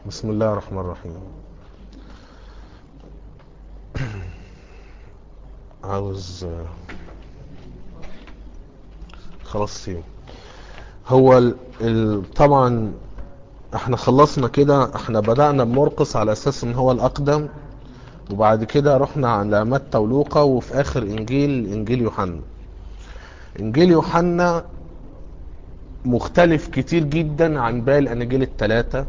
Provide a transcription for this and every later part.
بسم الله الرحمن الرحيم عاوز خلاص سيب هو ال... ال... طبعا احنا خلصنا كده احنا بدأنا بمرقس على اساس ان هو الاقدم وبعد كده رحنا على متى ولوقا وفي اخر انجيل انجيل يوحنا انجيل يوحنا مختلف كتير جدا عن باقي الاناجيل الثلاثه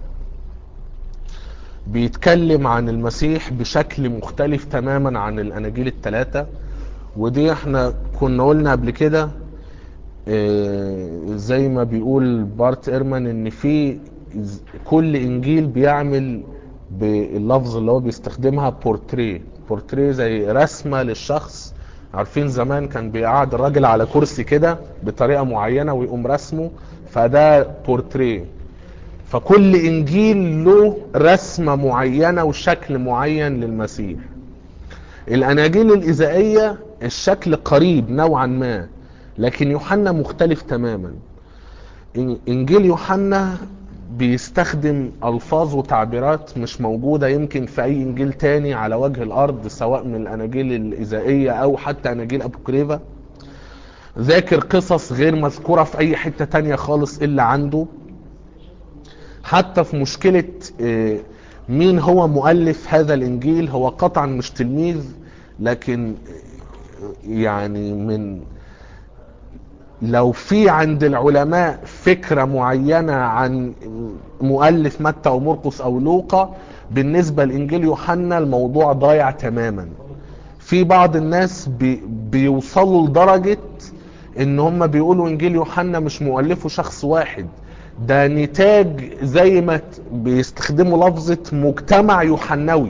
بيتكلم عن المسيح بشكل مختلف تماما عن الاناجيل الثلاثه ودي احنا كنا قلنا قبل كده اه زي ما بيقول بارت ايرمان ان في كل انجيل بيعمل باللفظ اللي هو بيستخدمها بورتريه بورتريه زي رسمه للشخص عارفين زمان كان بيقعد الراجل على كرسي كده بطريقه معينه ويقوم رسمه فده بورتريه فكل انجيل له رسمه معينه وشكل معين للمسيح الاناجيل الاذائيه الشكل قريب نوعا ما لكن يوحنا مختلف تماما انجيل يوحنا بيستخدم الفاظ وتعبيرات مش موجوده يمكن في اي انجيل تاني على وجه الارض سواء من الاناجيل الاذائيه او حتى اناجيل ابوكريفا ذاكر قصص غير مذكوره في اي حته تانية خالص الا عنده حتى في مشكله مين هو مؤلف هذا الانجيل هو قطعا مش تلميذ لكن يعني من لو في عند العلماء فكرة معينة عن مؤلف متى او مرقس او لوقا بالنسبة لانجيل يوحنا الموضوع ضايع تماما في بعض الناس بي بيوصلوا لدرجة ان هم بيقولوا انجيل يوحنا مش مؤلفه شخص واحد ده نتاج زي ما بيستخدموا لفظة مجتمع يوحنوي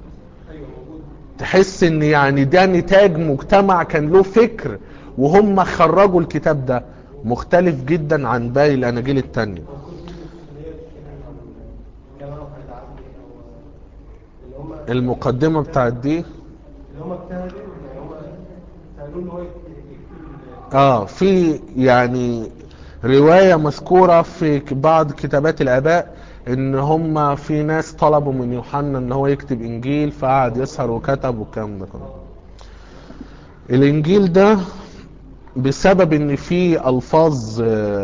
تحس ان يعني ده نتاج مجتمع كان له فكر وهم خرجوا الكتاب ده مختلف جدا عن باقي الاناجيل التانية المقدمة بتاعت دي اللي هم اجتهدوا يعني هم سألوه ان هو يكتب اه في يعني رواية مذكورة في بعض كتابات الآباء إن هم في ناس طلبوا من يوحنا إن هو يكتب إنجيل فقعد يسهر وكتب والكلام ده كله. الإنجيل ده بسبب إن في ألفاظ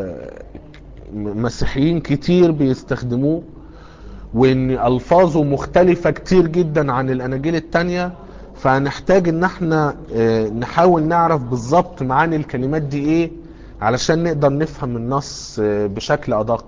مسيحيين كتير بيستخدموه وإن ألفاظه مختلفة كتير جدا عن الأناجيل التانية فهنحتاج إن احنا نحاول نعرف بالظبط معاني الكلمات دي إيه علشان نقدر نفهم النص بشكل ادق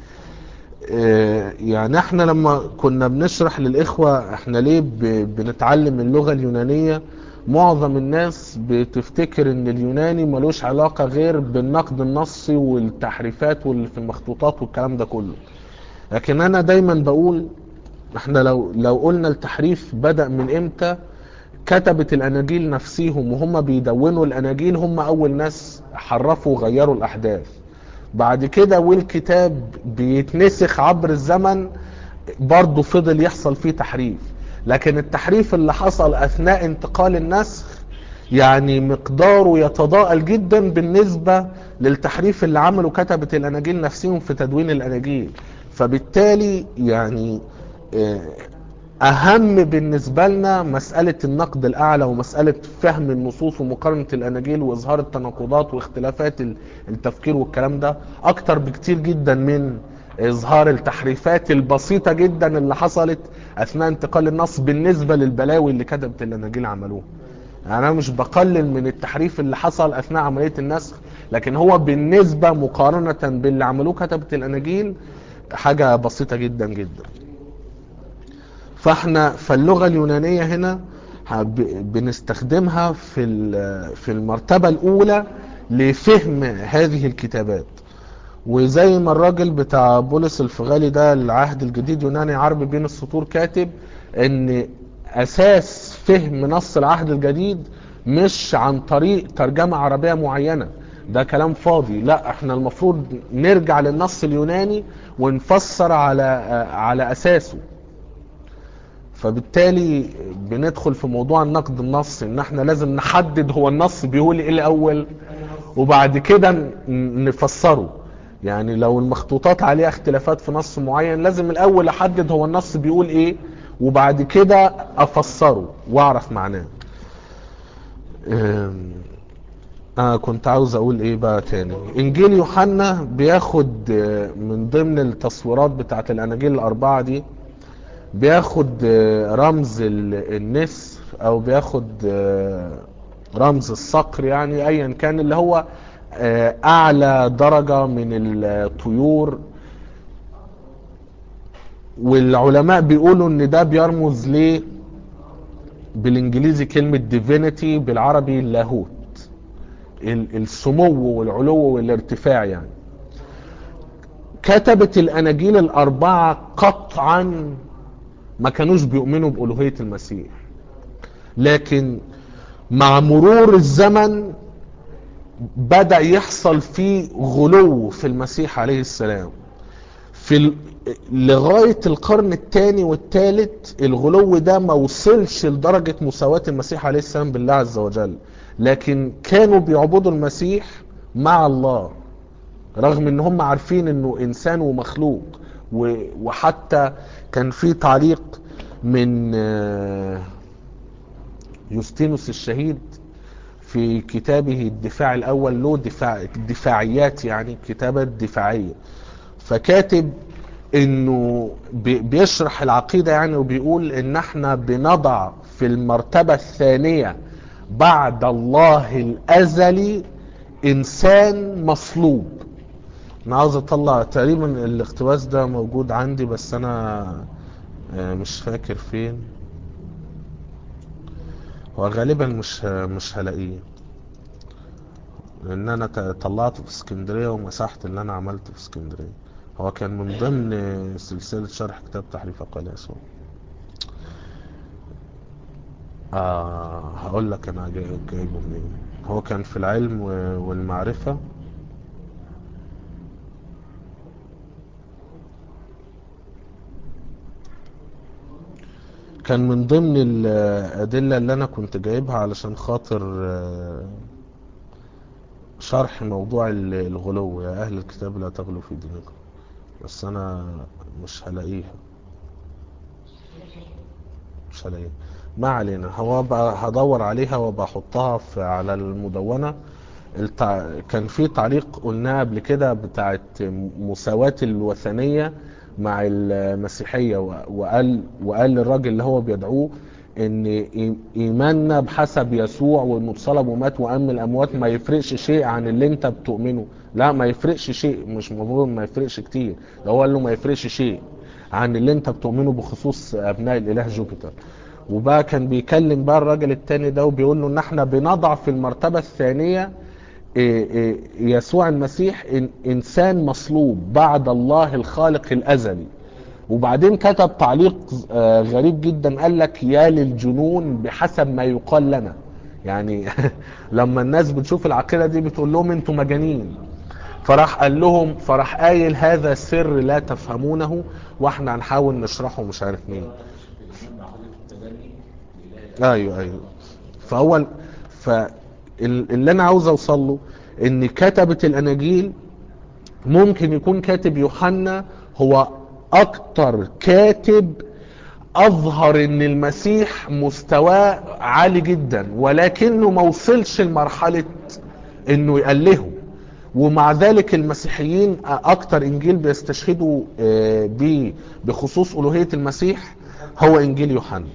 يعني احنا لما كنا بنشرح للاخوة احنا ليه بنتعلم اللغة اليونانية معظم الناس بتفتكر ان اليوناني ملوش علاقة غير بالنقد النصي والتحريفات واللي في المخطوطات والكلام ده كله لكن انا دايما بقول احنا لو لو قلنا التحريف بدأ من امتى كتبت الاناجيل نفسيهم وهم بيدونوا الاناجيل هم اول ناس حرفوا وغيروا الاحداث بعد كده والكتاب بيتنسخ عبر الزمن برضه فضل يحصل فيه تحريف لكن التحريف اللي حصل اثناء انتقال النسخ يعني مقداره يتضاءل جدا بالنسبة للتحريف اللي عمله كتبة الاناجيل نفسهم في تدوين الاناجيل فبالتالي يعني اهم بالنسبة لنا مسألة النقد الاعلى ومسألة فهم النصوص ومقارنة الاناجيل واظهار التناقضات واختلافات التفكير والكلام ده اكتر بكتير جدا من اظهار التحريفات البسيطة جدا اللي حصلت اثناء انتقال النص بالنسبة للبلاوي اللي كتبت الاناجيل عملوها يعني انا مش بقلل من التحريف اللي حصل اثناء عملية النسخ لكن هو بالنسبة مقارنة باللي عملوه كتبة الاناجيل حاجة بسيطة جدا جدا فاحنا فاللغة اليونانية هنا بنستخدمها في في المرتبة الأولى لفهم هذه الكتابات وزي ما الراجل بتاع بولس الفغالي ده العهد الجديد يوناني عربي بين السطور كاتب ان اساس فهم نص العهد الجديد مش عن طريق ترجمة عربية معينة ده كلام فاضي لا احنا المفروض نرجع للنص اليوناني ونفسر على على اساسه فبالتالي بندخل في موضوع النقد النصي ان احنا لازم نحدد هو النص بيقول ايه الاول وبعد كده نفسره يعني لو المخطوطات عليها اختلافات في نص معين لازم الاول احدد هو النص بيقول ايه وبعد كده افسره واعرف معناه أم، انا كنت عاوز اقول ايه بقى تاني انجيل يوحنا بياخد آه، من ضمن التصويرات بتاعت الاناجيل الاربعة دي بياخد آه، رمز ال- النسر او بياخد آه، رمز الصقر يعني ايا كان اللي هو آه، اعلى درجة من الطيور والعلماء بيقولوا ان ده بيرمز ليه بالانجليزي كلمة divinity بالعربي اللاهوت ال- السمو والعلو والارتفاع يعني كتبت الاناجيل الاربعة قطعا ما كانوش بيؤمنوا بألوهية المسيح لكن مع مرور الزمن بدأ يحصل فيه غلو في المسيح عليه السلام في ال... لغاية القرن الثاني والثالث الغلو ده ما وصلش لدرجة مساواة المسيح عليه السلام بالله عز وجل لكن كانوا بيعبدوا المسيح مع الله رغم ان هم عارفين انه انسان ومخلوق و... وحتى كان في تعليق من آه، يوستينوس الشهيد في كتابه الدفاع الاول له دفاع دفاعيات يعني كتابات دفاعيه فكاتب انه بي- بيشرح العقيده يعني وبيقول ان احنا بنضع في المرتبه الثانيه بعد الله الازلي انسان مصلوب انا عاوز اطلع تقريبا الاقتباس ده موجود عندي بس انا آه، مش فاكر فين هو غالبا مش ه- مش هلاقيه لان انا ت- طلعته في اسكندريه ومسحت اللي انا عملته في اسكندريه هو كان من ضمن سلسله شرح كتاب تحريف اقوال يسوع آه هقول لك انا جاي- جايبه منين هو كان في العلم و- والمعرفه كان من ضمن الأدلة اللي أنا كنت جايبها علشان خاطر آه، شرح موضوع ال- الغلو يا أهل الكتاب لا تغلوا في دينكم بس أنا مش هلاقيها مش هلاقيها ما علينا هو بقى هدور عليها وبحطها في على المدونة التع... كان في تعليق قلناه قبل كده بتاعت مساواة الوثنية مع المسيحية و- وقال وقال للراجل اللي هو بيدعوه ان إي- ايماننا بحسب يسوع وانه اتصلب ومات وقام من الاموات ما يفرقش شيء عن اللي انت بتؤمنه لا ما يفرقش شيء مش المفروض ما يفرقش كتير ده هو قال له ما يفرقش شيء عن اللي انت بتؤمنه بخصوص ابناء الاله جوبيتر وبقى كان بيكلم بقى الراجل التاني ده وبيقول له ان احنا بنضع في المرتبة الثانية إيه إيه يسوع المسيح إن- انسان مصلوب بعد الله الخالق الازلي وبعدين كتب تعليق آه، غريب جدا قال لك يا للجنون بحسب ما يقال لنا يعني لما الناس بتشوف العقيدة دي بتقول لهم انتوا مجانين فراح قال لهم فراح قايل هذا سر لا تفهمونه واحنا هنحاول نشرحه مش عارف مين ايوه ايوه فهو فاللي انا عاوز اوصل له ان كتبة الاناجيل ممكن يكون كاتب يوحنا هو اكتر كاتب اظهر ان المسيح مستواه عالي جدا ولكنه ما وصلش لمرحلة انه يألهه ومع ذلك المسيحيين اكتر انجيل بيستشهدوا آه، بيه بخصوص الوهية المسيح هو انجيل يوحنا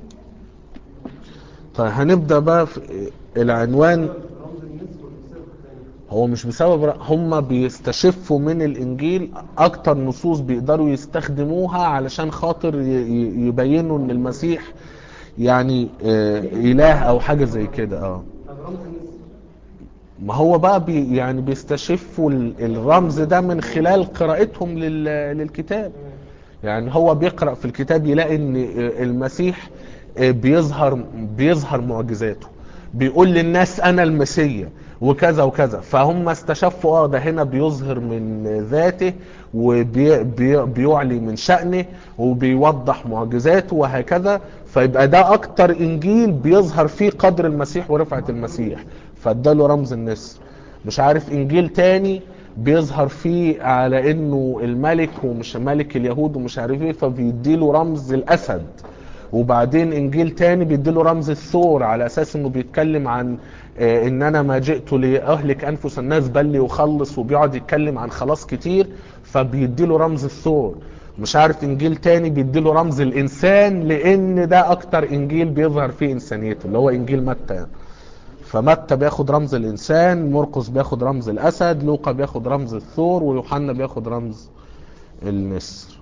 طيب هنبدأ بقى في العنوان رمز النسر والسر الثاني هو مش بسبب ر- هم بيستشفوا من الانجيل اكتر نصوص بيقدروا يستخدموها علشان خاطر ي- ي- يبينوا ان المسيح يعني آه، اله او حاجة زي كده اه طب رمز النسر ما هو بقى بي يعني بيستشفوا ال- الرمز ده من خلال قراءتهم لل- للكتاب يعني هو بيقرأ في الكتاب يلاقي ان المسيح بيظهر بيظهر معجزاته بيقول للناس انا المسيا وكذا وكذا فهم استشفوا اه ده هنا بيظهر من ذاته وبيعلي من شأنه وبيوضح معجزاته وهكذا فيبقى ده اكتر انجيل بيظهر فيه قدر المسيح ورفعة المسيح فاداله رمز النسر مش عارف انجيل تاني بيظهر فيه على انه الملك ومش ملك اليهود ومش عارف ايه فبيديله رمز الاسد وبعدين انجيل تاني بيديله رمز الثور على اساس انه بيتكلم عن آه، ان انا ما جئت لاهلك انفس الناس بل ليخلص وبيقعد يتكلم عن خلاص كتير فبيديله رمز الثور مش عارف انجيل تاني بيديله رمز الانسان لان ده اكتر انجيل بيظهر فيه انسانيته اللي هو انجيل متى يعني. فمتى بياخد رمز الانسان مرقس بياخد رمز الاسد لوقا بياخد رمز الثور ويوحنا بياخد رمز النسر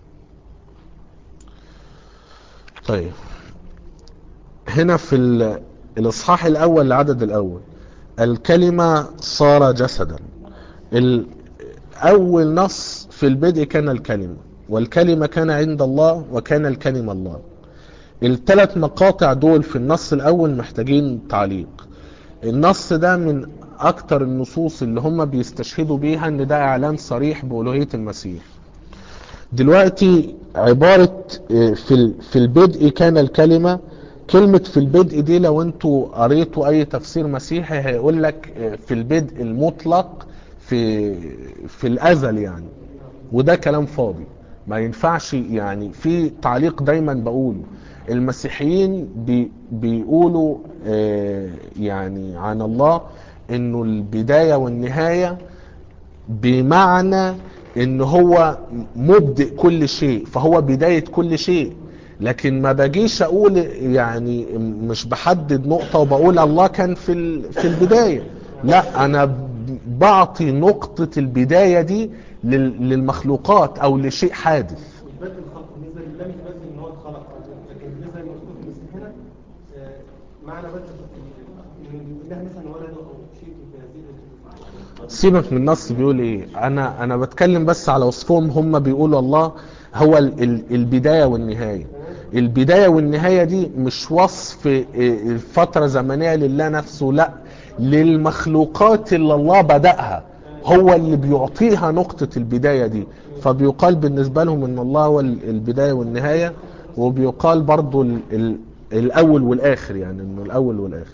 طيب هنا في ال- الاصحاح الاول العدد الاول الكلمة صار جسدا ال- اول نص في البدء كان الكلمة والكلمة كان عند الله وكان الكلمة الله الثلاث مقاطع دول في النص الاول محتاجين تعليق النص ده من اكتر النصوص اللي هم بيستشهدوا بيها ان ده اعلان صريح بألوهية المسيح دلوقتي عبارة آه، في ال- في البدء كان الكلمة كلمة في البدء دي لو انتوا قريتوا اي تفسير مسيحي هيقول لك آه، في البدء المطلق في في الازل يعني وده كلام فاضي ما ينفعش يعني في تعليق دايما بقوله المسيحيين بي بيقولوا آه، يعني عن الله انه البداية والنهاية بمعنى ان هو مبدئ كل شيء فهو بداية كل شيء لكن ما باجيش اقول يعني مش بحدد نقطة وبقول الله كان في ال- في البداية لا انا بعطي نقطة البداية دي لل- للمخلوقات او لشيء حادث اثبات الخلق بالنسبه لله مش بس ان هو اتخلق لكن بالنسبه للمكتوب في المسيح هنا آه، معنى بس ان الله مثلا ولد او شيء في هذه سيبك من النص بيقول ايه انا انا بتكلم بس على وصفهم هم بيقولوا الله هو ال- ال- البدايه والنهايه البدايه والنهايه دي مش وصف إيه، فتره زمنيه لله نفسه لا للمخلوقات اللي الله بدأها هو اللي بيعطيها نقطة البداية دي فبيقال بالنسبة لهم ان الله هو ال- البداية والنهاية وبيقال برضو ال- ال- الاول والاخر يعني انه الاول والاخر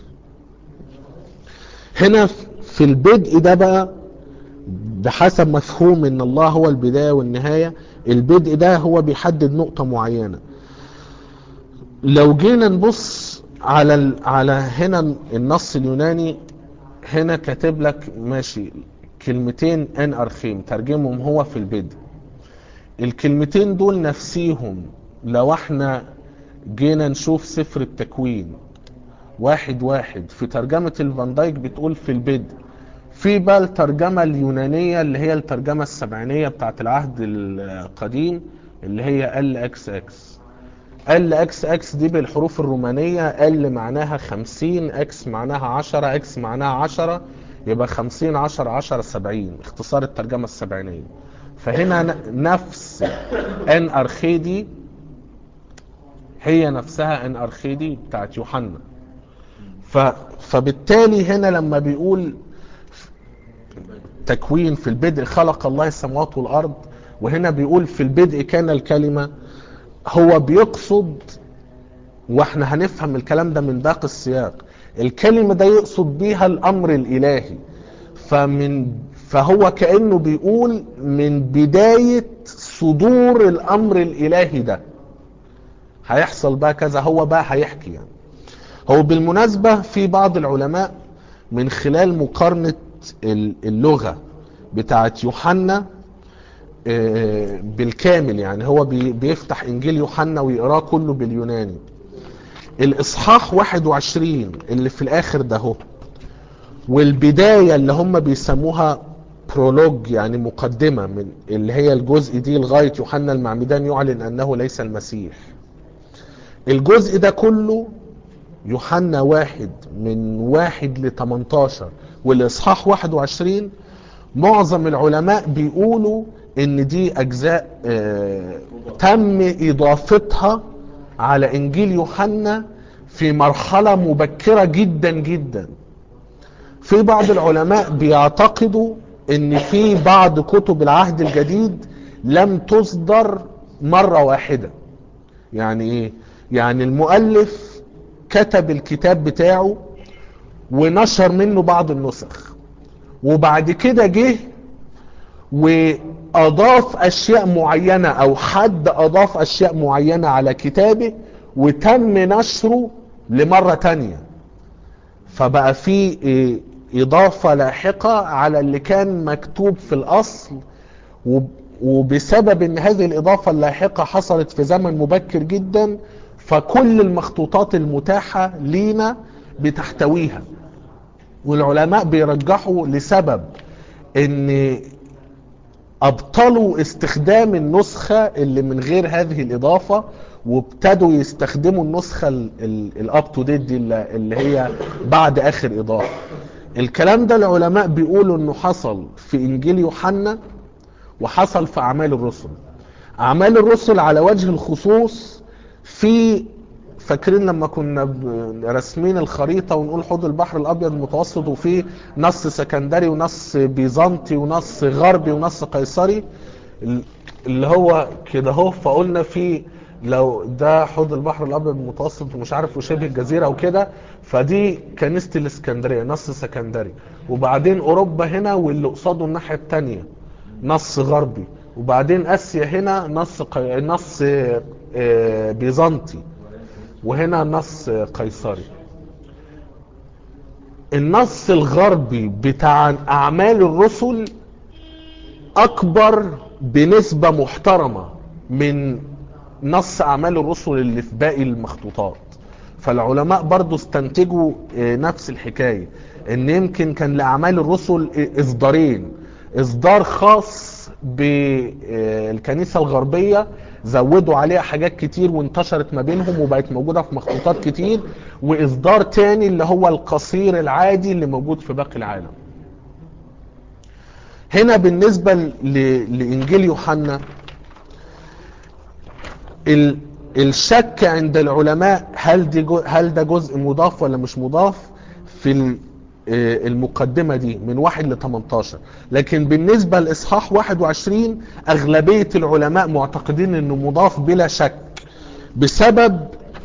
هنا في البدء ده بقى بحسب مفهوم ان الله هو البداية والنهاية البدء ده هو بيحدد نقطة معينة لو جينا نبص على ال... على هنا النص اليوناني هنا كاتب لك ماشي كلمتين ان ارخيم ترجمهم هو في البدء الكلمتين دول نفسيهم لو احنا جينا نشوف سفر التكوين واحد واحد في ترجمة الفان دايك بتقول في البدء في بقى الترجمة اليونانية اللي هي الترجمة السبعينية بتاعت العهد القديم اللي هي ال اكس اكس ال اكس اكس دي بالحروف الرومانية ال معناها خمسين اكس معناها عشرة اكس معناها عشرة يبقى خمسين عشرة عشرة سبعين اختصار الترجمة السبعينية فهنا ن- نفس ان ارخيدي هي نفسها ان ارخيدي بتاعت يوحنا ف فبالتالي هنا لما بيقول تكوين في البدء خلق الله السماوات والارض وهنا بيقول في البدء كان الكلمه هو بيقصد واحنا هنفهم الكلام ده من باقي السياق الكلمه ده يقصد بيها الامر الالهي فمن فهو كانه بيقول من بدايه صدور الامر الالهي ده هيحصل بقى كذا هو بقى هيحكي يعني هو بالمناسبة في بعض العلماء من خلال مقارنة ال- اللغة بتاعت يوحنا آه، بالكامل يعني هو بي- بيفتح انجيل يوحنا ويقراه كله باليوناني الاصحاح 21 اللي في الاخر ده هو والبداية اللي هم بيسموها برولوج يعني مقدمة من اللي هي الجزء دي لغاية يوحنا المعمدان يعلن انه ليس المسيح الجزء ده كله يوحنا واحد من واحد ل 18 والاصحاح 21 معظم العلماء بيقولوا ان دي اجزاء آه تم اضافتها على انجيل يوحنا في مرحلة مبكرة جدا جدا في بعض العلماء بيعتقدوا ان في بعض كتب العهد الجديد لم تصدر مرة واحدة يعني ايه يعني المؤلف كتب الكتاب بتاعه ونشر منه بعض النسخ وبعد كده جه واضاف اشياء معينة او حد اضاف اشياء معينة على كتابه وتم نشره لمرة تانية فبقى في إيه، اضافة لاحقة على اللي كان مكتوب في الاصل وب- وبسبب ان هذه الاضافة اللاحقة حصلت في زمن مبكر جدا فكل المخطوطات المتاحة لينا بتحتويها والعلماء بيرجحوا لسبب ان ابطلوا استخدام النسخة اللي من غير هذه الاضافة وابتدوا يستخدموا النسخة الاب تو ديت دي اللي اللي هي بعد اخر اضافة الكلام ده العلماء بيقولوا انه حصل في انجيل يوحنا وحصل في اعمال الرسل اعمال الرسل على وجه الخصوص في فاكرين لما كنا ب- راسمين الخريطه ونقول حوض البحر الابيض المتوسط وفيه نص سكندري ونص بيزنطي ونص غربي ونص قيصري ال- اللي هو كده اهو فقلنا في لو ده حوض البحر الابيض المتوسط ومش عارف وشبه الجزيره وكده فدي كنيسه الاسكندريه نص سكندري وبعدين اوروبا هنا واللي قصاده الناحيه الثانيه نص غربي وبعدين اسيا هنا نص قي... نص آه، بيزنطي وهنا نص قيصري النص الغربي بتاع اعمال الرسل اكبر بنسبة محترمة من نص اعمال الرسل اللي في باقي المخطوطات فالعلماء برضو استنتجوا آه، نفس الحكاية ان يمكن كان لاعمال الرسل آه، اصدارين اصدار خاص بالكنيسة الغربية زودوا عليها حاجات كتير وانتشرت ما بينهم وبقت موجودة في مخطوطات كتير واصدار تاني اللي هو القصير العادي اللي موجود في باقي العالم هنا بالنسبة ل- لإنجيل يوحنا ال- الشك عند العلماء هل دي جو- هل ده جزء مضاف ولا مش مضاف في ال- آه، المقدمة دي من 1 ل 18 لكن بالنسبة لإصحاح 21 أغلبية العلماء معتقدين أنه مضاف بلا شك بسبب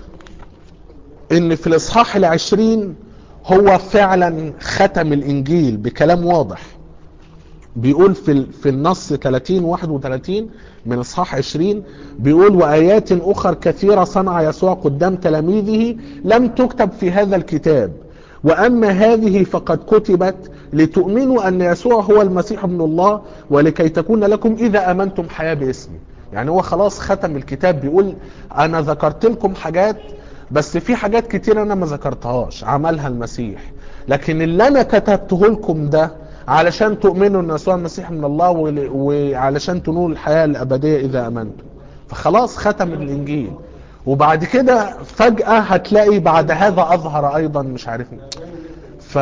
ان في الاصحاح العشرين هو فعلا ختم الانجيل بكلام واضح بيقول في ال- في النص 30 31 من اصحاح 20 بيقول وايات اخر كثيره صنع يسوع قدام تلاميذه لم تكتب في هذا الكتاب واما هذه فقد كتبت لتؤمنوا ان يسوع هو المسيح ابن الله ولكي تكون لكم اذا امنتم حياه باسمه يعني هو خلاص ختم الكتاب بيقول انا ذكرت لكم حاجات بس في حاجات كتير انا ما ذكرتهاش عملها المسيح لكن اللي انا كتبته لكم ده علشان تؤمنوا ان يسوع المسيح من الله ول- وعلشان تنولوا الحياه الابديه اذا امنتم فخلاص ختم الانجيل وبعد كده فجاه هتلاقي بعد هذا اظهر ايضا مش عارف مين. ف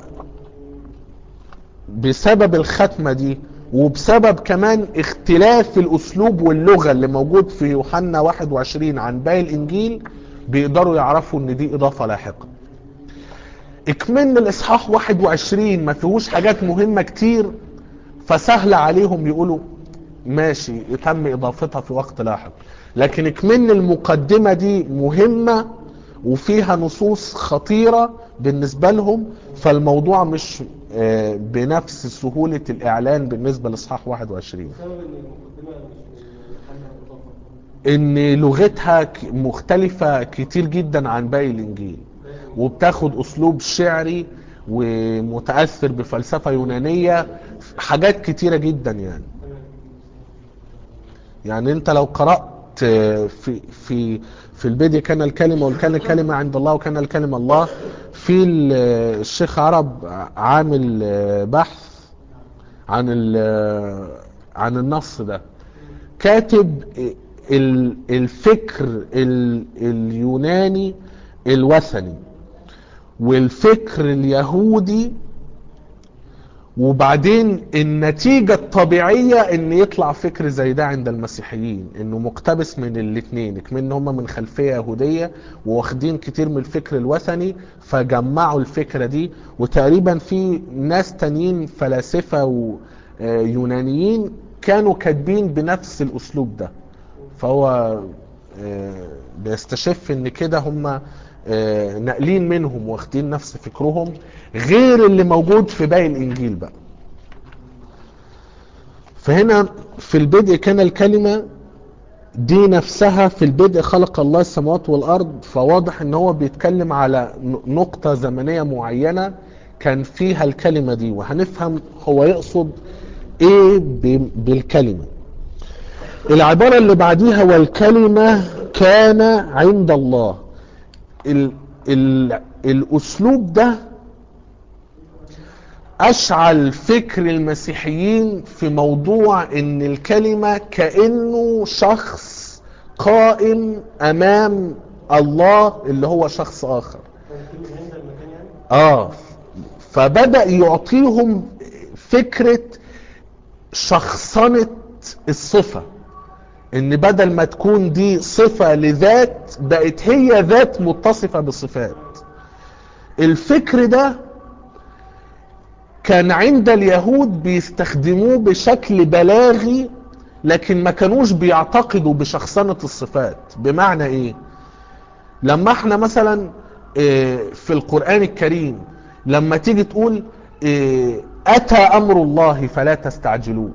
بسبب الختمة دي وبسبب كمان اختلاف الاسلوب واللغة اللي موجود في يوحنا 21 عن باقي الانجيل بيقدروا يعرفوا ان دي اضافة لاحقة اكمن الاصحاح 21 ما فيهوش حاجات مهمة كتير فسهل عليهم يقولوا ماشي تم اضافتها في وقت لاحق لكن اكمن المقدمة دي مهمة وفيها نصوص خطيرة بالنسبة لهم فالموضوع مش آه، بنفس سهولة الاعلان بالنسبة لاصحاح 21 بسبب ان المقدمه مش من يوحنا اضافه ان لغتها ك- مختلفة كتير جدا عن باقي الانجيل وبتاخد اسلوب شعري ومتأثر بفلسفة يونانية حاجات كتيرة جدا يعني يعني انت لو قرأت في في في البدء كان الكلمة وكان الكلمة عند الله وكان الكلمة الله في ال- الشيخ عرب عامل بحث عن ال- عن النص ده كاتب ال- الفكر ال- اليوناني الوثني والفكر اليهودي وبعدين النتيجة الطبيعية ان يطلع فكر زي ده عند المسيحيين انه مقتبس من الاتنين كمان هم من خلفية يهودية واخدين كتير من الفكر الوثني فجمعوا الفكرة دي وتقريبا في ناس تانيين فلاسفة ويونانيين كانوا كاتبين بنفس الاسلوب ده فهو آه، بيستشف ان كده هم آه، ناقلين منهم واخدين نفس فكرهم غير اللي موجود في باقي الانجيل بقى فهنا في البدء كان الكلمة دي نفسها في البدء خلق الله السماوات والأرض فواضح ان هو بيتكلم على ن- نقطة زمنية معينة كان فيها الكلمة دي وهنفهم هو يقصد ايه ب- بالكلمة العبارة اللي بعديها والكلمة كان عند الله ال ال الأسلوب ده أشعل فكر المسيحيين في موضوع إن الكلمة كأنه شخص قائم أمام الله اللي هو شخص آخر كان في عند المكان يعني آه فبدأ يعطيهم فكرة شخصنة الصفة ان بدل ما تكون دي صفة لذات بقت هي ذات متصفة بصفات الفكر ده كان عند اليهود بيستخدموه بشكل بلاغي لكن ما كانوش بيعتقدوا بشخصنة الصفات بمعنى ايه لما احنا مثلا اه، في القرآن الكريم لما تيجي تقول اه، اتى امر الله فلا تستعجلوه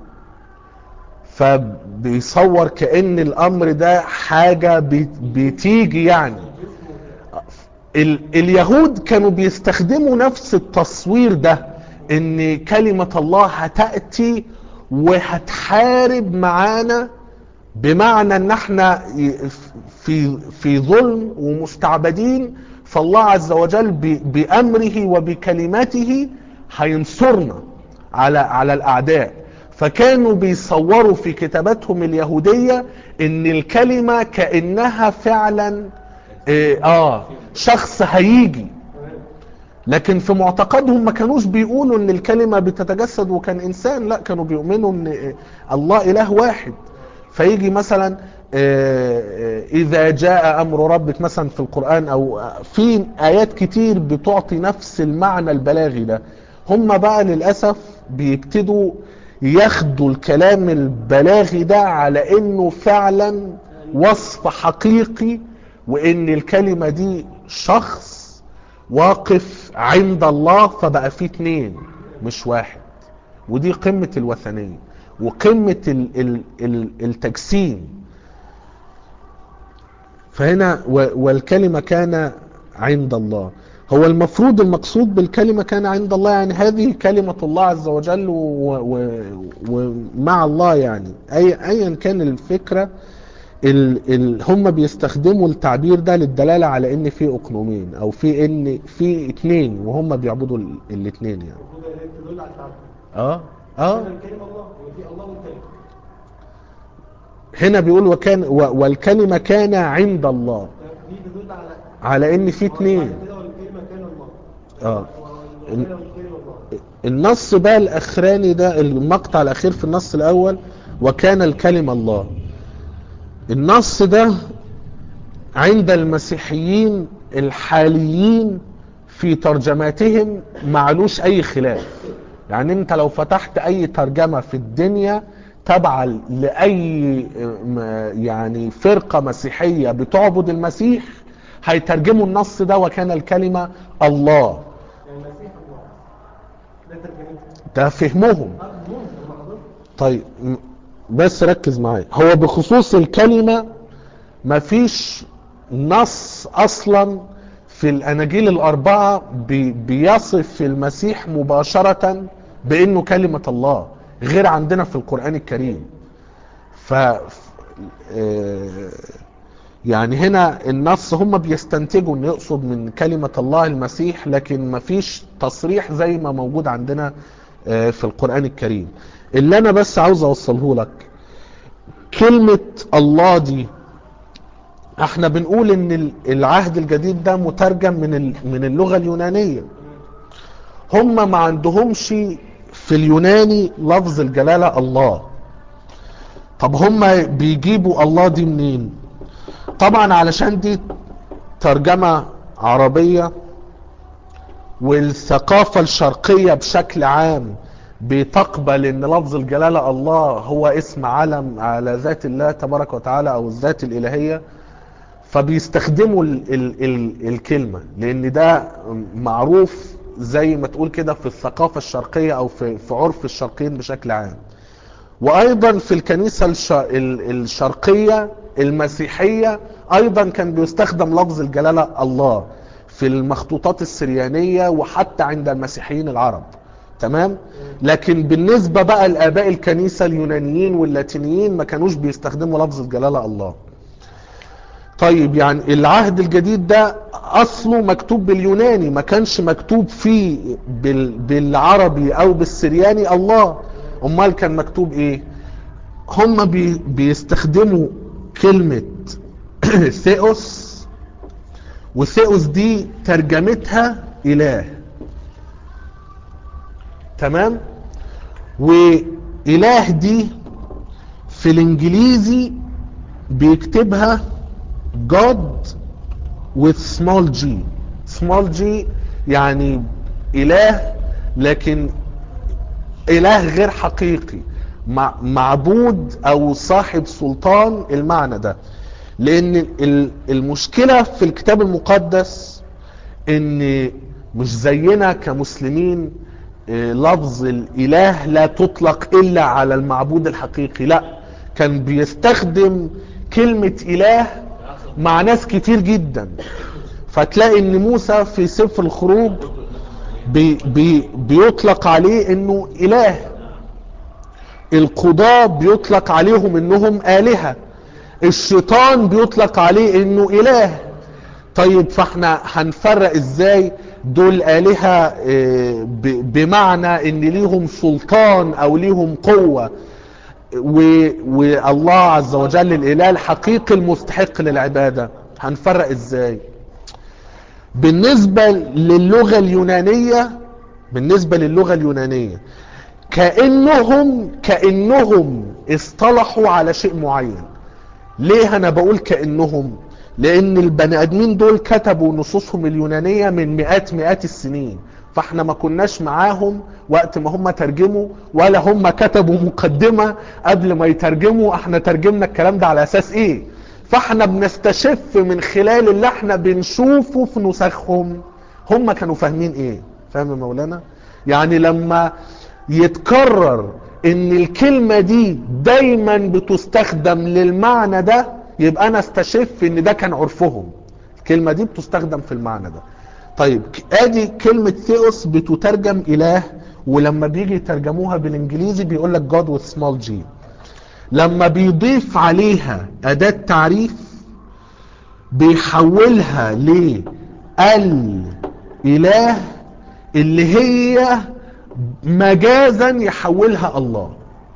فبيصور كأن الامر ده حاجة بي- بتيجي يعني ال اليهود كانوا بيستخدموا نفس التصوير ده ان كلمة الله هتأتي وهتحارب معانا بمعنى ان احنا ي- في في ظلم ومستعبدين فالله عز وجل ب- بامره وبكلمته هينصرنا على على الاعداء فكانوا بيصوروا في كتاباتهم اليهودية ان الكلمة كأنها فعلا اه, آه شخص هيجي لكن في معتقدهم ما كانوش بيقولوا ان الكلمة بتتجسد وكان انسان لا كانوا بيؤمنوا ان الله اله واحد فيجي مثلا آه، آه، اذا جاء امر ربك مثلا في القرآن او آه، في ايات كتير بتعطي نفس المعنى البلاغي ده هم بقى للأسف بيبتدوا ياخدوا الكلام البلاغي ده على انه فعلا وصف حقيقي وان الكلمة دي شخص واقف عند الله فبقى فيه اتنين مش واحد ودي قمة الوثنية وقمة ال ال ال التجسيم فهنا و- والكلمة كان عند الله هو المفروض المقصود بالكلمة كان عند الله يعني هذه كلمة الله عز وجل و- و- ومع الله يعني أي أيا كان الفكرة ال ال هم بيستخدموا التعبير ده للدلالة على ان في اقنومين او في ان في اتنين وهم بيعبدوا ال- الاتنين يعني المفروض ان هي تدل على التعبد اه اه هنا الكلمه الله هو في الله والكلمه هنا بيقول وكان و- والكلمة كان عند الله دي تدل على على ان في اتنين بعد كده والكلمه كان الله اه والكلمه والكلمه الله النص بقى الاخراني ده المقطع الاخير في النص الاول وكان الكلمة الله النص ده عند المسيحيين الحاليين في ترجماتهم معلوش اي خلاف يعني انت لو فتحت اي ترجمة في الدنيا تبع لاي م- يعني فرقة مسيحية بتعبد المسيح هيترجموا النص ده وكان الكلمة الله يعني المسيح الله ده ترجمته ده فهمهم اه ممكن ما حضرتك طيب م- بس ركز معايا هو بخصوص الكلمة مفيش نص اصلا في الاناجيل الاربعة بي بيصف المسيح مباشرة بانه كلمة الله غير عندنا في القرآن الكريم ف آه، يعني هنا النص هم بيستنتجوا ان يقصد من كلمة الله المسيح لكن مفيش تصريح زي ما موجود عندنا آه، في القرآن الكريم اللي انا بس عاوز اوصله لك كلمة الله دي احنا بنقول ان ال- العهد الجديد ده مترجم من ال- من اللغة اليونانية هم ما عندهمش في اليوناني لفظ الجلالة الله طب هم بيجيبوا الله دي منين طبعا علشان دي ترجمة عربية والثقافة الشرقية بشكل عام بتقبل ان لفظ الجلالة الله هو اسم علم على ذات الله تبارك وتعالى او الذات الالهية فبيستخدموا ال ال ال الكلمة لان ده معروف زي ما تقول كده في الثقافة الشرقية او في, في عرف الشرقيين بشكل عام وايضا في الكنيسة الش- ال- الشرقية المسيحية ايضا كان بيستخدم لفظ الجلالة الله في المخطوطات السريانية وحتى عند المسيحيين العرب تمام لكن بالنسبة بقى لآباء الكنيسة اليونانيين واللاتينيين ما كانوش بيستخدموا لفظ الجلالة الله طيب يعني العهد الجديد ده اصله مكتوب باليوناني ما كانش مكتوب فيه بال بالعربي او بالسرياني الله امال كان مكتوب ايه هم بي بيستخدموا كلمة ثيوس وثيوس دي ترجمتها اله تمام واله دي في الانجليزي بيكتبها God with small g small g يعني اله لكن اله غير حقيقي مع- معبود او صاحب سلطان المعنى ده لان ال- المشكلة في الكتاب المقدس ان مش زينا كمسلمين آه، لفظ الاله لا تطلق الا على المعبود الحقيقي لا كان بيستخدم كلمة اله مع ناس كتير جدا فتلاقي ان موسى في سفر الخروج بي بي بيطلق عليه انه اله القضاة بيطلق عليهم انهم الهة الشيطان بيطلق عليه انه اله طيب فاحنا هنفرق ازاي دول آلهة آه، ب- بمعنى ان ليهم سلطان او ليهم قوة و- والله عز وجل الاله الحقيقي المستحق للعبادة هنفرق ازاي بالنسبة للغة اليونانية بالنسبة للغة اليونانية كأنهم كأنهم اصطلحوا على شيء معين ليه انا بقول كأنهم لان البني ادمين دول كتبوا نصوصهم اليونانية من مئات مئات السنين فاحنا ما كناش معاهم وقت ما هم ترجموا ولا هم كتبوا مقدمة قبل ما يترجموا احنا ترجمنا الكلام ده على اساس ايه فاحنا بنستشف من خلال اللي احنا بنشوفه في نسخهم هم كانوا فاهمين ايه فاهم يا مولانا يعني لما يتكرر ان الكلمة دي دايما بتستخدم للمعنى ده يبقى انا استشف ان ده كان عرفهم الكلمة دي بتستخدم في المعنى ده طيب ك- ادي كلمة ثيوس بتترجم اله ولما بيجي يترجموها بالانجليزي بيقول لك God with small g لما بيضيف عليها اداة تعريف بيحولها ل الاله اللي هي مجازا يحولها الله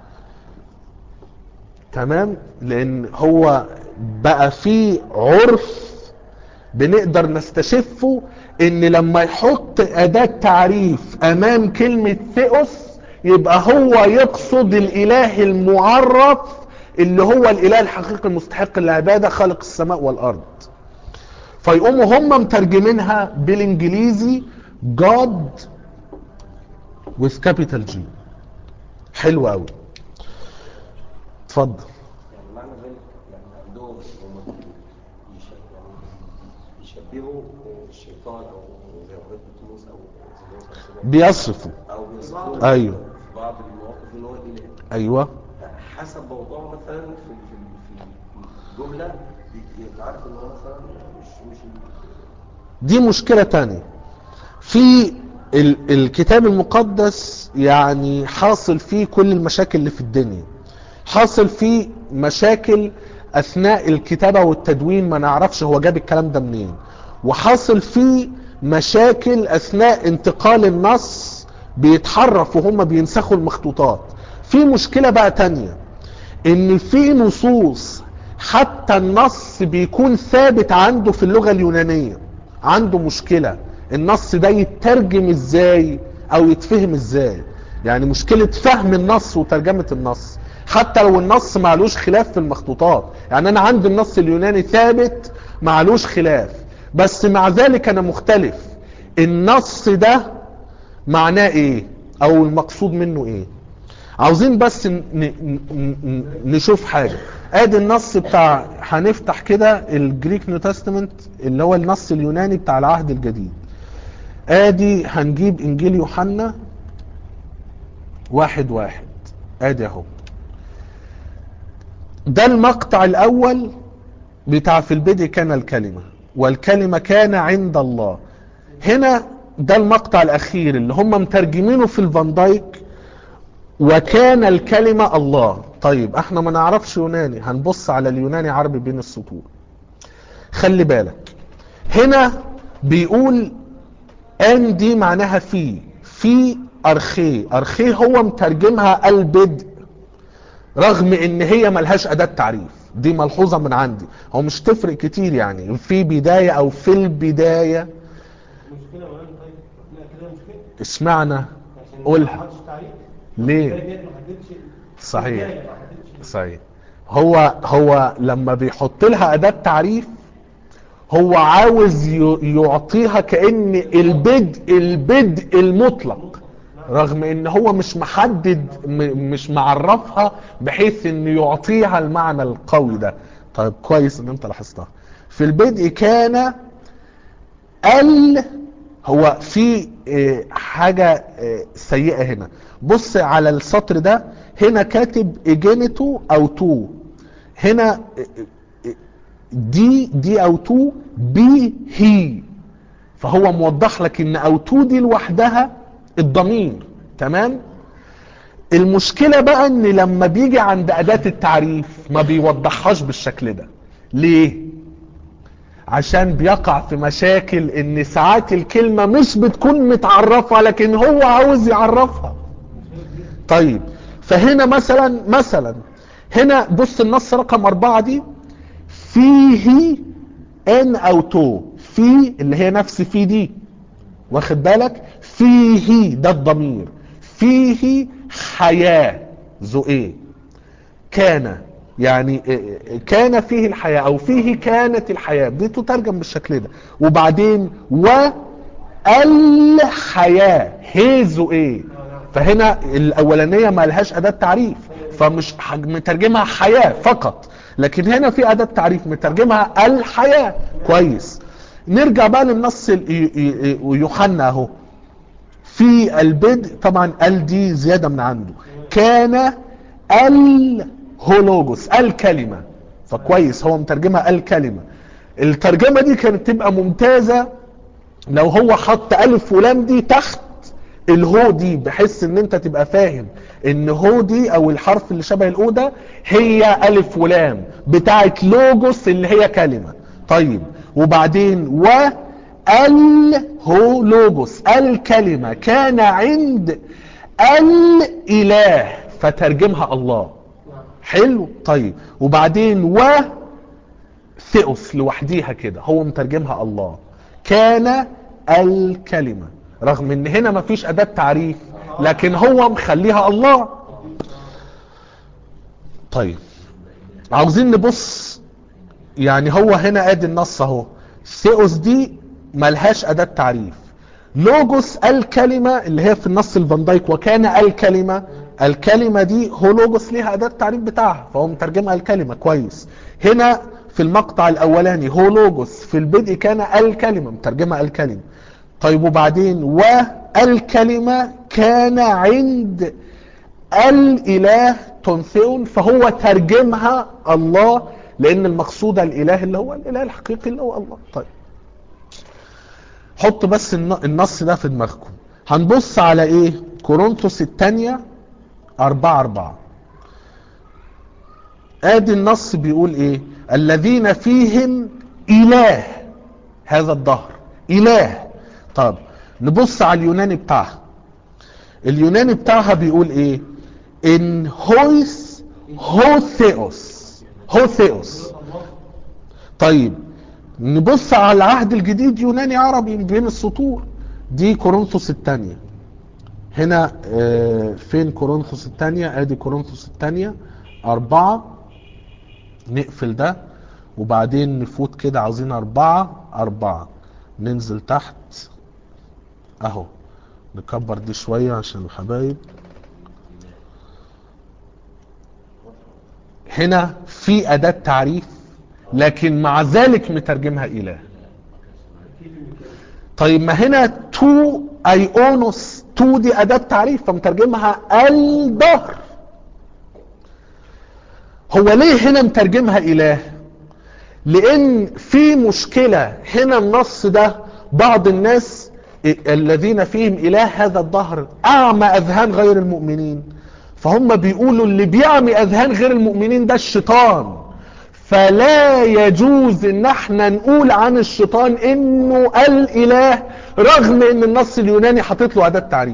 تمام لان هو بقى في عرف بنقدر نستشفه ان لما يحط اداة تعريف امام كلمة ثيوس يبقى هو يقصد الاله المعرف اللي هو الاله الحقيقي المستحق للعبادة خالق السماء والارض فيقوموا هم مترجمينها بالانجليزي God with capital G حلو قوي اتفضل يعني معنى ذلك يعني عندهم هم يش- يعني يشبهوا الشيطان او زي ما قلت بطموس او زي ما قلت بيصفوا او بيصفوه أيوه. في بعض المواقف ان هو الاله ايوه حسب موضوع مثلا في في في الجمله بي- عارف ان هو مثلا مش مش دي مشكلة تانية في ال الكتاب المقدس يعني حاصل فيه كل المشاكل اللي في الدنيا حاصل فيه مشاكل اثناء الكتابة والتدوين ما نعرفش هو جاب الكلام ده منين وحاصل فيه مشاكل اثناء انتقال النص بيتحرف وهم بينسخوا المخطوطات في مشكلة بقى تانية ان في نصوص حتى النص بيكون ثابت عنده في اللغة اليونانية عنده مشكلة النص ده يترجم ازاي او يتفهم ازاي يعني مشكلة فهم النص وترجمة النص حتى لو النص معلوش خلاف في المخطوطات يعني انا عندي النص اليوناني ثابت معلوش خلاف بس مع ذلك انا مختلف النص ده معناه ايه او المقصود منه ايه عاوزين بس ن- ن- ن- نشوف حاجة ادي النص بتاع هنفتح كده الجريك نيو تestament اللي هو النص اليوناني بتاع العهد الجديد ادي هنجيب انجيل يوحنا واحد واحد ادي اهو ده المقطع الاول بتاع في البدء كان الكلمة والكلمة كان عند الله هنا ده المقطع الاخير اللي هم مترجمينه في الفان دايك وكان الكلمة الله طيب احنا ما نعرفش يوناني هنبص على اليوناني عربي بين السطور خلي بالك هنا بيقول ان دي معناها في في ارخي ارخي هو مترجمها البدء رغم ان هي ملهاش اداة تعريف دي ملحوظة من عندي هو مش تفرق كتير يعني في بداية او في البداية مشكلة ولا طيب لا كده مشكلة اشمعنى عشان قولها. ما حدش تعريف ليه البداية ديت ما حددش صحيح. البداية ما حددش صحيح هو هو لما بيحط لها اداة تعريف هو عاوز ي- يعطيها كأن البدء البدء المطلق رغم ان هو مش محدد م- مش معرفها بحيث ان يعطيها المعنى القوي ده طيب كويس ان انت لاحظتها في البدء كان ال هو في آه، حاجة آه، سيئة هنا بص على السطر ده هنا كاتب اجينيتو او تو هنا آه، آه، دي دي او تو بي هي فهو موضح لك ان او تو دي لوحدها الضمير تمام المشكلة بقى ان لما بيجي عند اداة التعريف ما بيوضحهاش بالشكل ده ليه عشان بيقع في مشاكل ان ساعات الكلمة مش بتكون متعرفة لكن هو عاوز يعرفها طيب فهنا مثلا مثلا هنا بص النص رقم اربعة دي فيه ان او تو في اللي هي نفس في دي واخد بالك فيه ده الضمير فيه حياة ذو ايه كان يعني كان فيه الحياة او فيه كانت الحياة دي تترجم بالشكل ده وبعدين والحياة هيزو ايه فهنا الاولانية ما لهاش اداة تعريف فمش ح- مترجمها حياة فقط لكن هنا في اداة تعريف مترجمها الحياة كويس نرجع بقى للنص ال- ي- ي- يوحنا اهو في البدء طبعا ال دي زيادة من عنده كان الهولوجوس الكلمة فكويس هو مترجمها الكلمة الترجمة دي كانت تبقى ممتازة لو هو حط الف ولام دي تحت الهو دي بحيث ان انت تبقى فاهم ان هو دي او الحرف اللي شبه الاو ده هي الف ولام بتاعت لوجوس اللي هي كلمة طيب وبعدين و الهو لوجوس الكلمة كان عند الاله فترجمها الله حلو طيب وبعدين و ثيوس لوحديها كده هو مترجمها الله كان الكلمة رغم ان هنا مفيش اداة تعريف لكن هو مخليها الله طيب عاوزين نبص يعني هو هنا ادي النص اهو ثيوس دي ملهاش اداة تعريف لوجوس الكلمة اللي هي في النص الفان دايك وكان الكلمة الكلمة دي هو لوجوس ليها اداة التعريف بتاعها فهو مترجمها الكلمة كويس هنا في المقطع الاولاني هو لوجوس في البدء كان الكلمة مترجمها الكلمة طيب وبعدين والكلمة كان عند الاله تنثئون فهو ترجمها الله لان المقصود الاله اللي هو الاله الحقيقي اللي هو الله طيب حط بس الن- النص ده في دماغكم هنبص على ايه كورنثوس الثانية أربعة أربعة ادي النص بيقول ايه الذين فيهم اله هذا الدهر اله طب نبص على اليوناني بتاعها اليوناني بتاعها بيقول ايه ان هويس هوثيوس هوثيوس طيب نبص على العهد الجديد يوناني عربي بين السطور دي كورنثوس الثانية هنا آه، فين كورنثوس الثانية ادي كورنثوس الثانية أربعة نقفل ده وبعدين نفوت كده عاوزين أربعة أربعة ننزل تحت أهو نكبر دي شوية عشان الحبايب هنا في أداة تعريف لكن مع ذلك مترجمها إله طيب ما هنا تو ايونوس تو دي اداة تعريف فمترجمها الدهر هو ليه هنا مترجمها اله لان في مشكلة هنا النص ده بعض الناس الذين فيهم اله هذا الدهر اعمى اذهان غير المؤمنين فهم بيقولوا اللي بيعمي اذهان غير المؤمنين ده الشيطان فلا يجوز ان احنا نقول عن الشيطان انه الاله رغم ان النص اليوناني حاطط له اداه تعريف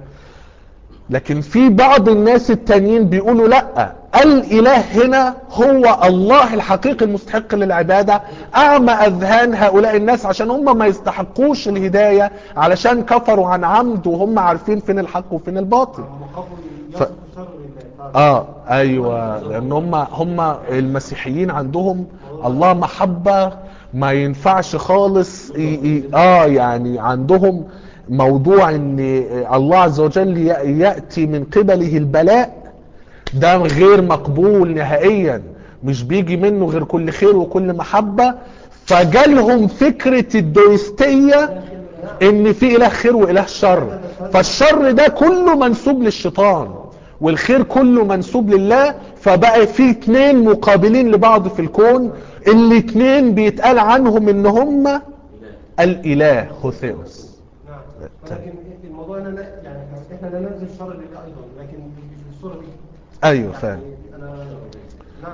لكن في بعض الناس التانيين بيقولوا لا الاله هنا هو الله الحقيقي المستحق للعبادة اعمى اذهان هؤلاء الناس عشان هم ما يستحقوش الهداية علشان كفروا عن عمد وهم عارفين فين الحق وفين الباطل هم خافوا ف- يصفوا شر الله اه ايوه لان هم هم المسيحيين عندهم الله محبة ما ينفعش خالص ي- ي- اه يعني عندهم موضوع ان الله عز وجل ي- يأتي من قبله البلاء ده غير مقبول نهائيا مش بيجي منه غير كل خير وكل محبة فجالهم فكرة الدويستية ان في اله خير واله شر فالشر ده كله منسوب للشيطان والخير كله منسوب لله فبقى في اتنين مقابلين لبعض في الكون الاتنين بيتقال عنهم ان هم الاله هوثيوس نعم ولكن الموضوع ان انا يعني احنا لا ننزل شر لله ايضا لكن مش بالصوره دي ايوه فاهم يعني انا نعم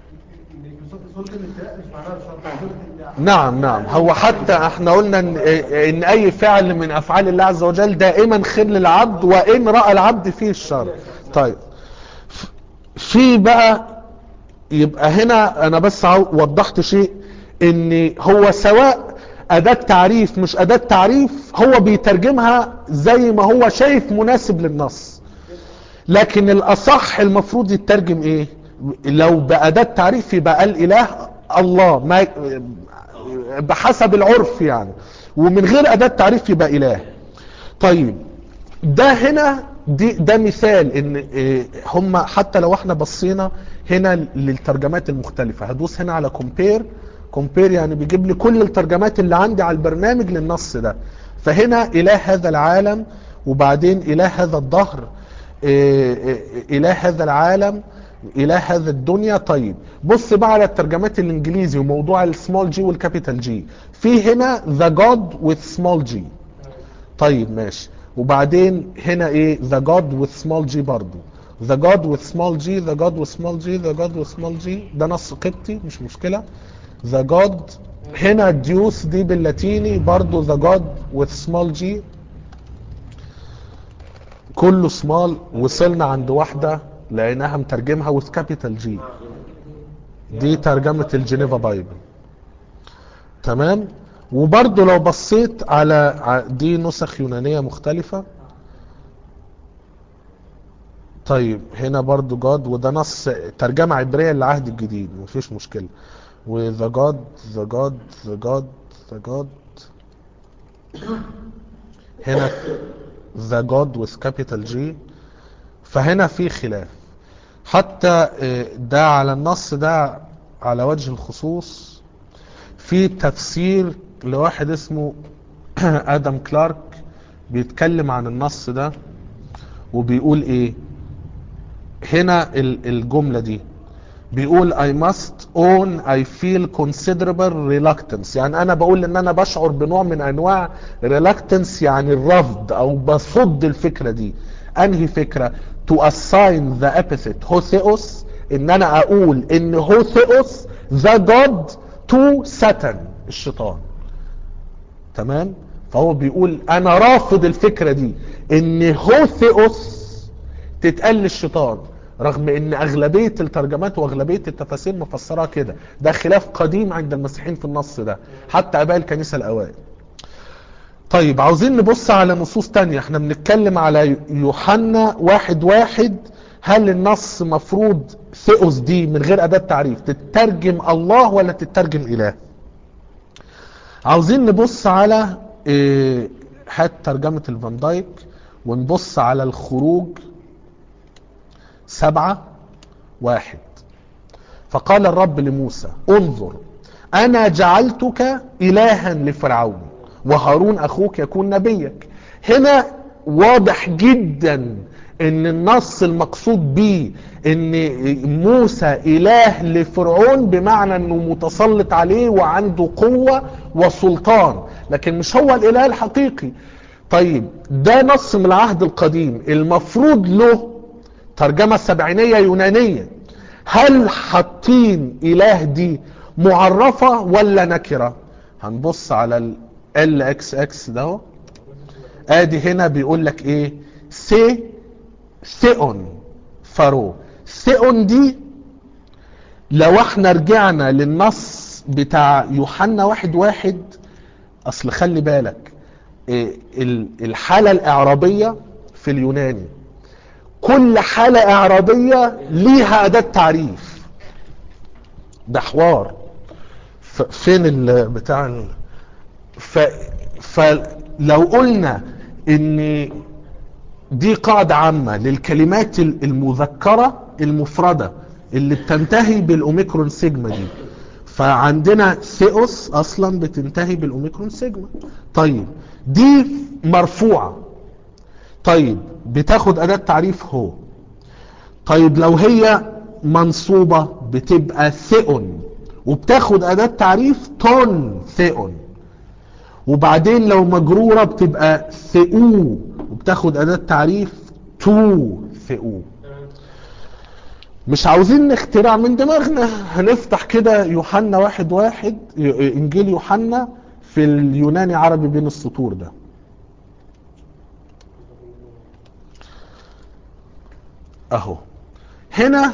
سوره الابتلاء مش معناها الشر سوره الابتلاء نعم نعم هو حتى احنا قلنا ان, ان اي فعل من افعال الله عز وجل دائما خير للعبد وان رأى العبد فيه الشر طيب ف- في بقى يبقى هنا انا بس عاو- وضحت شيء ان هو سواء اداة تعريف مش اداة تعريف هو بيترجمها زي ما هو شايف مناسب للنص لكن الاصح المفروض يترجم ايه لو بأداة تعريف يبقى الاله الله ما بحسب العرف يعني ومن غير اداة تعريف يبقى اله طيب ده هنا دي ده مثال ان إيه، هم حتى لو احنا بصينا هنا للترجمات المختلفة هدوس هنا على كومبير كومبير يعني بيجيب لي كل الترجمات اللي عندي على البرنامج للنص ده فهنا اله هذا العالم وبعدين اله هذا الدهر إيه، إيه، اله هذا العالم اله هذا الدنيا طيب بص بقى على الترجمات الانجليزي وموضوع السمول جي والكابيتال جي في هنا the God with small g طيب ماشي وبعدين هنا ايه the God with small g برضو the God with small g the God with small g the God with small g ده نص قبطي مش مشكلة the God هنا ديوس دي باللاتيني برضو the God with small g كله سمال وصلنا عند واحدة لقيناها مترجمها with capital G دي ترجمة الجنيفا بايبل تمام وبرضو لو بصيت على ع- دي نسخ يونانية مختلفة طيب هنا برضو جاد وده نص ترجمة عبرية للعهد الجديد مفيش مشكلة وذا جاد ذا جاد ذا جاد ذا جاد هنا ذا جاد with capital G فهنا في خلاف حتى آه، ده على النص ده على وجه الخصوص في تفسير لواحد اسمه ادم كلارك بيتكلم عن النص ده وبيقول ايه هنا ال- الجملة دي بيقول I must own I feel considerable reluctance يعني انا بقول ان انا بشعر بنوع من انواع reluctance يعني الرفض او بصد الفكرة دي انهي فكرة to assign the epithet هوثيوس ان انا اقول ان هوثيوس the god to Satan الشيطان تمام فهو بيقول انا رافض الفكرة دي ان هوثيوس تتقال للشيطان رغم ان اغلبية الترجمات واغلبية التفاسير مفسرها كده ده خلاف قديم عند المسيحيين في النص ده حتى اباء الكنيسة الاوائل طيب عاوزين نبص على نصوص تانية احنا بنتكلم على يوحنا واحد واحد هل النص مفروض ثيوس دي من غير اداة تعريف تترجم الله ولا تترجم اله عاوزين نبص على اه، هات ترجمة الفان دايك ونبص على الخروج سبعة واحد فقال الرب لموسى انظر انا جعلتك الها لفرعون وهارون اخوك يكون نبيك هنا واضح جدا ان النص المقصود بيه ان موسى اله لفرعون بمعنى انه متسلط عليه وعنده قوة وسلطان لكن مش هو الاله الحقيقي طيب ده نص من العهد القديم المفروض له ترجمة سبعينية يونانية هل حاطين اله دي معرفة ولا نكرة هنبص على ال اكس اكس ده اهو. ادي هنا بيقول لك ايه سي سيئون فارو سيئون دي لو احنا رجعنا للنص بتاع يوحنا واحد واحد اصل خلي بالك إيه ال- الحالة الاعرابية في اليوناني كل حالة اعرابية ليها اداة تعريف ده حوار ف- فين ال- بتاع ال- ف فلو قلنا ان دي قاعدة عامة للكلمات ال- المذكرة المفردة اللي بتنتهي بالاوميكرون سيجما دي فعندنا ثيوس اصلا بتنتهي بالاوميكرون سيجما طيب دي مرفوعة طيب بتاخد اداة تعريف هو طيب لو هي منصوبة بتبقى ثئون وبتاخد اداة تعريف تون ثئون وبعدين لو مجرورة بتبقى ثئو وبتاخد اداة تعريف تو ثئو مش عاوزين نخترع من دماغنا هنفتح كده يوحنا واحد واحد ي- انجيل يوحنا في اليوناني عربي بين السطور ده اهو هنا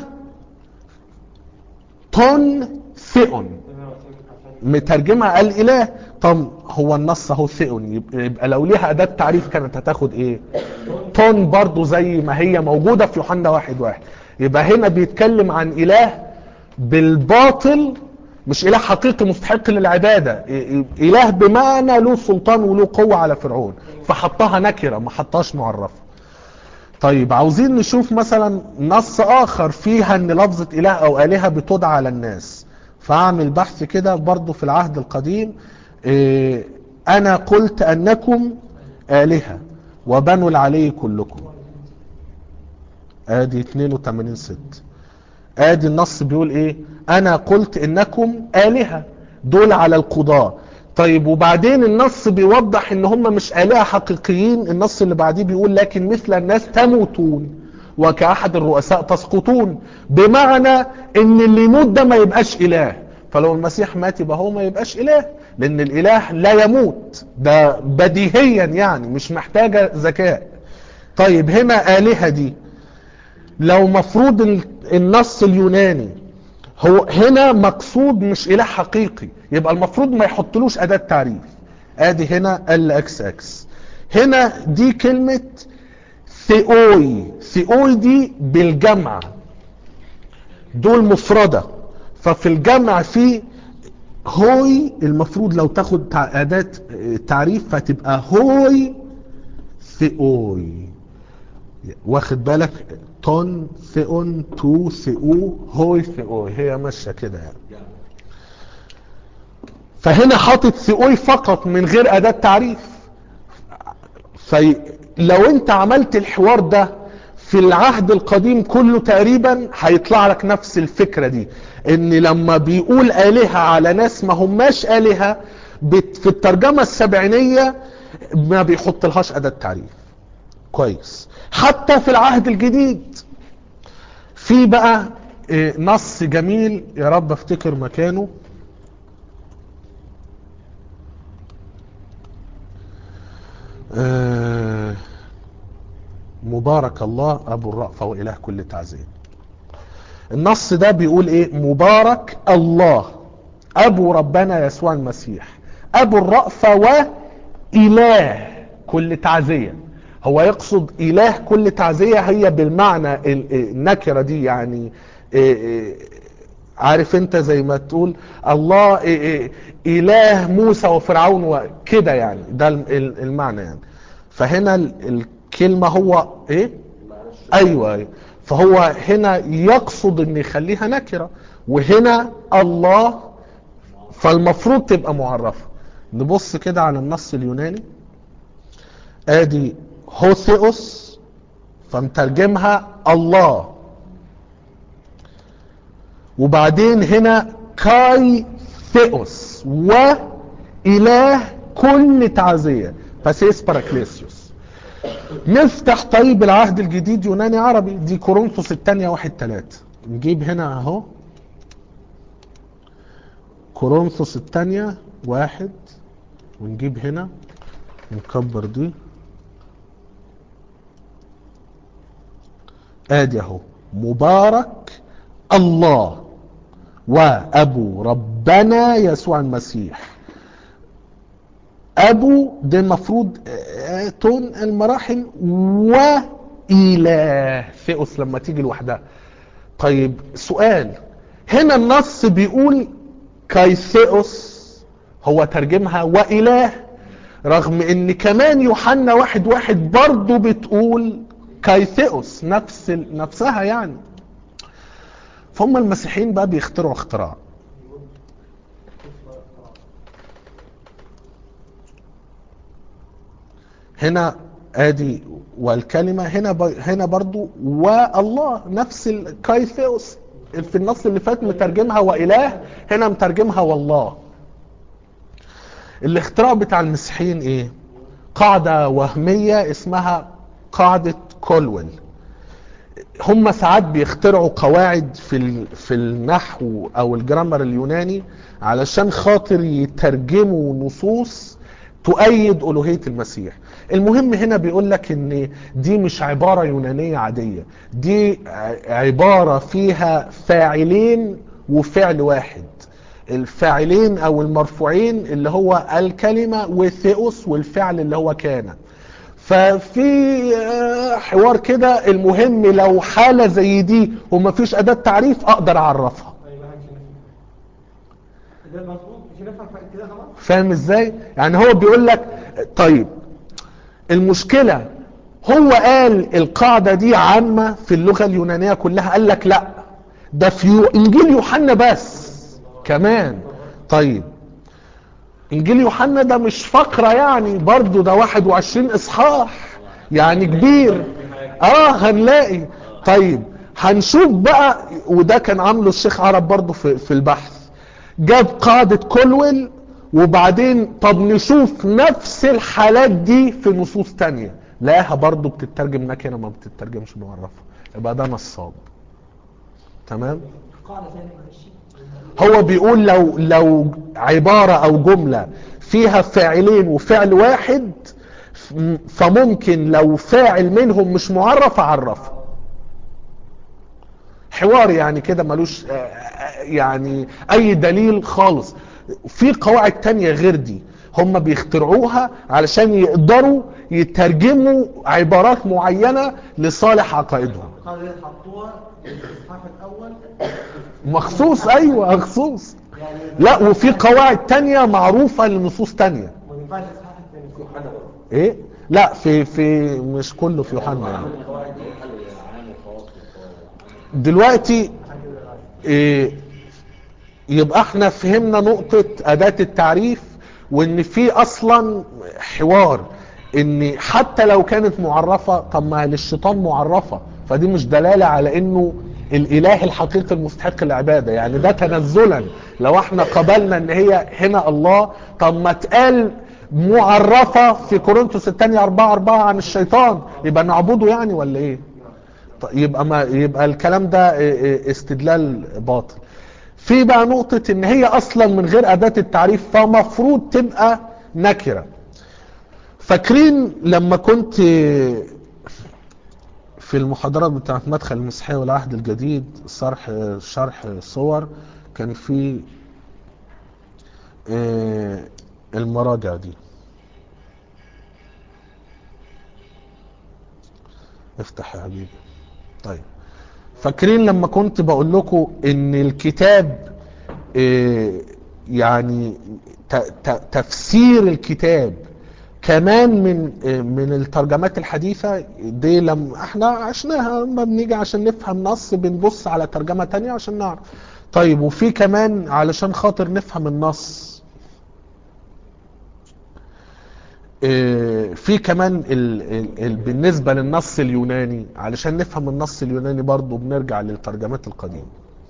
تون ثئون مترجمة الاله طب هو النص اهو ثئون يبقى يبقى لو ليها اداة تعريف كانت هتاخد ايه تون برضو زي ما هي موجودة في يوحنا واحد واحد يبقى هنا بيتكلم عن اله بالباطل مش اله حقيقي مستحق للعبادة إ- إ- اله بمعنى له سلطان وله قوة على فرعون فحطها نكرة ما حطهاش معرفة طيب عاوزين نشوف مثلا نص اخر فيها ان لفظة اله او الهة بتدعى على الناس فاعمل بحث كده برضو في العهد القديم إيه انا قلت انكم الهة وبنو العلي كلكم ادي 82 ست ادي النص بيقول ايه انا قلت انكم الهة دول على القضاء طيب وبعدين النص بيوضح ان هم مش الهة حقيقيين النص اللي بعديه بيقول لكن مثل الناس تموتون وكأحد الرؤساء تسقطون بمعنى ان اللي يموت ده ما يبقاش اله فلو المسيح مات يبقى هو ما يبقاش اله لان الاله لا يموت ده بديهيا يعني مش محتاجة ذكاء طيب هنا آلهة دي لو مفروض ال- النص اليوناني هو هنا مقصود مش اله حقيقي يبقى المفروض ما يحطلوش اداة تعريف ادي هنا ال اكس اكس هنا دي كلمة ثيوي ثيوي دي بالجمع دول مفردة ففي الجمع في هوي المفروض لو تاخد تع- اداة تعريف فتبقى هوي ثيوي واخد بالك تون ثئون تو ثئو هوي ثئوي هي ماشيه كده يعني فهنا حاطط ثئوي فقط من غير اداه تعريف فلو انت عملت الحوار ده في العهد القديم كله تقريبا هيطلع لك نفس الفكرة دي ان لما بيقول آلهة على ناس ما هماش آلهة بت- في الترجمة السبعينية ما بيحط لهاش أداة تعريف كويس حتى في العهد الجديد في بقى آه، نص جميل يا رب افتكر مكانه آه، مبارك الله ابو الرأفة واله كل تعزية النص ده بيقول ايه مبارك الله ابو ربنا يسوع المسيح ابو الرأفة واله كل تعزية هو يقصد اله كل تعزية هي بالمعنى ال- النكرة دي يعني إيه إيه عارف انت زي ما تقول الله إيه إيه اله موسى وفرعون وكده يعني ده ال- ال- المعنى يعني فهنا ال- الكلمة هو ايه ايوه أيوة. فهو هنا يقصد ان يخليها نكرة وهنا الله فالمفروض تبقى معرفة نبص كده على النص اليوناني ادي هوثيوس فمترجمها الله وبعدين هنا كاي ثيوس وإله كل تعزية باسيس باراكليسيوس نفتح طيب العهد الجديد يوناني عربي دي كورنثوس الثانية واحد تلاتة نجيب هنا اهو كورنثوس الثانية واحد ونجيب هنا نكبر دي ادي اهو مبارك الله وابو ربنا يسوع المسيح ابو ده المفروض آه، تون المراحل واله ثيوس لما تيجي لوحدها طيب سؤال هنا النص بيقول كايثيوس هو ترجمها واله رغم ان كمان يوحنا واحد واحد برضه بتقول كايثيوس نفس ال- نفسها يعني فهم المسيحيين بقى بيخترعوا اختراع هنا ادي والكلمه هنا ب... هنا برضو والله نفس الكايثيوس في النص اللي فات مترجمها واله هنا مترجمها والله الاختراع بتاع المسيحيين ايه قاعده وهميه اسمها قاعده كولويل هم ساعات بيخترعوا قواعد في ال- في النحو او الجرامر اليوناني علشان خاطر يترجموا نصوص تؤيد الوهيه المسيح المهم هنا بيقول لك ان دي مش عباره يونانيه عاديه دي ع- عباره فيها فاعلين وفعل واحد الفاعلين او المرفوعين اللي هو الكلمه وثيوس والفعل اللي هو كان ففي آه، حوار كده المهم لو حاله زي دي ومفيش اداه تعريف اقدر اعرفها ايوه همشي نفسي ده مظبوط مش هنفهم كده خلاص فاهم ازاي يعني هو بيقول لك طيب المشكله هو قال القاعده دي عامه في اللغه اليونانيه كلها قال لك لا ده في يو- انجيل يوحنا بس كمان طيب انجيل يوحنا ده مش فقره يعني برضو ده 21 اصحاح يعني كبير اه هنلاقي طيب هنشوف بقى وده كان عامله الشيخ عرب برضو في, في البحث جاب قاعدة كولويل وبعدين طب نشوف نفس الحالات دي في نصوص تانية لقاها برضو بتترجم نكرة ما بتترجمش معرفة يبقى ده نصاب تمام قاعدة ثانية معلش هو بيقول لو لو عبارة او جملة فيها فاعلين وفعل واحد ف- فممكن لو فاعل منهم مش معرف اعرفه حوار يعني كده ملوش آه، آه، يعني اي دليل خالص في قواعد تانية غير دي هم بيخترعوها علشان يقدروا يترجموا عبارات معينة لصالح عقائدهم القاعده دي حطوها في الاصحاح الاول مخصوص ايوه مخصوص يعني لا وفي قواعد تانية معروفة لنصوص تانية ما ينفعش الاصحاح الثاني يوحنا برضه ايه لا في في مش كله في يوحنا يعني القواعد دي عام وخاص دلوقتي إيه يبقى احنا فهمنا نقطة اداة التعريف وان في اصلا حوار ان حتى لو كانت معرفة طب ما للشيطان معرفة فدي مش دلالة على انه الاله الحقيقي المستحق العبادة يعني ده تنزلا لو احنا قبلنا ان هي هنا الله طب ما اتقال معرفة في كورنثوس الثانية أربعة أربعة عن الشيطان يبقى نعبده يعني ولا ايه طيب يبقى ما يبقى الكلام ده إيه إيه استدلال باطل في بقى نقطة ان هي اصلا من غير اداة التعريف فمفروض تبقى نكرة فاكرين لما كنت في المحاضرات بتاعت مدخل المسيحية والعهد الجديد شرح شرح صور كان في آه، المراجع دي افتح يا حبيبي طيب فاكرين لما كنت بقول لكم ان الكتاب آه، يعني ت- ت- تفسير الكتاب كمان من آه، من الترجمات الحديثة دي لما احنا عشناها لما بنيجي عشان نفهم نص بنبص على ترجمة تانية عشان نعرف طيب وفي كمان علشان خاطر نفهم النص آه، في كمان ال ال ال بالنسبة للنص اليوناني علشان نفهم النص اليوناني برضو بنرجع للترجمات القديمة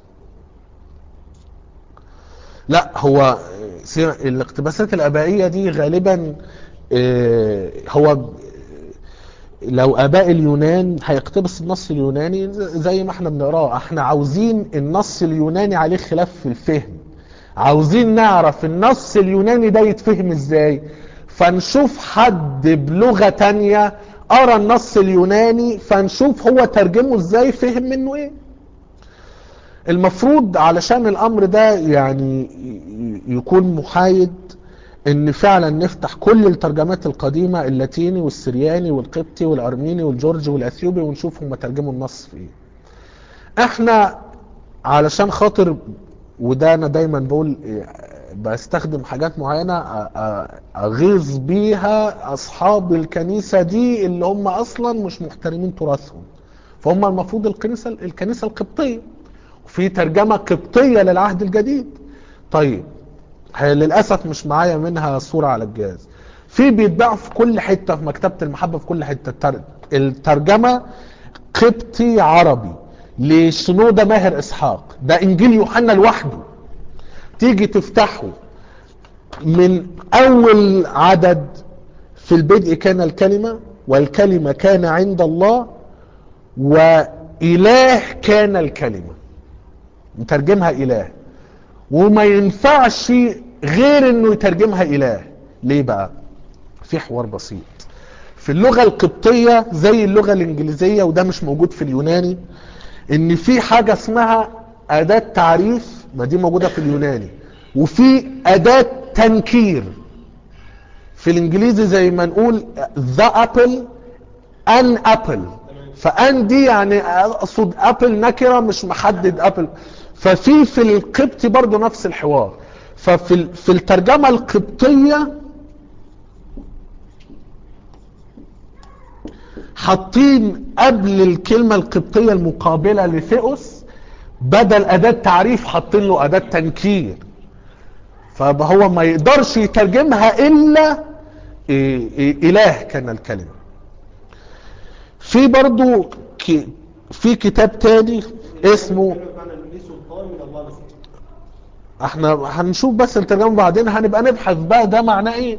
لا هو آه، سي- الاقتباسات الآبائية دي غالبا آه، هو ب- لو اباء اليونان هيقتبس النص اليوناني ز- زي ما احنا بنقراه احنا عاوزين النص اليوناني عليه خلاف في الفهم عاوزين نعرف النص اليوناني ده يتفهم ازاي فنشوف حد بلغة تانية قرا النص اليوناني فنشوف هو ترجمه ازاي فهم منه ايه المفروض علشان الامر ده يعني ي- يكون محايد ان فعلا نفتح كل الترجمات القديمة اللاتيني والسرياني والقبطي والارميني والجورجي والاثيوبي ونشوف هم ترجموا النص في ايه احنا علشان خاطر وده انا دايما بقول إيه، بستخدم حاجات معينة أ- أ- اغيظ بيها اصحاب الكنيسة دي اللي هم اصلا مش محترمين تراثهم فهم المفروض الكنيسة الكنيسة القبطية في ترجمة قبطية للعهد الجديد طيب هي للأسف مش معايا منها صورة على الجهاز في بيتباعوا في كل حتة في مكتبة المحبة في كل حتة التر- الترجمة قبطي عربي لشنودة ماهر إسحاق ده إنجيل يوحنا لوحده تيجي تفتحه من أول عدد في البدء كان الكلمة والكلمة كان عند الله وإله كان الكلمة مترجمها إله وما ينفعش غير انه يترجمها اله ليه بقى في حوار بسيط في اللغة القبطية زي اللغة الانجليزية وده مش موجود في اليوناني ان في حاجة اسمها اداة تعريف ما دي موجودة في اليوناني وفي اداة تنكير في الانجليزي زي ما نقول the apple an apple فان دي يعني اقصد ابل نكره مش محدد ابل ففي في القبطي برضو نفس الحوار ففي ال- في الترجمه القبطيه حاطين قبل الكلمه القبطيه المقابله لثيوس بدل اداه تعريف حاطين له اداه تنكير فهو ما يقدرش يترجمها الا إيه إيه اله كان الكلمه في برضو ك- في كتاب تاني اسمه معنى إن ليه سلطان من الله بس احنا هنشوف بس الترجمه بعدين هنبقى نبحث بقى ده معناه ايه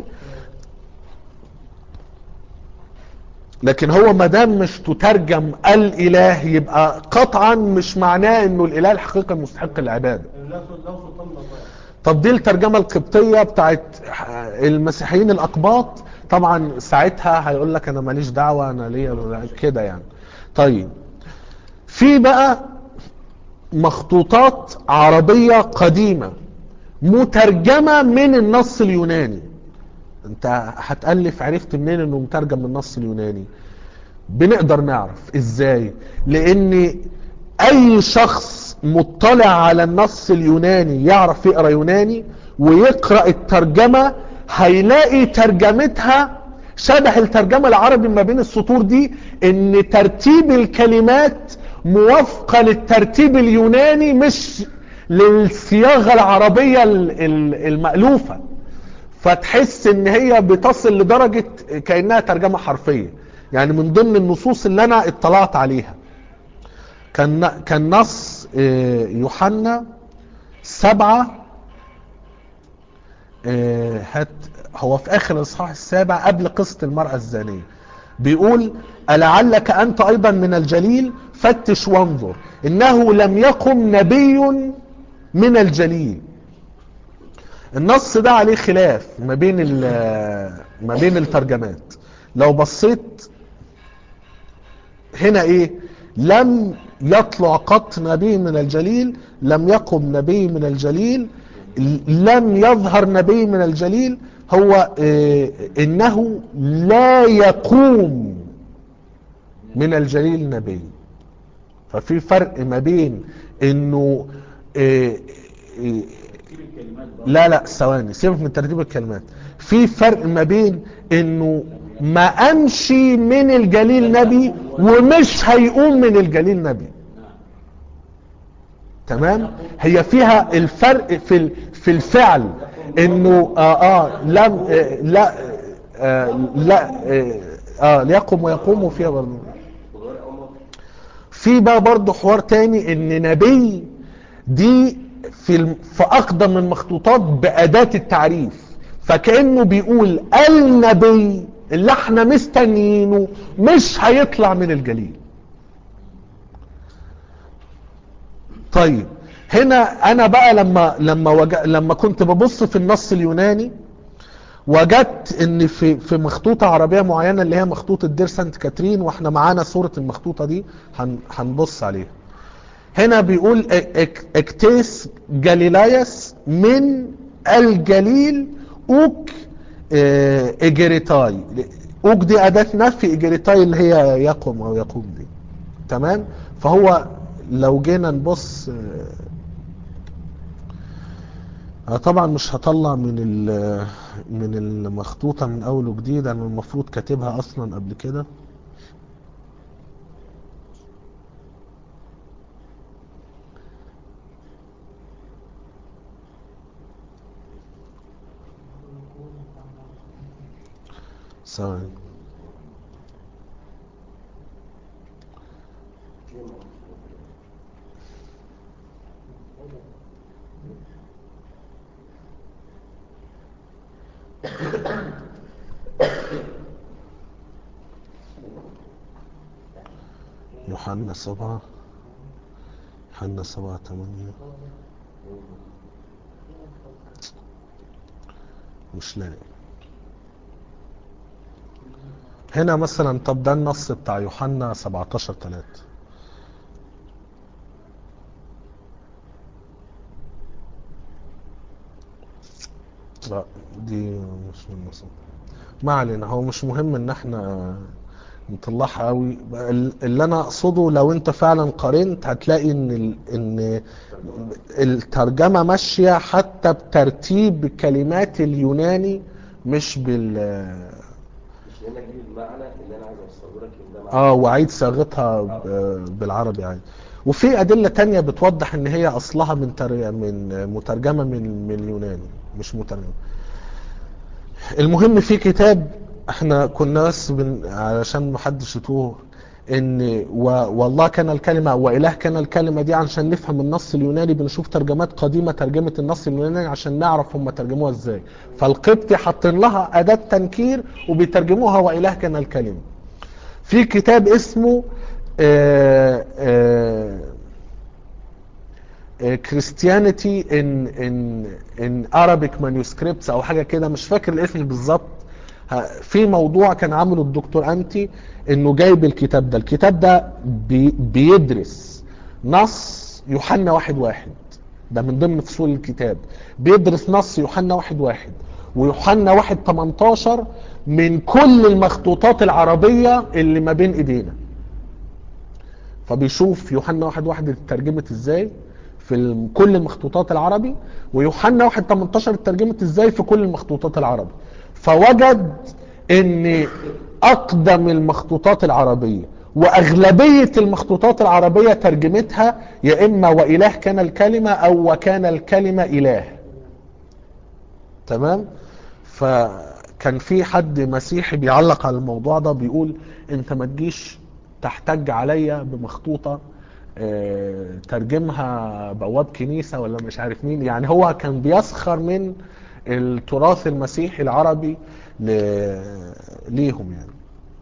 لكن هو ما دام مش تترجم الاله يبقى قطعا مش معناه انه الاله الحقيقي المستحق العباده إن له له سلطان من الله طب دي الترجمة القبطية بتاعت المسيحيين الأقباط طبعا ساعتها هيقول لك أنا ماليش دعوة أنا ليا كده يعني طيب في بقى مخطوطات عربية قديمة مترجمة من النص اليوناني انت هتألف عرفت منين انه مترجم من النص اليوناني بنقدر نعرف ازاي لان اي شخص مطلع على النص اليوناني يعرف يقرا يوناني ويقرا الترجمه هيلاقي ترجمتها شبه الترجمه العربي ما بين السطور دي ان ترتيب الكلمات موافقه للترتيب اليوناني مش للصياغه العربيه ال- ال- المالوفه فتحس ان هي بتصل لدرجة كأنها ترجمة حرفية يعني من ضمن النصوص اللي انا اطلعت عليها كان كان نص آه، يوحنا سبعة آه، هات هو في اخر الاصحاح السابع قبل قصة المرأة الزانية بيقول ألعلك أنت أيضا من الجليل فتش وانظر إنه لم يقم نبي من الجليل النص ده عليه خلاف ما بين ال- ما بين الترجمات لو بصيت هنا ايه لم يطلع قط نبي من الجليل لم يقم نبي من الجليل لم يظهر نبي من الجليل هو إيه انه لا يقوم من الجليل نبي ففي فرق ما بين انه إيه إيه لا لا ثواني سيبك من ترتيب الكلمات في فرق ما بين انه ما امشي من الجليل نبي ومش هيقوم من الجليل نبي تمام هي فيها الفرق في ال- في الفعل انه اه اه لم آه لا آه لا اه, آه ليقم ويقوم فيها برضه وغير أمر في بقى برضه حوار تاني ان نبي دي في الم- في اقدم المخطوطات باداه التعريف فكانه بيقول النبي اللي احنا مستنيينه مش هيطلع من الجليل طيب هنا انا بقى لما لما وج... لما كنت ببص في النص اليوناني وجدت ان في في مخطوطه عربيه معينه اللي هي مخطوطه دير سانت كاترين واحنا معانا صوره المخطوطه دي هن هنبص عليها هنا بيقول إك- إك- اكتيس جاليلايس من الجليل اوك آه، اجريتاي اوك دي اداه نفي اجريتاي اللي هي يقوم او يقوم دي تمام فهو لو جينا نبص آه، انا طبعا مش هطلع من ال- من المخطوطه من اول وجديد انا المفروض كاتبها اصلا قبل كده ثواني يوحنا سبعة يوحنا سبعة تمانية مش لاقي هنا مثلا طب ده النص بتاع يوحنا 17 3 لا دي مش من النص ما علينا هو مش مهم ان احنا نطلعها قوي اللي انا اقصده لو انت فعلا قارنت هتلاقي ان ال... ان الترجمه ماشيه حتى بترتيب كلمات اليوناني مش بال مش هنا اجيب المعنى اللي انا عايز اوصله لك ان ده معنى اه وعيد صياغتها ب- بالعربي عادي وفي ادله تانية بتوضح ان هي اصلها من تر... من مترجمه من من اليوناني مش مترجمه المهم في كتاب احنا كنا بس بن... علشان محدش يتوه ان و... والله كان الكلمه واله كان الكلمه دي عشان نفهم النص اليوناني بنشوف ترجمات قديمه ترجمه النص اليوناني عشان نعرف هم ترجموها ازاي فالقبطي حاطين لها اداه تنكير وبيترجموها واله كان الكلمه في كتاب اسمه آه، آه، كريستيانيتي ان ان ان Arabic manuscripts او حاجه كده مش فاكر الاسم بالظبط ه- في موضوع كان عامله الدكتور انتي انه جايب الكتاب ده الكتاب ده بي بيدرس نص يوحنا واحد واحد ده من ضمن فصول الكتاب بيدرس نص يوحنا واحد واحد ويوحنا واحد 18 من كل المخطوطات العربية اللي ما بين ايدينا فبيشوف يوحنا واحد واحد اترجمت ازاي في ال- كل المخطوطات العربي ويوحنا واحد 18 اترجمت ازاي في كل المخطوطات العربي فوجد ان اقدم المخطوطات العربية واغلبية المخطوطات العربية ترجمتها يا اما واله كان الكلمة او وكان الكلمة اله تمام فكان في حد مسيحي بيعلق على الموضوع ده بيقول انت ما تجيش تحتج عليا بمخطوطة آه، ترجمها بواب كنيسة ولا مش عارف مين يعني هو كان بيسخر من التراث المسيحي العربي ل- ليهم يعني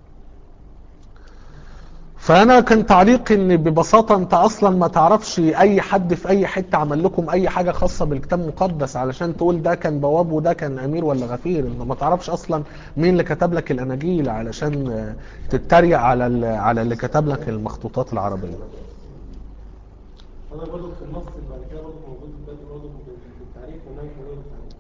فانا كان تعليقي ان ببساطه انت اصلا ما تعرفش اي حد في اي حته عمل لكم اي حاجه خاصه بالكتاب المقدس علشان تقول ده كان بواب وده كان امير ولا غفير انت ما تعرفش اصلا مين اللي كتب لك الاناجيل علشان آه، تتريق على ال- على اللي كتب لك المخطوطات العربيه هذا برضه في النص اللي بعد كده برضه موجود في البدء برضه في التعريف والنهي موجود في التعريف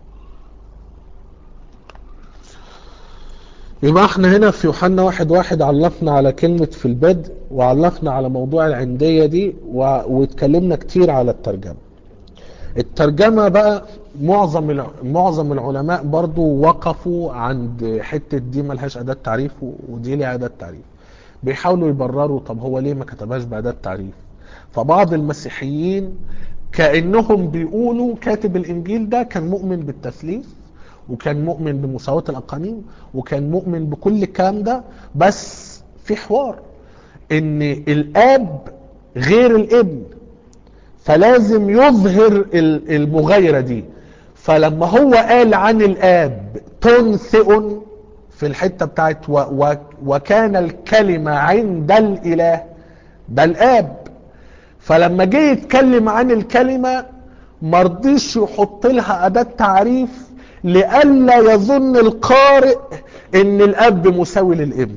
يبقى احنا هنا في يوحنا واحد واحد علقنا على كلمة في البدء وعلقنا على موضوع العندية دي و... واتكلمنا كتير على الترجمة الترجمة بقى معظم الع... معظم العلماء برضو وقفوا عند حتة دي ملهاش أداة تعريف و- ودي ليها أداة تعريف بيحاولوا يبرروا طب هو ليه ما كتبهاش بأداة تعريف فبعض المسيحيين كأنهم بيقولوا كاتب الإنجيل ده كان مؤمن بالتثليث وكان مؤمن بمساواة الأقانيم وكان مؤمن بكل الكلام ده بس في حوار ان الاب غير الابن فلازم يظهر ال- المغايرة دي فلما هو قال عن الاب تنثئ في الحتة بتاعت و و وكان الكلمة عند الاله ده الاب فلما جه يتكلم عن الكلمة مرضيش يحط لها أداة تعريف لئلا يظن القارئ ان الاب مساوي للابن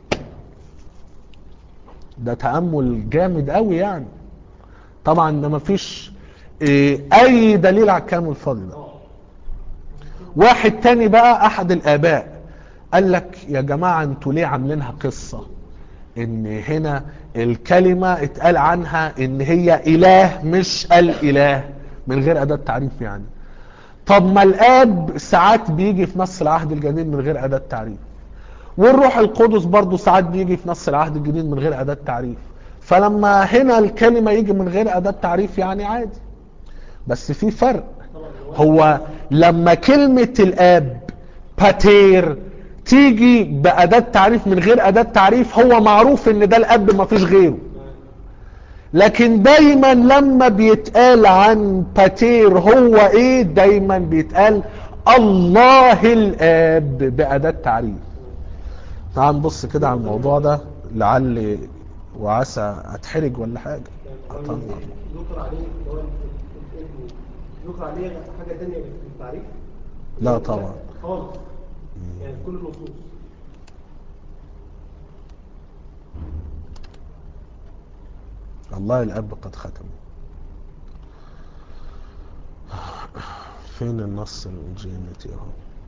ده تأمل جامد قوي يعني طبعا ده مفيش إيه، اي دليل على الكلام الفاضي ده واحد تاني بقى احد الاباء قال لك يا جماعة انتوا ليه عاملينها قصة ان هنا الكلمة اتقال عنها ان هي اله مش الاله من غير اداة تعريف يعني طب ما الاب ساعات بيجي في نص العهد الجديد من غير اداة تعريف والروح القدس برضو ساعات بيجي في نص العهد الجديد من غير اداة تعريف فلما هنا الكلمة يجي من غير اداة تعريف يعني عادي بس في فرق هو لما كلمة الاب باتير تيجي بأداة تعريف من غير أداة تعريف هو معروف ان ده الاب ما فيش غيره لكن دايما لما بيتقال عن باتير هو ايه دايما بيتقال الله الاب بأداة تعريف تعال نبص كده على الموضوع ده لعل وعسى اتحرج ولا حاجة أطلع. ذكر عليه اللي هو الابن ذكر عليه حاجه ثانيه في التعريف لا طبعا خالص يعني في كل النصوص الله الاب قد ختم فين النص الجينتي اهو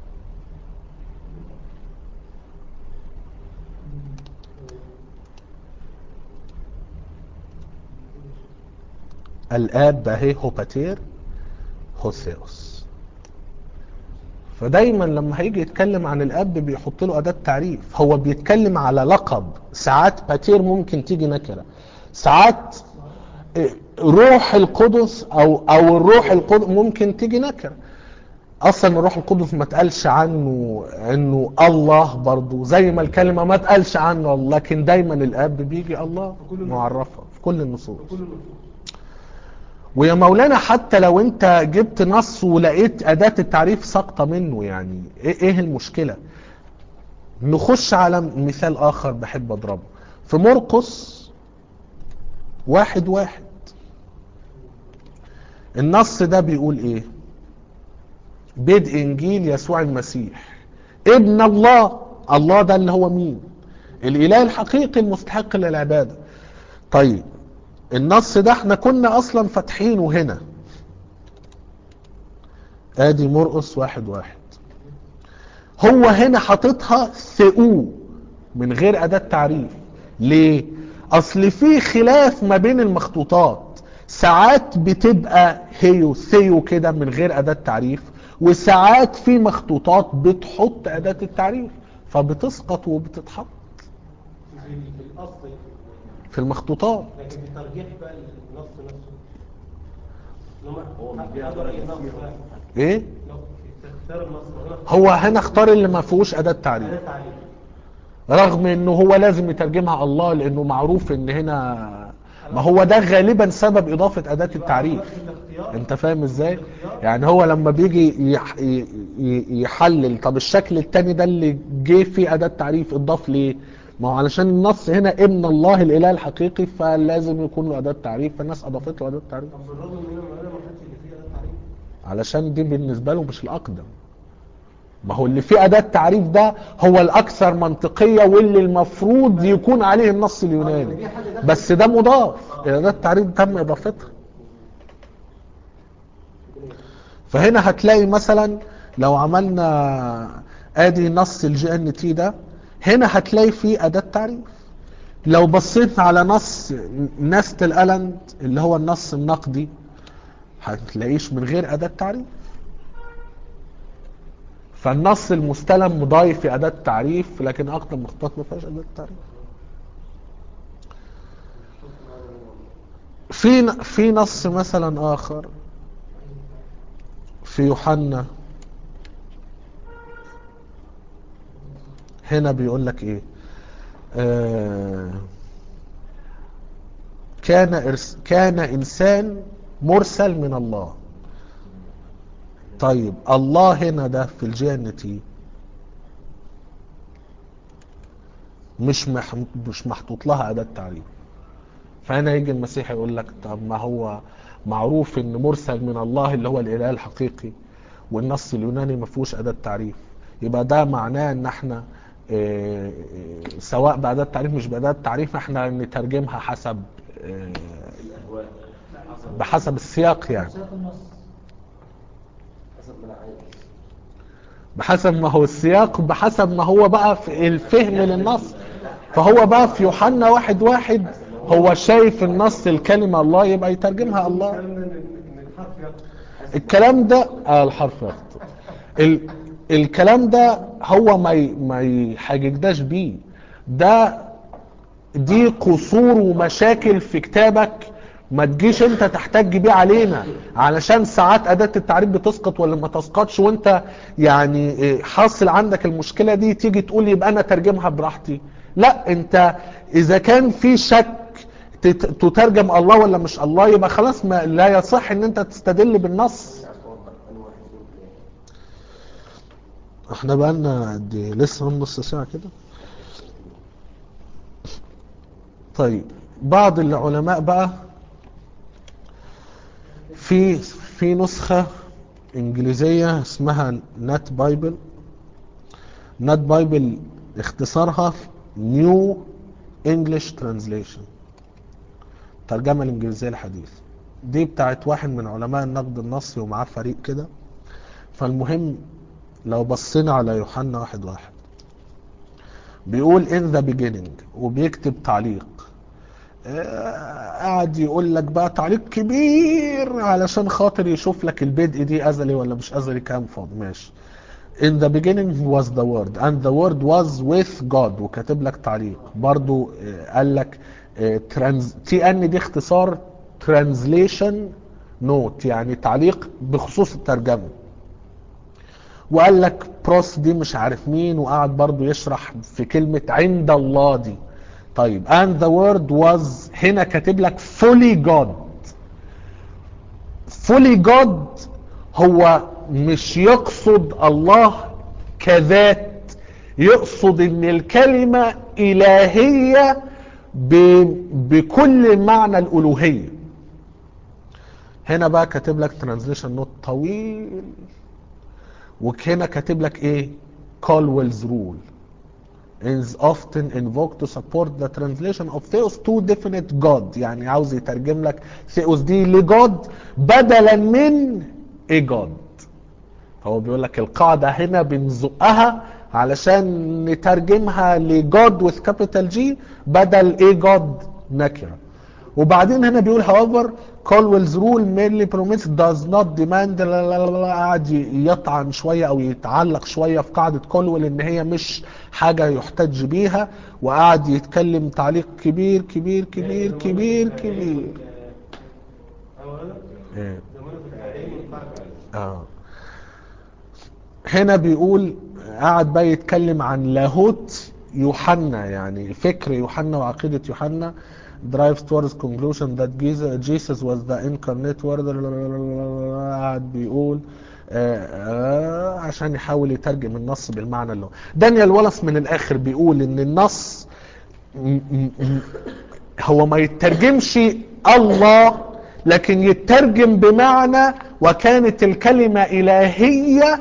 الاب اهي هوباتير هوثيوس فدايما لما هيجي يتكلم عن الاب بيحط له اداه تعريف هو بيتكلم على لقب ساعات باتير ممكن تيجي نكره ساعات روح القدس او او الروح القدس ممكن تيجي نكره اصلا الروح القدس ما اتقالش عنه انه الله برضو زي ما الكلمه ما اتقالش عنه الله لكن دايما الاب بيجي الله معرفه في كل النصوص في كل النصوص ويا مولانا حتى لو انت جبت نص ولقيت اداة التعريف ساقطة منه يعني ايه, ايه المشكلة نخش على مثال اخر بحب اضربه في مرقس واحد واحد النص ده بيقول ايه بدء انجيل يسوع المسيح ابن الله الله ده اللي هو مين الاله الحقيقي المستحق للعبادة طيب النص ده احنا كنا اصلا فاتحينه هنا ادي مرقس واحد واحد هو هنا حاططها ثقو من غير اداة تعريف ليه اصل في خلاف ما بين المخطوطات ساعات بتبقى هيو ثيو كده من غير اداة تعريف وساعات في مخطوطات بتحط اداة التعريف فبتسقط وبتتحط في في الاصل في المخطوطات لكن في الترجيح بقى النص نفسه لما هذا راي النص بقى ايه لو اختار النص هنا هو هنا اختار اللي ما فيهوش اداة تعريف ده تعليم رغم انه هو لازم يترجمها الله لانه معروف ان هنا ما هو ده غالبا سبب اضافة اداة التعريف الاختيار انت فاهم ازاي يعني هو لما بيجي يح- ي- ي- يحلل طب الشكل التاني ده اللي جه فيه اداة تعريف اضاف ليه ما هو علشان النص هنا ابن الله الاله الحقيقي فلازم يكون له اداة تعريف فالناس اضافت له اداة تعريف طب بالرغم من هنا ما خدش اللي فيه ده تعليم علشان دي بالنسبة له مش الأقدم ما هو اللي فيه أداة تعريف ده هو الأكثر منطقية واللي المفروض يكون عليه النص اليوناني بس ده مضاف أداة التعريف تم إضافتها فهنا هتلاقي مثلا لو عملنا ادي نص الجي ان تي ده هنا هتلاقي فيه اداة تعريف لو بصيت على نص نست الالند اللي هو النص النقدي هتلاقيش من غير أداة تعريف فالنص المستلم مضايف في أداة تعريف لكن أقدم مخطوطات ما فيهاش أداة تعريف في في نص مثلا آخر في يوحنا هنا بيقول لك ايه آه كان إرس كان انسان مرسل من الله طيب الله هنا ده في الجي ان تي مش مح مش محطوط لها اداه تعريف فهنا يجي المسيح يقول لك طب ما هو معروف ان مرسل من الله اللي هو الاله الحقيقي والنص اليوناني ما فيهوش اداه تعريف يبقى ده معناه ان احنا آه، آه، سواء باداه تعريف مش باداه تعريف احنا نترجمها حسب آه، الاهواء حسب بحسب السياق يعني سياق النص حسب ما انا عايز بحسب ما هو السياق بحسب ما هو بقى في الفهم للنص فهو بقى في يوحنا واحد واحد هو شايف النص الكلمة الله يبقى يترجمها الله الكلام ده ان إن الحرف يقطع الكلام ده آه الحرف يخطئ ال... الكلام ده هو ما ي... ما يحججناش بيه ده دي قصور ومشاكل في كتابك ما تجيش انت تحتج بيه علينا علشان ساعات اداة التعريف بتسقط ولا ما تسقطش وانت يعني إيه، حاصل عندك المشكلة دي تيجي تقول يبقى انا ترجمها براحتي لا انت اذا كان في شك تت- تترجم الله ولا مش الله يبقى خلاص ما لا يصح ان انت تستدل بالنص عايز توضح انا واحد فيهم ايه احنا بقالنا قد ايه لسه من نص ساعة كده طيب بعض العلماء بقى في في نسخة انجليزية اسمها نت بايبل نت بايبل اختصارها نيو انجلش ترانزليشن الترجمة الانجليزية الحديث دي بتاعت واحد من علماء النقد النصي ومعاه فريق كده فالمهم لو بصينا على يوحنا واحد واحد بيقول in the beginning وبيكتب تعليق آه، قاعد يقول لك بقى تعليق كبير علشان خاطر يشوف لك البدء دي ازلي ولا مش ازلي كام فاضي ماشي in the beginning was the word and the word was with God وكاتب لك تعليق برضو آه، قال لك ترانز تي ان دي اختصار translation note يعني تعليق بخصوص الترجمه وقال لك بروس دي مش عارف مين وقعد برضو يشرح في كلمة عند الله دي طيب and the word was هنا كاتب لك fully God fully God هو مش يقصد الله كذات يقصد ان الكلمة الهية ب- بكل معنى الالوهية هنا بقى كاتب لك ترانزليشن نوت طويل وهنا كاتب لك ايه Caldwell's rule is often invoked to support the translation of theos to definite God يعني عاوز يترجم لك theos دي لجود بدلا من a God هو بيقول لك القاعدة هنا بنزقها علشان نترجمها لجود with capital G بدل a God نكرة وبعدين هنا بيقول however Caldwell's rule merely permits does not demand لا لا لا لا قاعد يطعن شوية او يتعلق شوية في قاعدة كولويل ان هي مش حاجة يحتج بيها وقعد يتكلم تعليق كبير كبير كبير كبير كبير اولا إيه. زمان في التعليم والقاعدة اه هنا بيقول قعد بقى يتكلم عن لاهوت يوحنا يعني فكر يوحنا وعقيدة يوحنا drives towards conclusion that Jesus Jesus was the incarnate word قعد بيقول آه آه عشان يحاول يترجم النص بالمعنى اللي هو دانيال ولس من الاخر بيقول ان النص م- م- م- هو ما يترجمش الله لكن يترجم بمعنى وكانت الكلمة إلهية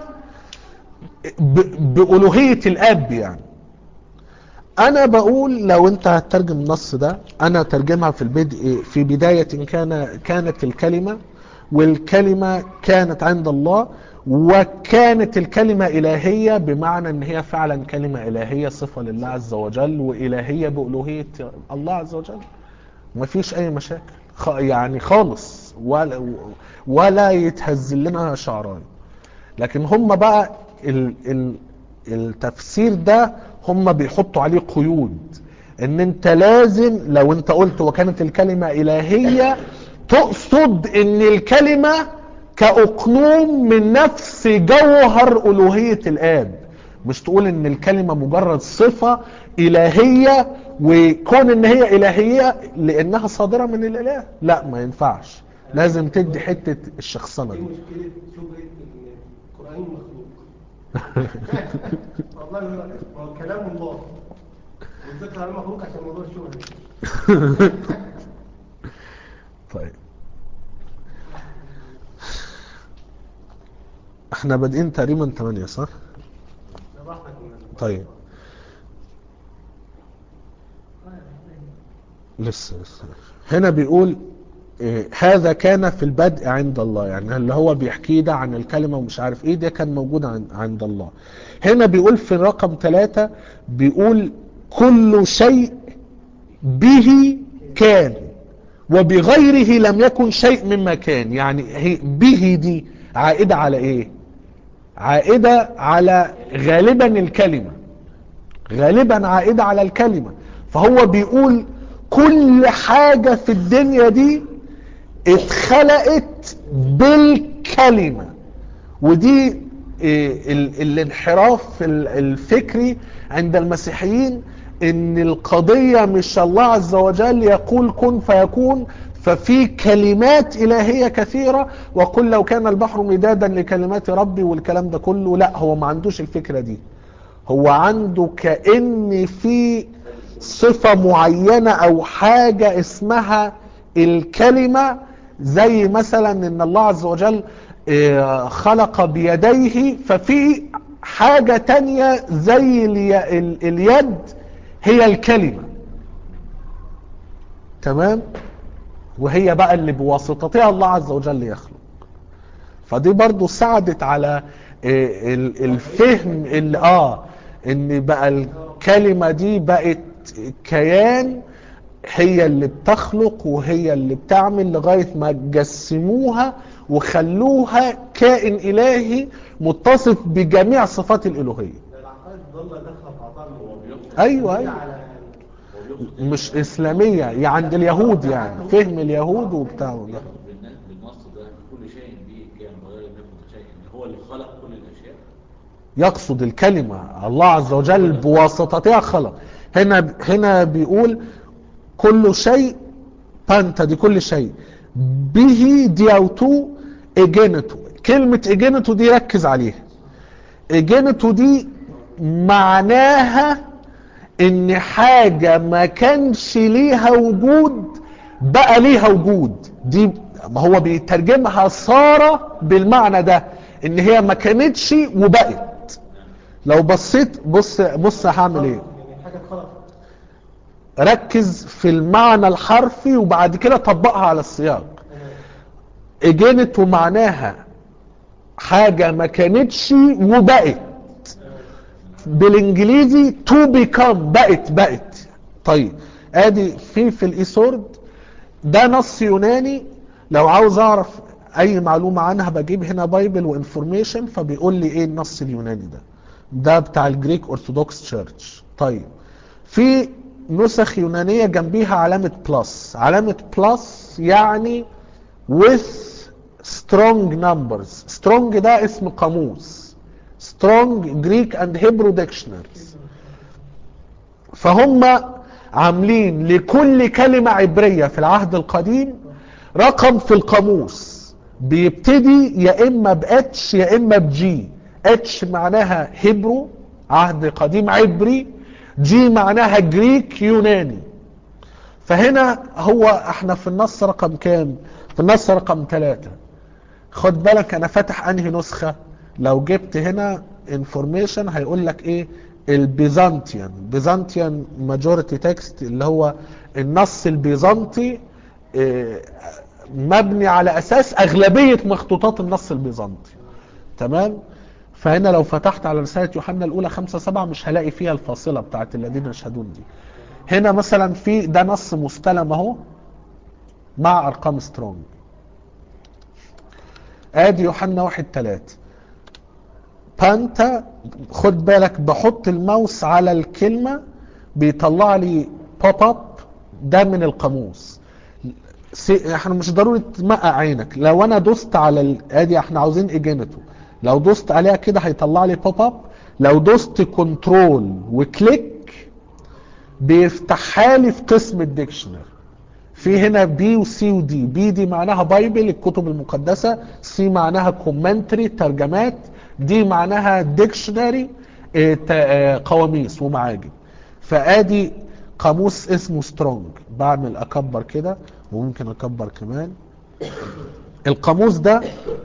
ب- بألوهية الأب يعني أنا بقول لو أنت هتترجم النص ده أنا ترجمها في البدء في بداية كان كانت الكلمة والكلمة كانت عند الله وكانت الكلمة إلهية بمعنى أن هي فعلا كلمة إلهية صفة لله عز وجل وإلهية بألوهية الله عز وجل مفيش أي مشاكل خ- يعني خالص ولا, ولا يتهز لنا شعران لكن هم بقى ال ال التفسير ده هم بيحطوا عليه قيود ان انت لازم لو انت قلت وكانت الكلمة الهية تقصد ان الكلمة كأقنوم من نفس جوهر ألوهية الآب مش تقول ان الكلمة مجرد صفة الهية وكون ان هي الهية لانها صادرة من الاله لا ما ينفعش لازم تدي حتة الشخصنة ايه دي مشكلة شبهة ان القرآن مخلوق والله يقول لك ما هو كلام الله والذكر على مخلوق عشان موضوع الشبهة طيب احنا بادئين تقريبا 8 صح؟ ده بحثك من طيب لسه لسه هنا بيقول إيه، هذا كان في البدء عند الله يعني اللي هو بيحكيه ده عن الكلمة ومش عارف ايه ده كان موجود عن عند الله هنا بيقول في رقم ثلاثة بيقول كل شيء به كان وبغيره لم يكن شيء مما كان يعني هي به دي عائدة على ايه عائدة على غالبا الكلمة غالبا عائدة على الكلمة فهو بيقول كل حاجة في الدنيا دي اتخلقت بالكلمة ودي إيه، ال- الانحراف ال- الفكري عند المسيحيين ان القضية مش الله عز وجل يقول كن فيكون ففي كلمات إلهية كثيرة وقل لو كان البحر مدادا لكلمات ربي والكلام ده كله لا هو ما عندوش الفكرة دي هو عنده كأن في صفة معينة او حاجة اسمها الكلمة زي مثلا ان الله عز وجل آه، خلق بيديه ففي حاجة تانية زي الي- ال- اليد هي الكلمة تمام وهي بقى اللي بواسطتها الله عز وجل يخلق فدي برضو ساعدت على آه، ال- الفهم اللي اه ان بقى الكلمة دي بقت كيان هي اللي بتخلق وهي اللي بتعمل لغاية ما جسموها وخلوها كائن إلهي متصف بجميع صفات الإلوهية العقائد ضالة داخلة في عطاء الموضوع أيوة أيوة على مش إسلامية يعني عند اليهود يعني فهم اليهود وبتاع ده بالن- بالنص ده كل شيء به كان وغير لم يكن شيء ان هو اللي خلق كل الاشياء يقصد الكلمة الله عز وجل بواسطتها خلق هنا هنا بيقول كل شيء بانتا دي كل شيء به ديوتو اجينتو كلمة اجينتو دي ركز عليها اجينتو دي معناها ان حاجة ما كانش ليها وجود بقى ليها وجود دي ما هو بيترجمها صار بالمعنى ده ان هي ما كانتش وبقت لو بصيت بص بص هعمل ايه يعني حاجة اتخلقت ركز في المعنى الحرفي وبعد كده طبقها على السياق اجنت ومعناها حاجة ما كانتش وبقت بالانجليزي تو بيكام بقت بقت طيب ادي في في الايسورد ده نص يوناني لو عاوز اعرف اي معلومة عنها بجيب هنا بايبل وانفورميشن فبيقول لي ايه النص اليوناني ده ده بتاع الجريك ارثوذكس تشيرش طيب في نسخ يونانية جنبيها علامة بلس علامة بلس يعني with strong numbers strong ده اسم قاموس strong Greek and Hebrew dictionaries فهم عاملين لكل كلمة عبرية في العهد القديم رقم في القاموس بيبتدي يا اما باتش يا اما بجي اتش معناها هيبرو عهد قديم عبري جي معناها جريك يوناني فهنا هو احنا في النص رقم كام في النص رقم ثلاثة خد بالك انا فاتح انهي نسخة لو جبت هنا انفورميشن هيقول لك ايه البيزنطيان بيزنطيان ماجوريتي تكست اللي هو النص البيزنطي إيه، مبني على اساس اغلبية مخطوطات النص البيزنطي تمام فهنا لو فتحت على رسالة يوحنا الأولى خمسة سبعة مش هلاقي فيها الفاصلة بتاعت الذين يشهدون دي هنا مثلا في ده نص مستلم اهو مع أرقام سترونج ادي يوحنا واحد تلاتة بانتا خد بالك بحط الماوس على الكلمة بيطلع لي بوب اب ده من القاموس سي- احنا مش ضروري تمقع عينك لو انا دوست على ال... ادي احنا عاوزين اجينته لو دوست عليها كده هيطلع لي بوب اب لو دوست كنترول وكليك بيفتحها لي في قسم الديكشنري في هنا بي وسي ودي بي دي معناها بايبل الكتب المقدسة سي معناها كومنتري ترجمات دي معناها ديكشنري قواميس ومعاجم فادي قاموس اسمه سترونج بعمل اكبر كده وممكن اكبر كمان القاموس ده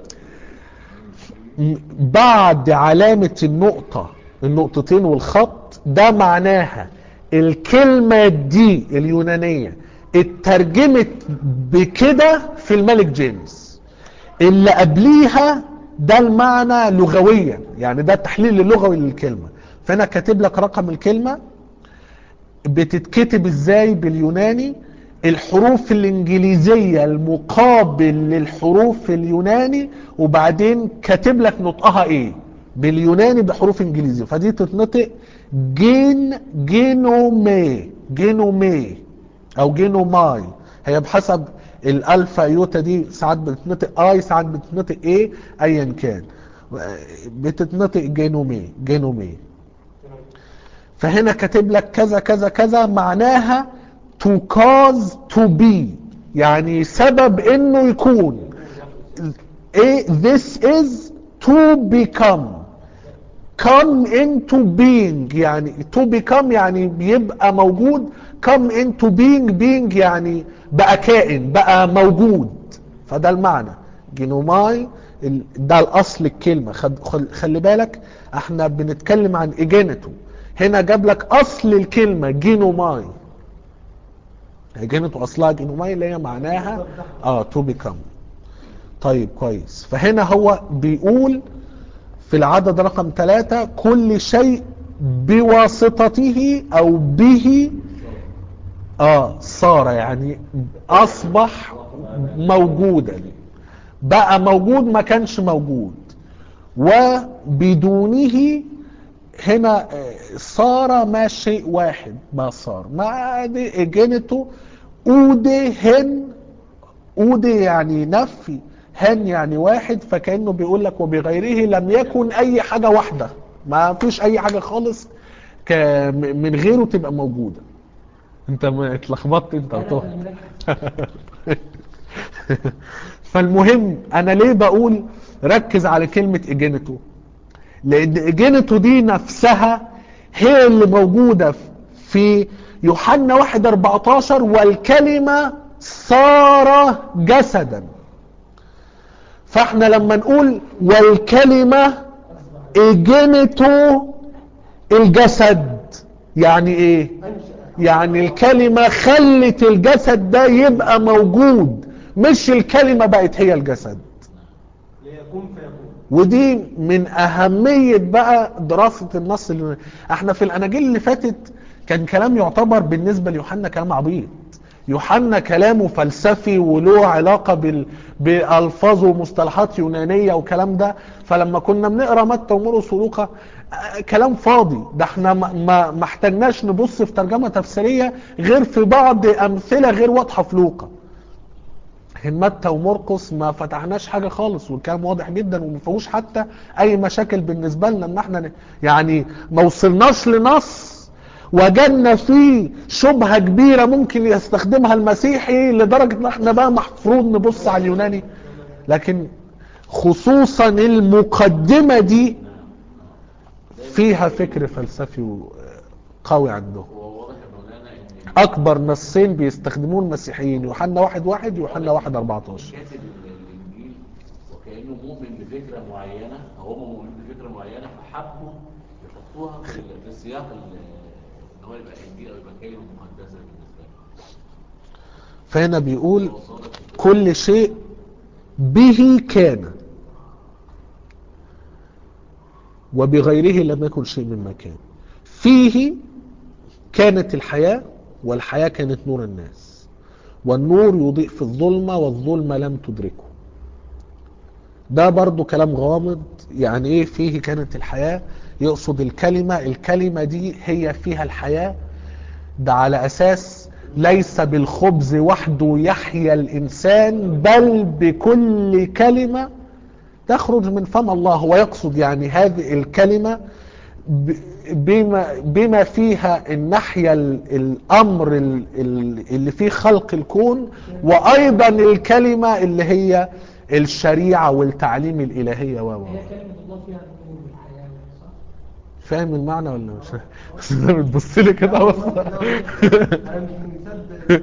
م- بعد علامة النقطة النقطتين والخط ده معناها الكلمة دي اليونانية اترجمت بكده في الملك جيمس اللي قبليها ده المعنى لغويا يعني ده التحليل اللغوي للكلمة فانا كاتب لك رقم الكلمة بتتكتب ازاي باليوناني الحروف الانجليزية المقابل للحروف اليوناني وبعدين كاتب لك نطقها ايه باليوناني بحروف انجليزية فدي تتنطق جين جينومي جينومي او جينوماي هي بحسب الالفا يوتا دي ساعات بتتنطق اي ساعات بتتنطق ايه ايا كان بتتنطق جينومي جينومي فهنا كاتب لك كذا كذا كذا معناها to cause to be يعني سبب انه يكون ايه this is to become come into being يعني to become يعني بيبقى موجود come into being being يعني بقى كائن بقى موجود فده المعنى جينوماي ال- ده الاصل الكلمه خد- خل- خلي بالك احنا بنتكلم عن اجانته هنا جاب لك اصل الكلمه جينوماي اجانته اصلها جينوماي اللي هي معناها اه تو بيكم طيب كويس فهنا هو بيقول في العدد رقم ثلاثة كل شيء بواسطته او به اه صار يعني اصبح موجودا بقى موجود ما كانش موجود وبدونه هنا آه، صار ما شيء واحد ما صار ما دي اجنته اودي هن اودي يعني نفي هن يعني واحد فكأنه بيقول لك وبغيره لم يكن اي حاجة واحدة ما فيش اي حاجة خالص ك من غيره تبقى موجودة انت ما اتلخبطت انت وتهت فالمهم انا ليه بقول ركز على كلمة اجنته لان اجنته دي نفسها هي اللي موجودة في يوحنا 1 14 والكلمة صار جسدا فاحنا لما نقول والكلمة اجنته الجسد يعني ايه يعني الكلمة خلت الجسد ده يبقى موجود مش الكلمة بقت هي الجسد ليكون فيكون ودي من اهمية بقى دراسة النص اللي احنا في الاناجيل اللي فاتت كان كلام يعتبر بالنسبة ليوحنا كلام عبيط يوحنا كلامه فلسفي وله علاقة بال... بألفاظ ومصطلحات يونانية وكلام ده فلما كنا بنقرا متى ومرقس ولوقا آه، كلام فاضي ده احنا ما, ما, ما احتاجناش نبص في ترجمة تفسيرية غير في بعض أمثلة غير واضحة في لوقا لكن متى ومرقس ما فتحناش حاجه خالص والكلام واضح جدا وما فيهوش حتى اي مشاكل بالنسبه لنا ان احنا ن- يعني ما وصلناش لنص وجدنا فيه شبهه كبيره ممكن يستخدمها المسيحي لدرجه ان احنا بقى محفروض نبص على اليوناني لكن خصوصا المقدمه دي فيها فكر فلسفي قوي عندهم هو واضح يا مولانا ان اكبر نصين بيستخدموه المسيحيين يوحنا واحد واحد يوحنا واحد 14 كاتب الانجيل وكانه مؤمن بفكره معينه او هم مؤمنين بفكره معينه فحبوا يحطوها في ال- في السياق ال- ان هو يبقى انجيل او يبقى كلمه مقدسه بالنسبه له فهنا بيقول هو صادق في كده. كل شيء به كان وبغيره لم يكن شيء مما كان فيه كانت الحياة والحياة كانت نور الناس والنور يضيء في الظلمة والظلمة لم تدركه ده برضو كلام غامض يعني ايه فيه كانت الحياة يقصد الكلمة الكلمة دي هي فيها الحياة ده على اساس ليس بالخبز وحده يحيا الانسان بل بكل كلمة تخرج من فم الله هو يقصد يعني هذه الكلمة ب- بما بما فيها الناحيه ال- الامر ال- ال- اللي فيه خلق الكون وايضا الكلمه اللي هي الشريعه والتعليم الالهيه و و- و. هي كلمة الله فيها النور والحياة صح؟ فاهم المعنى ولا مش فاهم؟ بس انت بتبص لي كده بص انا مش مصدق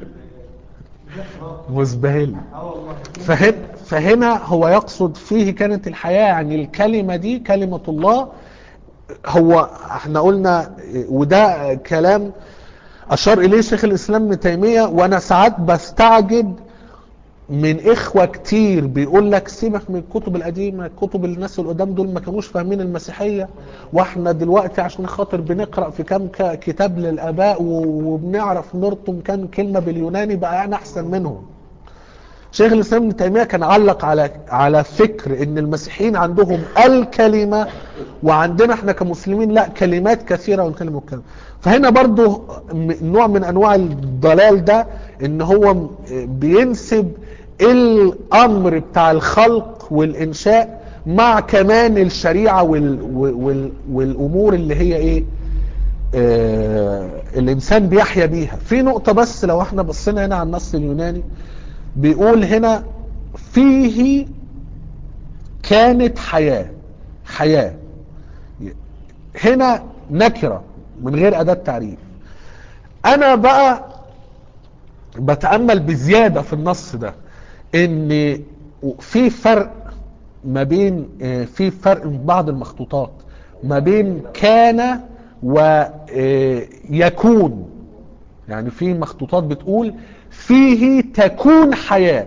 مزبهل اه والله فهنا فهنا هو يقصد فيه كانت الحياة يعني الكلمة دي كلمة الله هو احنا قلنا وده كلام اشار اليه شيخ الاسلام ابن تيمية وانا ساعات بستعجب من اخوة كتير بيقول لك سيبك من الكتب القديمة كتب الناس القدام دول ما كانوش فاهمين المسيحية واحنا دلوقتي عشان خاطر بنقرأ في كام ك- كتاب للاباء و- وبنعرف نرطم كام كلمة باليوناني بقى احنا احسن منهم شيخ الاسلام ابن تيميه كان علق على على فكر ان المسيحيين عندهم الكلمه وعندنا احنا كمسلمين لا كلمات كثيره ونكلم الكلمه فهنا برضو م- نوع من انواع الضلال ده ان هو م- بينسب الامر بتاع الخلق والانشاء مع كمان الشريعه وال وال والامور اللي هي ايه آه الانسان بيحيا بيها في نقطه بس لو احنا بصينا هنا على النص اليوناني بيقول هنا فيه كانت حياة حياة هنا نكرة من غير أداة تعريف أنا بقى بتأمل بزيادة في النص ده إن في فرق ما بين آه، في فرق في بعض المخطوطات ما بين كان ويكون يعني في مخطوطات بتقول فيه تكون حياة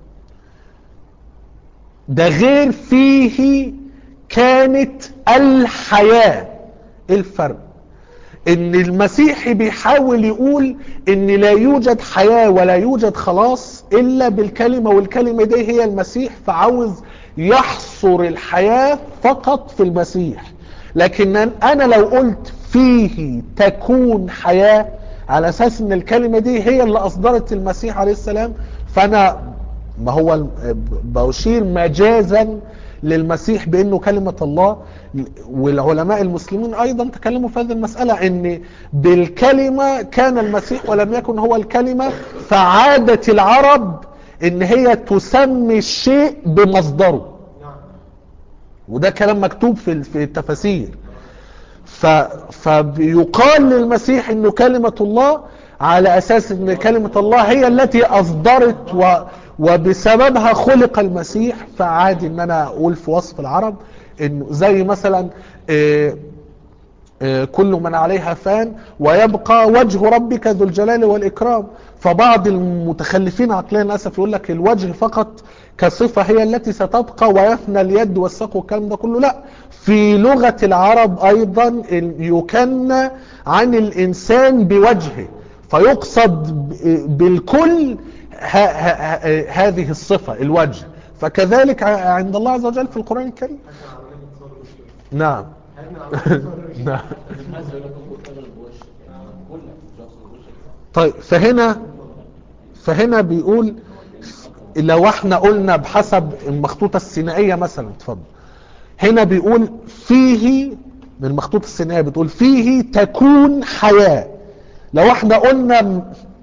ده غير فيه كانت الحياة ايه الفرق ان المسيحي بيحاول يقول ان لا يوجد حياة ولا يوجد خلاص الا بالكلمة والكلمة دي هي المسيح فعاوز يحصر الحياة فقط في المسيح لكن انا لو قلت فيه تكون حياة على اساس ان الكلمة دي هي اللي اصدرت المسيح عليه السلام فانا ما هو ال- بشير مجازا للمسيح بانه كلمة الله والعلماء المسلمين ايضا تكلموا في هذه المسألة ان بالكلمة كان المسيح ولم يكن هو الكلمة فعادت العرب ان هي تسمي الشيء بمصدره نعم وده كلام مكتوب في في التفاسير ف فبيقال للمسيح انه كلمة الله على اساس ان كلمة الله هي التي اصدرت و وبسببها خلق المسيح فعادي ان انا اقول في وصف العرب انه زي مثلا آه، آه، كل من عليها فان ويبقى وجه ربك ذو الجلال والإكرام فبعض المتخلفين عقليا للأسف يقول لك الوجه فقط كصفة هي التي ستبقى ويفنى اليد والساق والكلام ده كله لا في لغة العرب أيضا ال- يكنى عن الإنسان بوجهه فيقصد ب- بالكل ه- ه- ه- هذه الصفة الوجه فكذلك ع- عند الله عز وجل في القرآن الكريم احنا عمالين نتصور وش نعم احنا عمالين نتصور وش نعم الناس يقول لك انظر تغلب بوشك يعني كلك مش اقصد وشك طيب فهنا فهنا بيقول لو احنا قلنا بحسب المخطوطة السينائية مثلا اتفضل هنا بيقول فيه من المخطوطة السينائية بتقول فيه تكون حياة لو احنا قلنا م-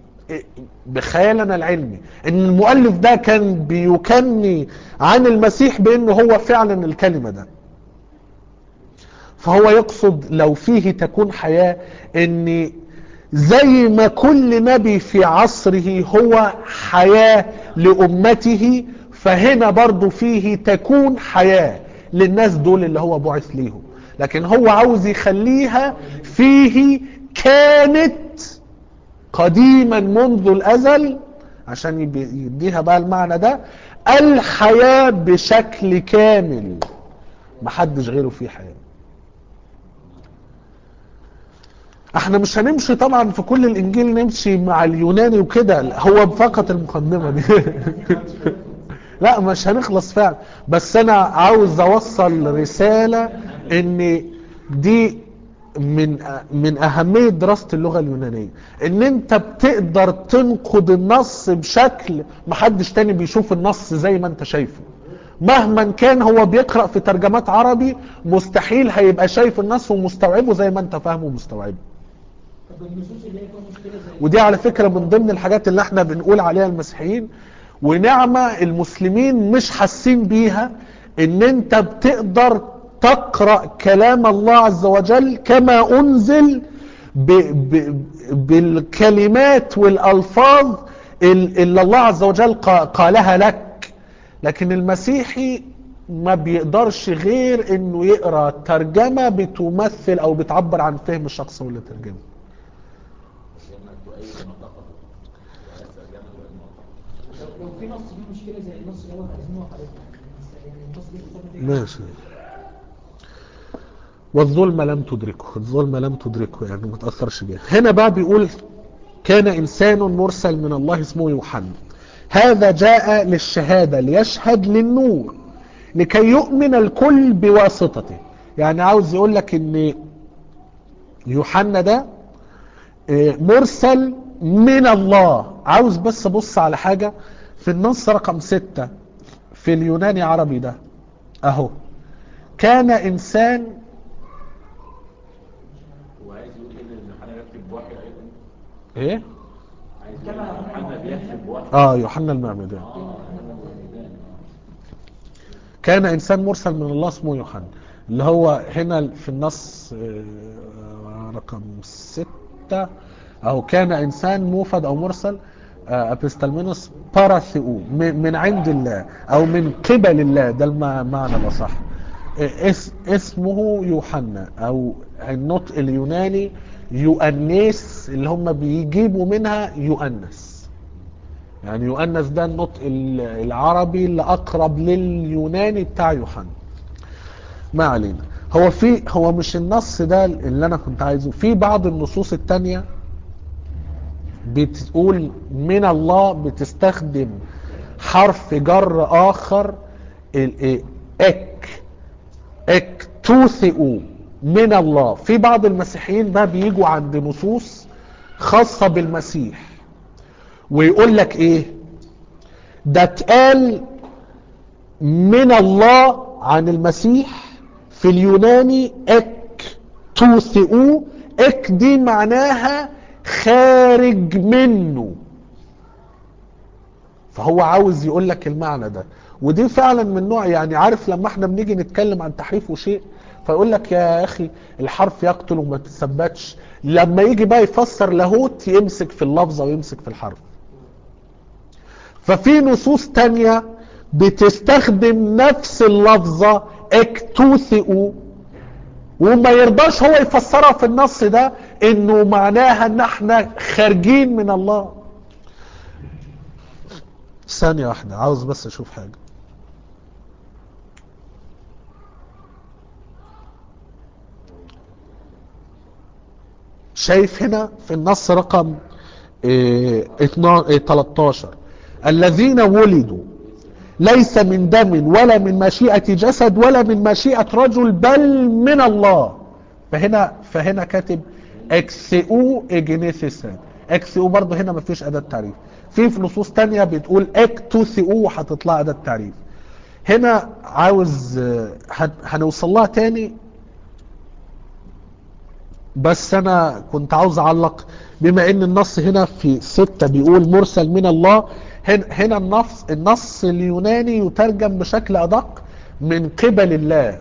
بخيالنا العلمي ان المؤلف ده كان بيكني عن المسيح بانه هو فعلا الكلمة ده فهو يقصد لو فيه تكون حياة ان زي ما كل نبي في عصره هو حياة لأمته فهنا برضو فيه تكون حياة للناس دول اللي هو بعث ليهم لكن هو عاوز يخليها فيه كانت قديما منذ الأزل عشان يبي- يديها بقى المعنى ده الحياة بشكل كامل محدش غيره فيه حياة احنا مش هنمشي طبعا في كل الانجيل نمشي مع اليوناني وكده هو فقط المقدمة دي لا مش هنخلص فعلا بس انا عاوز اوصل رسالة ان دي من من اهمية دراسة اللغة اليونانية ان انت بتقدر تنقد النص بشكل محدش تاني بيشوف النص زي ما انت شايفه مهما كان هو بيقرأ في ترجمات عربي مستحيل هيبقى شايف النص ومستوعبه زي ما انت فاهمه ومستوعبه طب النصوص اللي هي فيها مشكله زي ودي على فكرة من ضمن الحاجات اللي احنا بنقول عليها المسيحيين ونعمة المسلمين مش حاسين بيها ان انت بتقدر تقرأ كلام الله عز وجل كما انزل ب ب بالكلمات والالفاظ ال- اللي الله عز وجل قا- قالها لك لكن المسيحي ما بيقدرش غير انه يقرا ترجمه بتمثل او بتعبر عن فهم الشخص اللي ترجمه لما تؤيد المعتقد وليس جانب المعتقد لو لو في نص فيه مشكله زي النص اللي هو عايزينه حضرتك يعني النص دي بتفضل ماشي والظلم لم تدركه الظلم لم تدركه يعني ما تأثرش بيه هنا بقى بيقول كان إنسان مرسل من الله اسمه يوحنا هذا جاء للشهادة ليشهد للنور لكي يؤمن الكل بواسطته يعني عاوز يقول لك ان يوحنا ده آه، مرسل من الله عاوز بس ابص على حاجة في النص رقم ستة في اليوناني عربي ده اهو كان انسان وعايز يقول ان يوحنا يكتب بوحي ايضا ايه عايز يقول ان يوحنا بيكتب بوحي اه يوحنا المعمدان اه يوحنا المعمدان. كان انسان مرسل من الله اسمه يوحنا اللي هو هنا في النص آه، رقم ستة او كان انسان موفد او مرسل آه، ابستلمينوس باراثيو من من عند الله او من قبل الله ده المعنى الاصح آه، اس اسمه يوحنا او النطق اليوناني يؤنس اللي هم بيجيبوا منها يؤنس يعني يؤنس ده النطق ال- العربي اللي اقرب لليوناني بتاع يوحنا ما علينا هو في هو مش النص ده اللي انا كنت عايزه في بعض النصوص التانية بتقول من الله بتستخدم حرف جر اخر ال- إيه، اك اك توثئوا من الله في بعض المسيحيين بقى بيجوا عند نصوص خاصة بالمسيح ويقول لك ايه ده اتقال من الله عن المسيح في اليوناني اك توثئو اك دي معناها خارج منه فهو عاوز يقول لك المعنى ده ودي فعلا من نوع يعني عارف لما احنا بنيجي نتكلم عن تحريف وشيء فيقول لك يا اخي الحرف يقتل وما تثبتش لما يجي بقى يفسر لاهوت يمسك في اللفظه ويمسك في الحرف ففي نصوص تانية بتستخدم نفس اللفظة اكتوثئوا وما يرضاش هو يفسرها في النص ده انه معناها ان احنا خارجين من الله ثانية واحدة عاوز بس اشوف حاجة شايف هنا في النص رقم إيه، اتنا- إيه، 13 الذين ولدوا ليس من دم ولا من مشيئة جسد ولا من مشيئة رجل بل من الله فهنا فهنا كاتب اكسئو اجنيثيسان اكسئو برضه هنا مفيش اداة تعريف في في نصوص تانية بتقول اكتوثئو هتطلع اداة تعريف هنا عاوز آه، هن- هنوصل لها تاني بس انا كنت عاوز اعلق بما ان النص هنا في ستة بيقول مرسل من الله هنا, هنا النص النص اليوناني يترجم بشكل ادق من قبل الله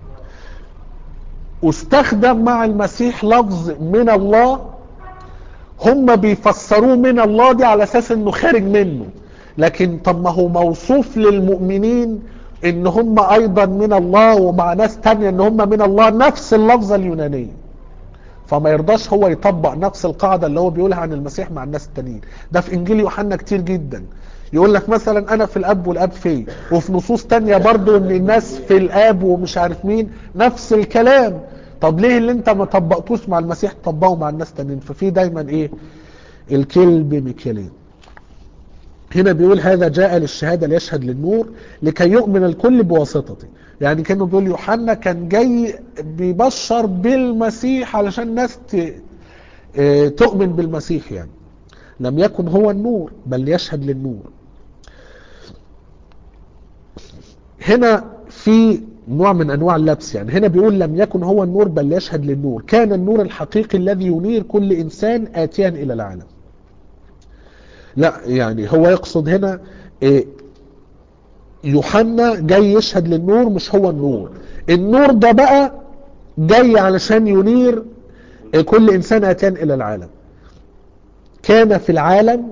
استخدم مع المسيح لفظ من الله هم بيفسروه من الله دي على اساس انه خارج منه لكن طب ما هو موصوف للمؤمنين ان هم ايضا من الله ومع ناس تانية ان هم من الله نفس اللفظة اليونانية فما يرضاش هو يطبق نفس القاعدة اللي هو بيقولها عن المسيح مع الناس التانيين ده في انجيل يوحنا كتير جدا يقول لك مثلا انا في الاب والاب في وفي نصوص تانية برضو ان الناس في الاب ومش عارف مين نفس الكلام طب ليه اللي انت ما طبقتوش مع المسيح تطبقه مع الناس التانيين ففي دايما ايه الكل بمكيالين هنا بيقول هذا جاء للشهادة ليشهد للنور لكي يؤمن الكل بواسطته يعني كانه بيقول يوحنا كان جاي بيبشر بالمسيح علشان الناس ت- آه، تؤمن بالمسيح يعني لم يكن هو النور بل يشهد للنور هنا في نوع من انواع اللبس يعني هنا بيقول لم يكن هو النور بل يشهد للنور كان النور الحقيقي الذي ينير كل انسان اتيا الى العالم لا يعني هو يقصد هنا إيه يوحنا جاي يشهد للنور مش هو النور النور ده بقى جاي علشان ينير إيه كل انسان اتيا الى العالم كان في العالم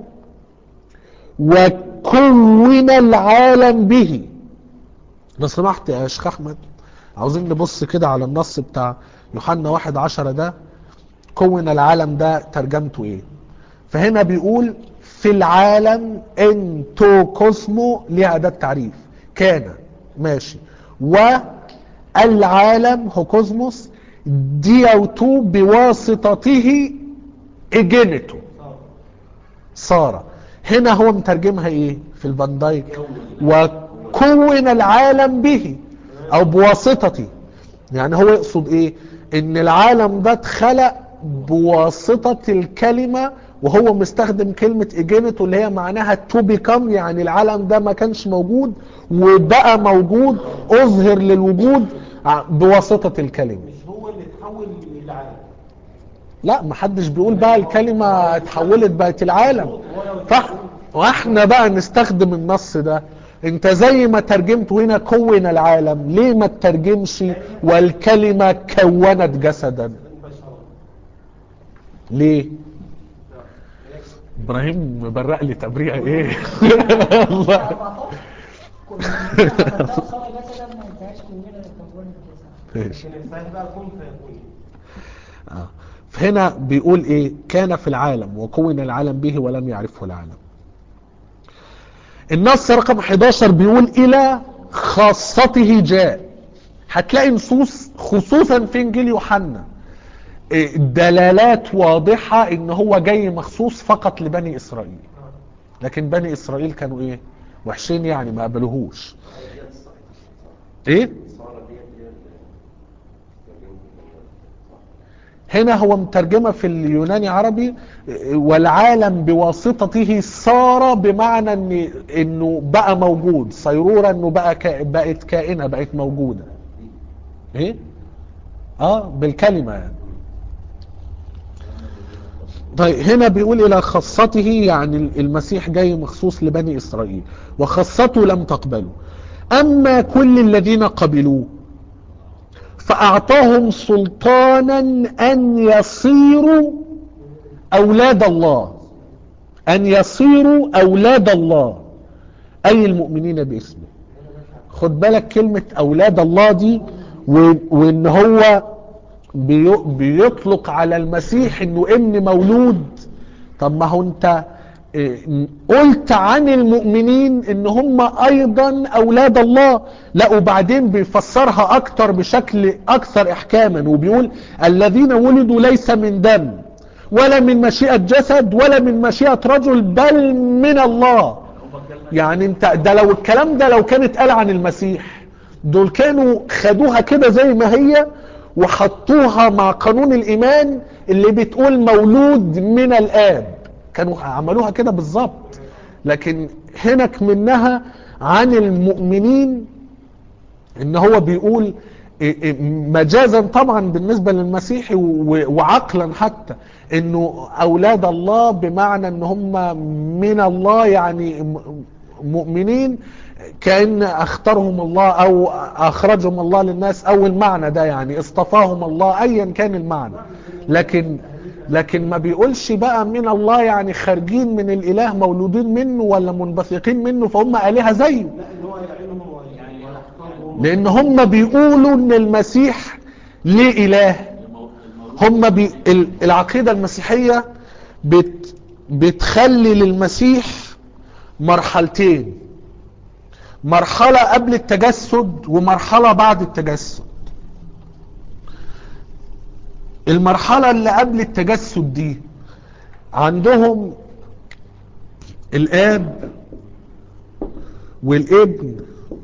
وكون العالم به لو سمحت يا شيخ احمد عاوزين نبص كده على النص بتاع يوحنا واحد عشرة ده كون العالم ده ترجمته ايه فهنا بيقول في العالم انتو كوسمو ليها اداة تعريف كان ماشي والعالم هو كوزموس ديوتو بواسطته اجنته صار هنا هو مترجمها ايه في الفان دايك وكون العالم به او بواسطته يعني هو يقصد ايه ان العالم ده اتخلق بواسطة الكلمة وهو مستخدم كلمة اجينته اللي هي معناها تو بيكم يعني العالم ده ما كانش موجود وبقى موجود اظهر للوجود ع- بواسطة الكلمة مش هو اللي اتحول للعالم لا ما حدش بيقول بقى الكلمة اتحولت بقت العالم فح واحنا بقى نستخدم النص ده انت زي ما ترجمته هنا كون العالم ليه ما تترجمش والكلمة كونت جسدا ليه ابراهيم مبرق لي تبريع ايه الله صار جسدا ما ينفعش كلنا نكون الجسد ماشي. لكن الصحيح بقى كن فيكون آه. فهنا بيقول ايه كان في العالم وكون العالم به ولم يعرفه العالم النص رقم 11 بيقول الى خاصته جاء هتلاقي نصوص خصوصا في انجيل يوحنا إيه، دلالات واضحة ان هو جاي مخصوص فقط لبني اسرائيل لكن بني اسرائيل كانوا ايه وحشين يعني ما قبلوهوش ايه هنا هو مترجمة في اليوناني عربي والعالم بواسطته صار بمعنى ان انه بقى موجود صيرورة انه بقى كا بقت كائنة بقت موجودة ايه اه بالكلمة يعني طيب هنا بيقول الى خاصته يعني المسيح جاي مخصوص لبني اسرائيل وخاصته لم تقبله اما كل الذين قبلوه فأعطاهم سلطانا أن يصيروا أولاد الله أن يصيروا أولاد الله أي المؤمنين باسمه خد بالك كلمة أولاد الله دي و- وإن هو بي- بيطلق على المسيح إنه ابن مولود طب ما هو أنت إيه، قلت عن المؤمنين ان هم ايضا اولاد الله لا وبعدين بيفسرها اكتر بشكل اكثر احكاما وبيقول الذين ولدوا ليس من دم ولا من مشيئة جسد ولا من مشيئة رجل بل من الله يعني انت ده لو الكلام ده لو كانت قال عن المسيح دول كانوا خدوها كده زي ما هي وحطوها مع قانون الايمان اللي بتقول مولود من الاب كانوا عملوها كده بالظبط لكن هناك منها عن المؤمنين ان هو بيقول إيه إيه مجازا طبعا بالنسبة للمسيحي و- وعقلا حتى انه اولاد الله بمعنى ان هم من الله يعني م- مؤمنين كأن اختارهم الله او اخرجهم الله للناس او المعنى ده يعني اصطفاهم الله ايا كان المعنى لكن لكن ما بيقولش بقى من الله يعني خارجين من الاله مولودين منه ولا منبثقين منه فهم الهه زيه لا ان هو يعينهم ويحفظهم لان هم بيقولوا ان المسيح ليه اله المو- المولود هم بي ال- العقيدة المسيحية بت بتخلي للمسيح مرحلتين مرحلة قبل التجسد ومرحلة بعد التجسد المرحلة اللي قبل التجسد دي عندهم الآب والابن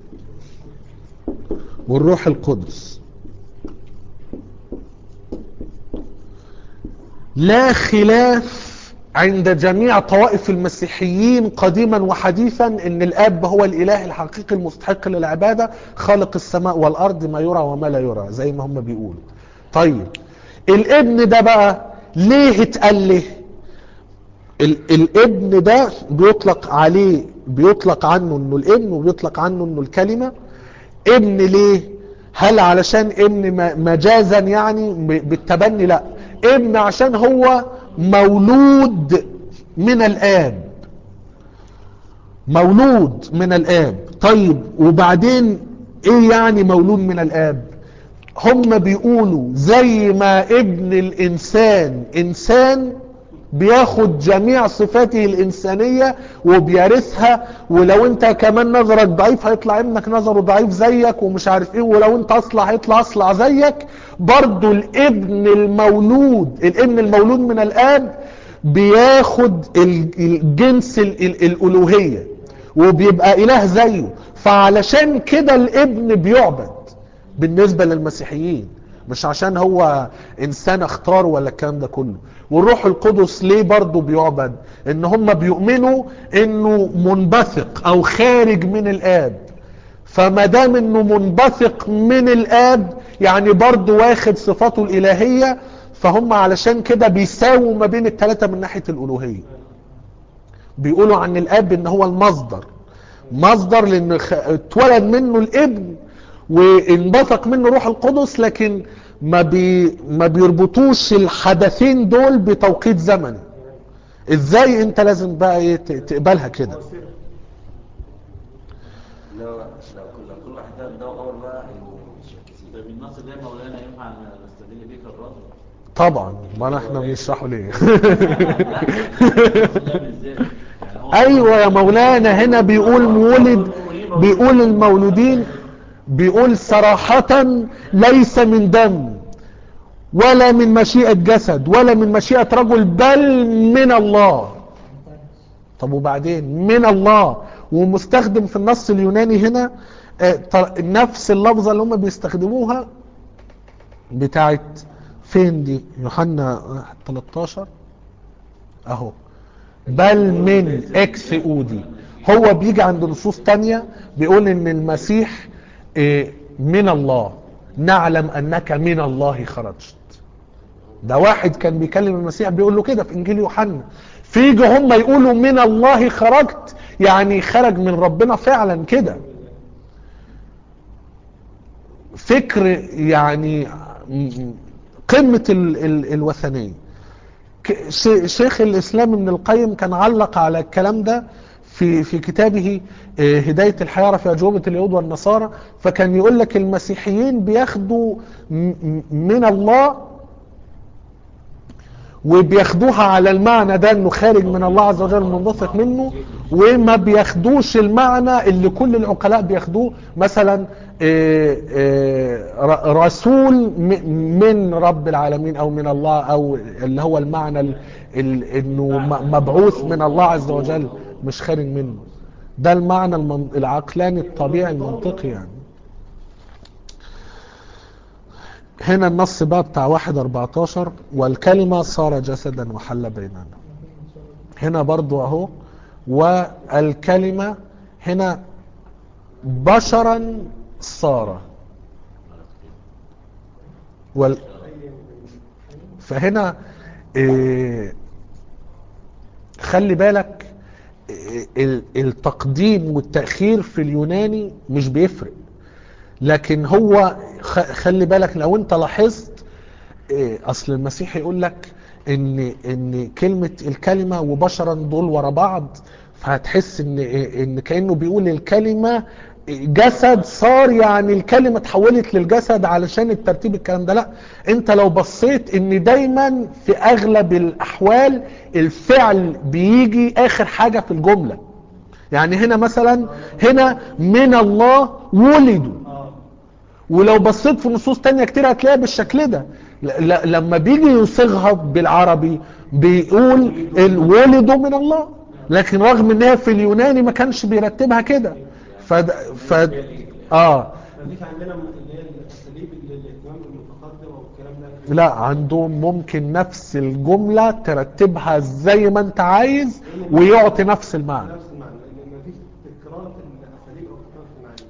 والروح القدس لا خلاف عند جميع طوائف المسيحيين قديما وحديثا ان الاب هو الاله الحقيقي المستحق للعباده خالق السماء والارض ما يرى وما لا يرى زي ما هم بيقولوا طيب الابن ده بقى ليه اتقال له ال- الابن ده بيطلق عليه بيطلق عنه انه الابن وبيطلق عنه انه الكلمه ابن ليه هل علشان ابن م- مجازا يعني ب- بالتبني لا ابن عشان هو مولود من الاب مولود من الاب طيب وبعدين ايه يعني مولود من الاب هم بيقولوا زي ما ابن الانسان انسان بياخد جميع صفاته الانسانية وبيرثها ولو انت كمان نظرك ضعيف هيطلع ابنك نظره ضعيف زيك ومش عارف ايه ولو انت اصلع هيطلع اصلع زيك برضو الابن المولود الابن المولود من الاب بياخد ال- الجنس ال- ال- الالوهية وبيبقى اله زيه فعلشان كده الابن بيعبد بالنسبة للمسيحيين مش عشان هو انسان اختار ولا الكلام ده كله والروح القدس ليه برضه بيعبد ان هم بيؤمنوا انه منبثق او خارج من الاب فما دام انه منبثق من الاب يعني برضه واخد صفاته الالهيه فهم علشان كده بيساووا ما بين الثلاثه من ناحيه الالوهيه بيقولوا عن الاب ان هو المصدر مصدر لان خ- اتولد منه الابن وانبثق منه روح القدس لكن ما بي ما بيربطوش الحدثين دول بتوقيت زمني ازاي انت لازم بقى ايه ت- تقبلها كده لو لو كل لو كل واحد ده ده امر بقى هيبقوا كتير طيب النص ده يا مولانا ينفع نستدل بيه كالرد؟ طبعا ما احنا بنشرحه ليه يعني هو- ايوه يا مولانا هنا بيقول مولد بيقول المولودين بيقول صراحة ليس من دم ولا من مشيئة جسد ولا من مشيئة رجل بل من الله طب وبعدين من الله ومستخدم في النص اليوناني هنا آه، ط- نفس اللفظة اللي هم بيستخدموها بتاعت فين دي يوحنا 13 اهو بل من اكس اودي هو بيجي عند نصوص تانية بيقول ان المسيح إيه، من الله نعلم انك من الله خرجت ده واحد كان بيكلم المسيح بيقول له كده في انجيل يوحنا فيجي هم يقولوا من الله خرجت يعني خرج من ربنا فعلا كده فكر يعني م- قمة ال ال الوثنية ك- ش- شيخ الإسلام ابن القيم كان علق على الكلام ده في في كتابه آه، هداية الحيارى في أجوبة اليهود والنصارى فكان يقول لك المسيحيين بياخدوا م- م- من الله وبياخدوها على المعنى ده انه خارج من الله عز وجل منبثق منه وما بياخدوش المعنى اللي كل العقلاء بياخدوه مثلا آه، آه، ر- رسول م- من رب العالمين او من الله او اللي هو المعنى ال- ال- انه م- مبعوث من الله عز وجل مش خارج منه ده المعنى المن- العقلاني الطبيعي المنطقي يعني هنا النص بقى بتاع واحد 14 والكلمة صار جسدا وحل بيننا هنا برضو اهو والكلمة هنا بشرا صار وال فهنا إيه خلي بالك إيه ال- التقديم والتأخير في اليوناني مش بيفرق لكن هو خ- خلي بالك لو انت لاحظت إيه، اصل المسيح يقول لك ان ان كلمه الكلمه وبشرا دول ورا بعض فهتحس ان إيه، ان كانه بيقول الكلمه جسد صار يعني الكلمه اتحولت للجسد علشان الترتيب الكلام ده لا انت لو بصيت ان دايما في اغلب الاحوال الفعل بيجي اخر حاجه في الجمله يعني هنا مثلا هنا من الله ولدوا ولو بصيت في نصوص تانية كتير هتلاقيها بالشكل ده ل- ل- لما بيجي يصيغها بالعربي بيقول ال- ولدوا من الله لكن رغم ان هي في اليوناني ما كانش بيرتبها كده فد... فد... اه مفيش عندنا اللي هي الاساليب اللي الاهتمام بالمتقدم او الكلام لا عندهم ممكن نفس الجملة ترتبها زي ما انت عايز ويعطي نفس المعنى نفس المعنى لان مفيش تكرار في الاساليب او تكرار في المعاني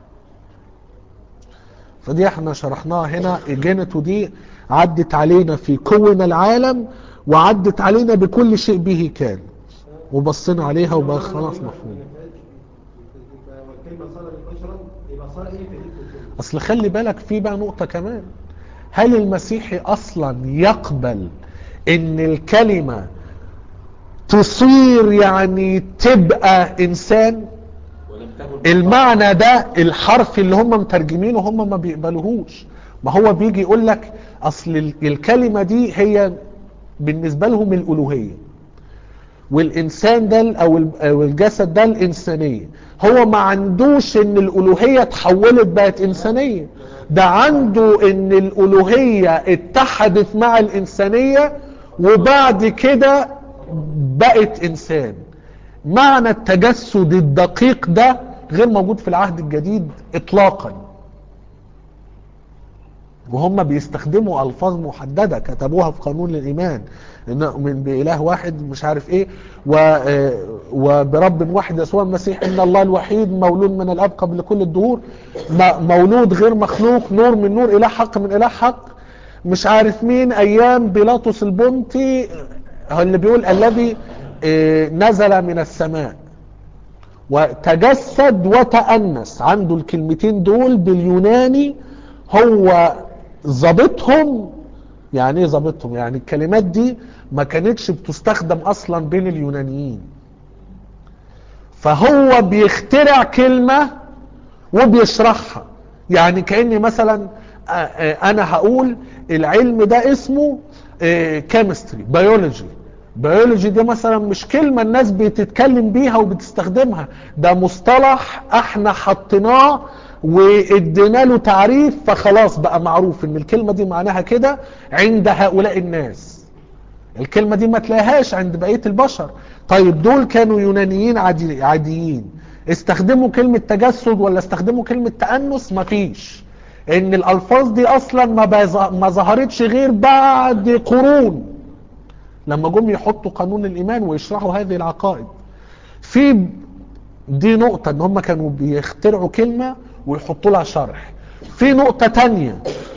فدي احنا شرحناها هنا اجينته دي عدت علينا في كون العالم وعدت علينا بكل شيء به كان وبصينا عليها وبقى خلاص مفهوم والكلمه صار بشرا يبقى صار ايه في الكلمه اصل خلي بالك في بقى نقطة كمان هل المسيحي اصلا يقبل ان الكلمة تصير يعني تبقى انسان ولم تكن المعنى ده الحرف اللي هم مترجمينه هم ما بيقبلوهوش ما هو بيجي يقول لك اصل ال- الكلمة دي هي بالنسبة لهم الالوهية والانسان ده ال- او ال- أو الجسد ده الانسانية هو ما عندوش ان الالوهية اتحولت بقت انسانية ده عنده ان الالوهية اتحدت مع الانسانية وبعد كده بقت انسان معنى التجسد الدقيق ده غير موجود في العهد الجديد اطلاقا وهم بيستخدموا الفاظ محدده كتبوها في قانون الايمان ان نؤمن باله واحد مش عارف ايه و آه، وبرب واحد يسوع المسيح ان الله الوحيد مولود من الاب قبل كل الدهور م- مولود غير مخلوق نور من نور اله حق من اله حق مش عارف مين ايام بيلاطس البنطي هو اللي بيقول الذي آه، نزل من السماء وتجسد وتأنس عنده الكلمتين دول باليوناني هو ظابطهم يعني ايه ظابطهم يعني الكلمات دي ما كانتش بتستخدم اصلا بين اليونانيين فهو بيخترع كلمة وبيشرحها يعني كأني مثلا آه، آه، انا هقول العلم ده اسمه كيمستري بيولوجي بيولوجي دي مثلا مش كلمة الناس بتتكلم بيها وبتستخدمها ده مصطلح احنا حطيناه وادينا له تعريف فخلاص بقى معروف ان الكلمة دي معناها كده عند هؤلاء الناس الكلمة دي ما تلاقيهاش عند بقية البشر طيب دول كانوا يونانيين عادي عاديين استخدموا كلمة تجسد ولا استخدموا كلمة تأنس مفيش ان الالفاظ دي اصلا ما, بيظ- ما ظهرتش غير بعد قرون لما جم يحطوا قانون الايمان ويشرحوا هذه العقائد في دي نقطة ان هم كانوا بيخترعوا كلمة ويحطوا لها شرح في نقطة تانية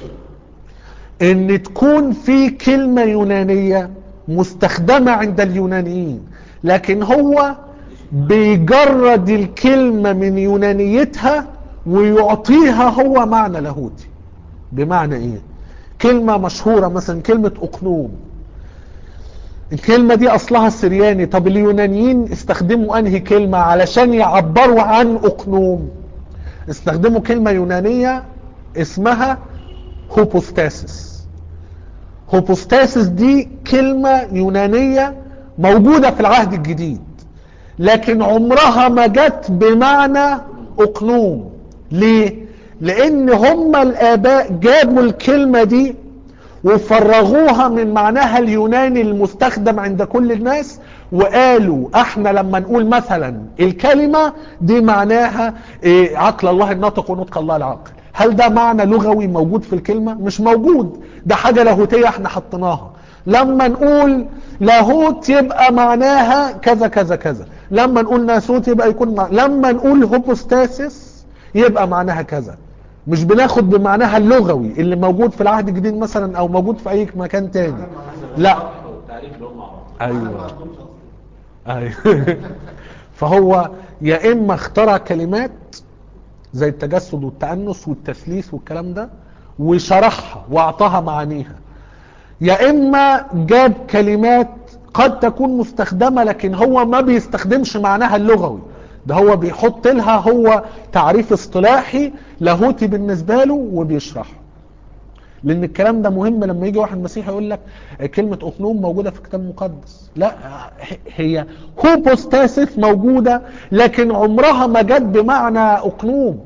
ان تكون في كلمة يونانية مستخدمة عند اليونانيين لكن هو بيجرد الكلمة من يونانيتها ويعطيها هو معنى لاهوتي بمعنى ايه كلمة مشهورة مثلا كلمة اقنوم الكلمة دي اصلها سرياني طب اليونانيين استخدموا انهي كلمة علشان يعبروا عن اقنوم استخدموا كلمة يونانية اسمها هوبوستاسيس هوبوستاسيس دي كلمة يونانية موجودة في العهد الجديد لكن عمرها ما جت بمعنى اقنوم ليه لان هم الاباء جابوا الكلمة دي وفرغوها من معناها اليوناني المستخدم عند كل الناس وقالوا احنا لما نقول مثلا الكلمة دي معناها إيه عقل الله الناطق ونطق الله العاقل هل ده معنى لغوي موجود في الكلمة مش موجود ده حاجة لاهوتية احنا حطيناها لما نقول لاهوت يبقى معناها كذا كذا كذا لما نقول ناسوت يبقى يكون مع... لما نقول هوبوستاسيس يبقى معناها كذا مش بناخد بمعناها اللغوي اللي موجود في العهد الجديد مثلا او موجود في اي مكان تاني لا التعريف اللي هم عرفوه ايوه ايوه فهو يا اما اخترع كلمات زي التجسد والتأنس والتثليث والكلام ده وشرحها واعطاها معانيها يا اما جاب كلمات قد تكون مستخدمة لكن هو ما بيستخدمش معناها اللغوي ده هو بيحط لها هو تعريف اصطلاحي لاهوتي بالنسبة له وبيشرحه لان الكلام ده مهم لما يجي واحد مسيحي يقول لك كلمة اقنوم موجودة في الكتاب المقدس لا هي هوبوستاسيس موجودة لكن عمرها ما جت بمعنى اقنوم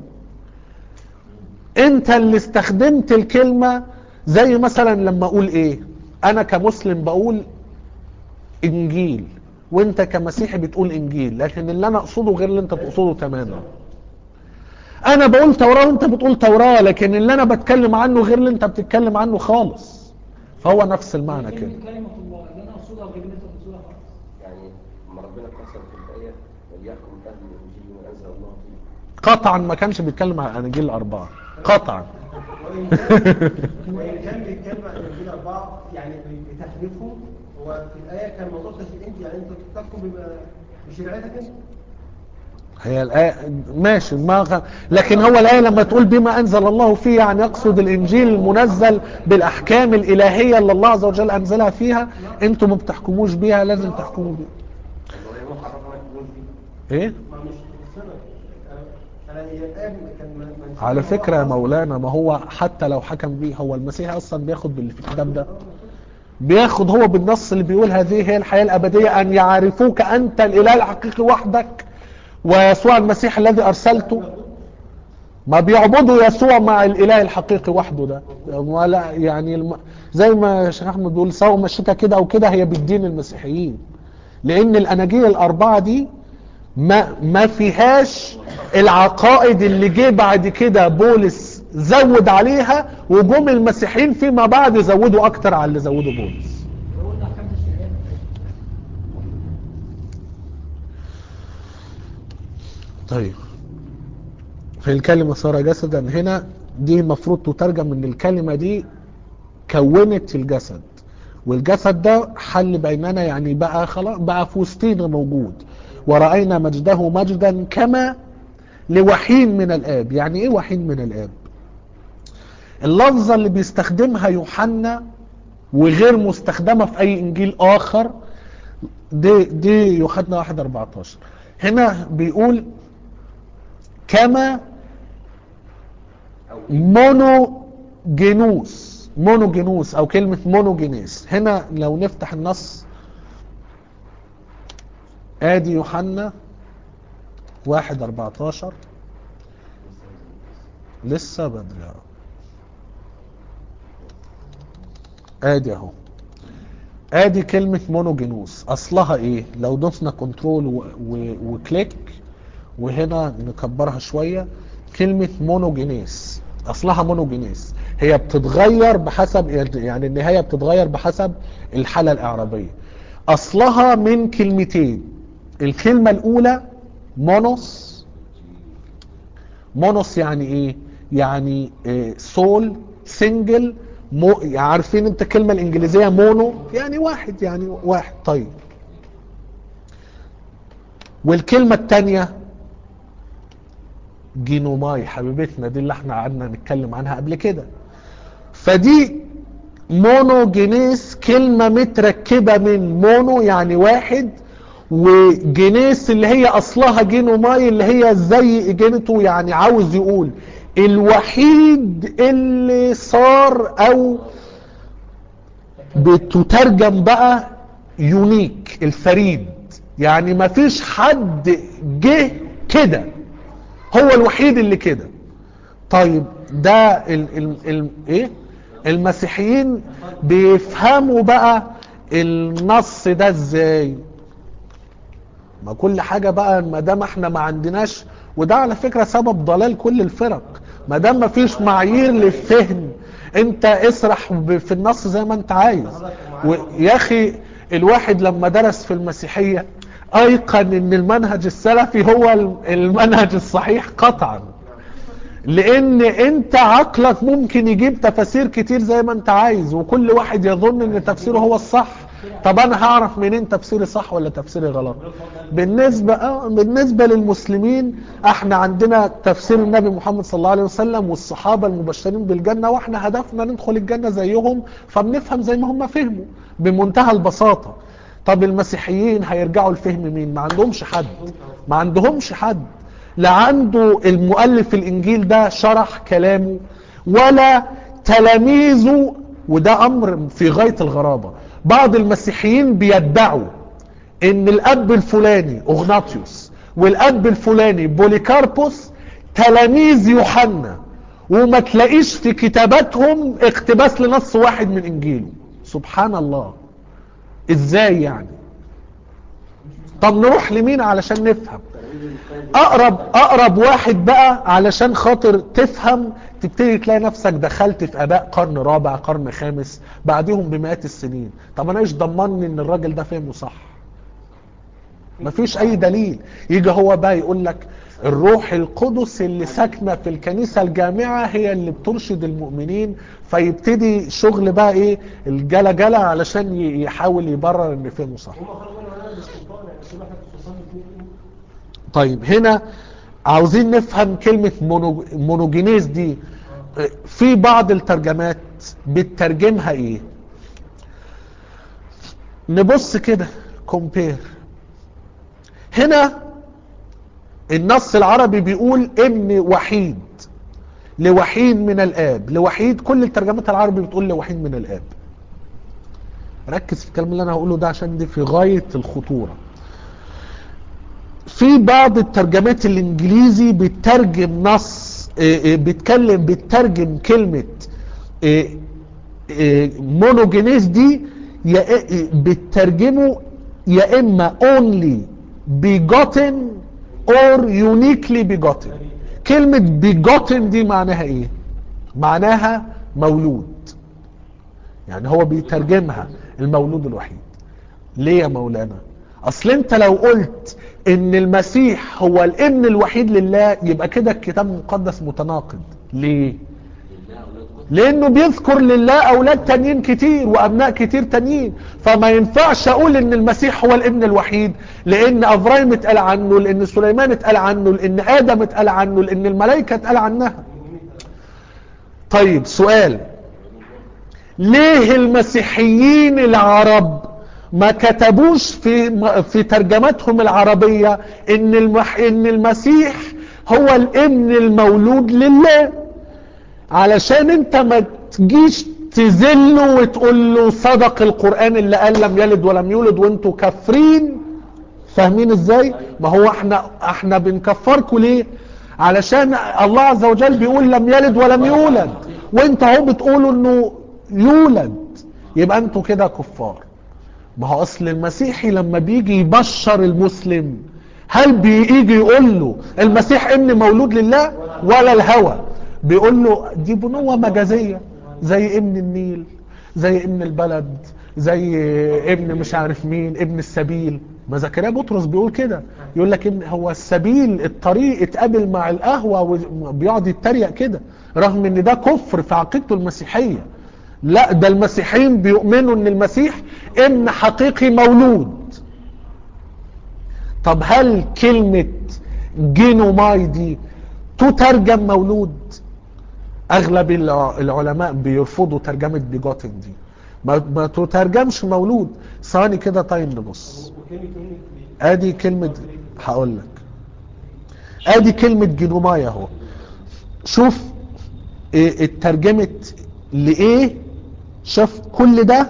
انت اللي استخدمت الكلمة زي مثلا لما اقول ايه انا كمسلم بقول انجيل وانت كمسيحي بتقول انجيل لكن اللي انا اقصده غير اللي انت تقصده تماما انا بقول توراة وانت بتقول توراة لكن اللي انا بتكلم عنه غير اللي انت بتتكلم عنه خالص فهو نفس المعنى كده كلمة كلمة الله اللي انا اقصدها وجبنا الرسول خالص يعني لما ربنا قسم في الآية وليحكم أهل الإنجيل ما أنزل الله فيه قطعا ما كانش بيتكلم عن الاناجيل الاربعه قطعا وإن كان وإن كان بيتكلم عن الإنجيل أربعة يعني بتحريفهم هو في الآية كان موضوع تشريع أنت يعني أنت بتحكم بما- بشريعتك أنت هي الآية ماشي ما غ... لكن هو الآية لما تقول بما أنزل الله فيه يعني يقصد الإنجيل المنزل بالأحكام الإلهية اللي الله عز وجل أنزلها فيها أنتم ما بتحكموش بيها لازم تحكموا بيها الله يروح حرفنا يقول فيه إيه؟ ما مش السنة أنا أنا هي الآية كان من على فكرة يا مولانا ما هو حتى لو حكم بيه هو المسيح أصلا بياخد باللي في الكتاب ده بياخد هو بالنص اللي بيقول هذه هي الحياة الأبدية أن يعرفوك أنت الإله الحقيقي وحدك ويسوع المسيح الذي أرسلته ما بيعبدوا يسوع مع الإله الحقيقي وحده ده ولا يعني الم... زي ما الشيخ أحمد بيقول سواء مشيتها كده أو كده هي بالدين المسيحيين لأن الأناجيل الأربعة دي ما ما فيهاش العقائد اللي جه بعد كده بولس زود عليها وجم المسيحيين فيما بعد زودوا أكتر على اللي زودوا بولس قلنا احكام تشريعيه طيب في الكلمة صار جسدا هنا دي المفروض تترجم ان الكلمة دي كونت الجسد والجسد ده حل بيننا يعني بقى خلاص بقى في وسطينا موجود ورأينا مجده مجدا كما لوحين من الآب يعني ايه وحين من الآب اللفظة اللي بيستخدمها يوحنا وغير مستخدمة في أي إنجيل آخر دي دي يوحنا 1 14 هنا بيقول كما مونو جينوس مونو جينوس او كلمة مونو جينيس هنا لو نفتح النص ادي يوحنا واحد اربعتاشر لسه بدري اهو ادي اهو ادي كلمة مونوجينوس اصلها ايه لو دوسنا كنترول و... و... وكليك وهنا نكبرها شوية كلمة مونوجينيس اصلها مونوجينيس هي بتتغير بحسب يعني النهاية بتتغير بحسب الحالة الاعرابية اصلها من كلمتين الكلمة الاولى مونوس مونوس يعني ايه يعني إيه سول سنجل مو عارفين انت الكلمة الانجليزية مونو يعني واحد يعني واحد طيب والكلمة التانية جينوماي حبيبتنا دي اللي احنا قعدنا نتكلم عنها قبل كده فدي مونو جينيس كلمة متركبة من مونو يعني واحد وجينيس اللي هي اصلها جينوماي اللي هي زي جينيتو يعني عاوز يقول الوحيد اللي صار او بتترجم بقى يونيك الفريد يعني ما فيش حد جه كده هو الوحيد اللي كده طيب ده ال ال ال ايه المسيحيين بيفهموا بقى النص ده ازاي ما كل حاجة بقى ما دام احنا ما عندناش وده على فكرة سبب ضلال كل الفرق ما دام ما فيش معايير للفهم انت اسرح ب- في النص زي ما انت عايز ويا اخي الواحد لما درس في المسيحية ايقن ان المنهج السلفي هو الم- المنهج الصحيح قطعا لان انت عقلك ممكن يجيب تفاسير كتير زي ما انت عايز وكل واحد يظن ان تفسيره هو الصح طب انا هعرف منين تفسيري صح ولا تفسيري غلط بالنسبة اه بالنسبة للمسلمين احنا عندنا تفسير النبي محمد صلى الله عليه وسلم والصحابة المبشرين بالجنة واحنا هدفنا ندخل الجنة زيهم فبنفهم زي ما هم فهموا بمنتهى البساطة طب المسيحيين هيرجعوا لفهم مين ما عندهمش حد ما عندهمش حد لا عنده المؤلف الانجيل ده شرح كلامه ولا تلاميذه وده امر في غاية الغرابة بعض المسيحيين بيدعوا ان الاب الفلاني اغناطيوس والاب الفلاني بوليكاربوس تلاميذ يوحنا وما تلاقيش في كتاباتهم اقتباس لنص واحد من انجيله سبحان الله ازاي يعني طب نروح لمين علشان نفهم اقرب اقرب واحد بقى علشان خاطر تفهم تبتدي تلاقي نفسك دخلت في اباء قرن رابع قرن خامس بعدهم بمئات السنين طب انا ايش ضمني ان الراجل ده فهمه صح مفيش اي دليل يجي هو بقى يقول لك الروح القدس اللي ساكنه في الكنيسه الجامعه هي اللي بترشد المؤمنين فيبتدي شغل بقى ايه الجلا جلا علشان ي- يحاول يبرر ان فهمه صح هم خرجوا منها انا بالسلطان يعني كل واحد سلطان اثنين طيب هنا عاوزين نفهم كلمة مونو مونوجينيز دي في بعض الترجمات بتترجمها ايه نبص كده كومبير هنا النص العربي بيقول ابن وحيد لوحيد من الاب لوحيد كل الترجمات العربي بتقول لوحيد من الاب ركز في الكلام اللي انا هقوله ده عشان دي في غاية الخطورة في بعض الترجمات الانجليزي بتترجم نص إيه، إيه، بتكلم بتترجم كلمة إيه، إيه، مونوجينيز دي يا إيه، بتترجمه يا اما only begotten or uniquely begotten كلمة begotten دي معناها ايه معناها مولود يعني هو بيترجمها المولود الوحيد ليه يا مولانا اصل انت لو قلت ان المسيح هو الابن الوحيد لله يبقى كده الكتاب المقدس متناقض ليه لله أولاد قدس. لانه بيذكر لله اولاد تانيين كتير وابناء كتير تانيين فما ينفعش اقول ان المسيح هو الابن الوحيد لان ابراهيم اتقال عنه لان سليمان اتقال عنه لان ادم اتقال عنه لان الملائكه اتقال عنها طيب سؤال ليه المسيحيين العرب ما كتبوش في في ترجمتهم العربيه ان المح ان المسيح هو الابن المولود لله علشان انت ما تجيش تذله وتقول له صدق القرآن اللي قال لم يلد ولم يولد وانتوا كافرين فاهمين ازاي ما هو احنا احنا بنكفركم ليه علشان الله عز وجل بيقول لم يلد ولم يولد وانت اهو بتقولوا انه يولد يبقى انتوا كده كفار ما هو اصل المسيحي لما بيجي يبشر المسلم هل بيجي يقول له المسيح ابن مولود لله ولا الهوى بيقول له دي بنوة مجازية زي ابن النيل زي ابن البلد زي ابن مش عارف مين ابن السبيل ما زكريا بطرس بيقول كده يقول لك ابن هو السبيل الطريق اتقابل مع القهوة وبيقعد يتريق كده رغم ان ده كفر في عقيدته المسيحية لا ده المسيحيين بيؤمنوا ان المسيح ابن حقيقي مولود طب هل كلمة جينوماي دي تترجم مولود اغلب الع- العلماء بيرفضوا ترجمة بيجوتن دي ما, ما تترجمش مولود ثواني كده طيب نبص وكلمة يونيك دي ادي كلمة هقول لك ادي كلمة جينوماي اهو شوف إيه اترجمت لايه شوف كل ده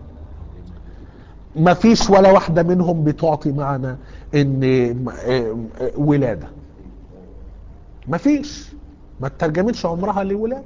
مفيش ولا واحدة منهم بتعطي معنى ان م- إيه- إيه ولادة مفيش ما اترجمتش عمرها لولادة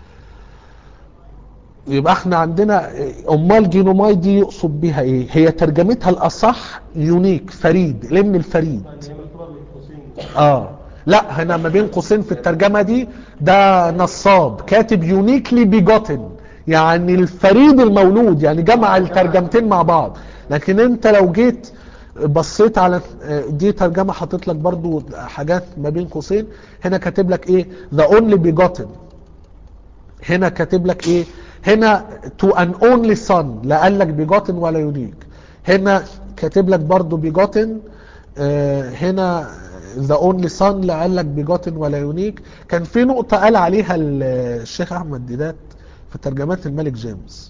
يبقى احنا عندنا إيه، امال جينوماي دي يقصد بيها ايه هي ترجمتها الاصح يونيك فريد الابن الفريد هي مكتوبة بالقوسين اه لا هنا ما بين قوسين في الترجمه دي ده نصاب كاتب يونيكلي بيجوتن يعني الفريد المولود يعني جمع الترجمتين مع بعض لكن انت لو جيت بصيت على دي ترجمه حاطط لك برضو حاجات ما بين قوسين هنا كاتب لك ايه ذا اونلي بيجوتن هنا كاتب لك ايه هنا تو ان اونلي سون لا قال لك بيجوتن ولا يونيك هنا كاتب لك برضو بيجوتن آه هنا ذا اونلي سون لا قال لك بيجوتن ولا يونيك كان في نقطة قال عليها ال- الشيخ احمد ديدات في ترجمات الملك جيمس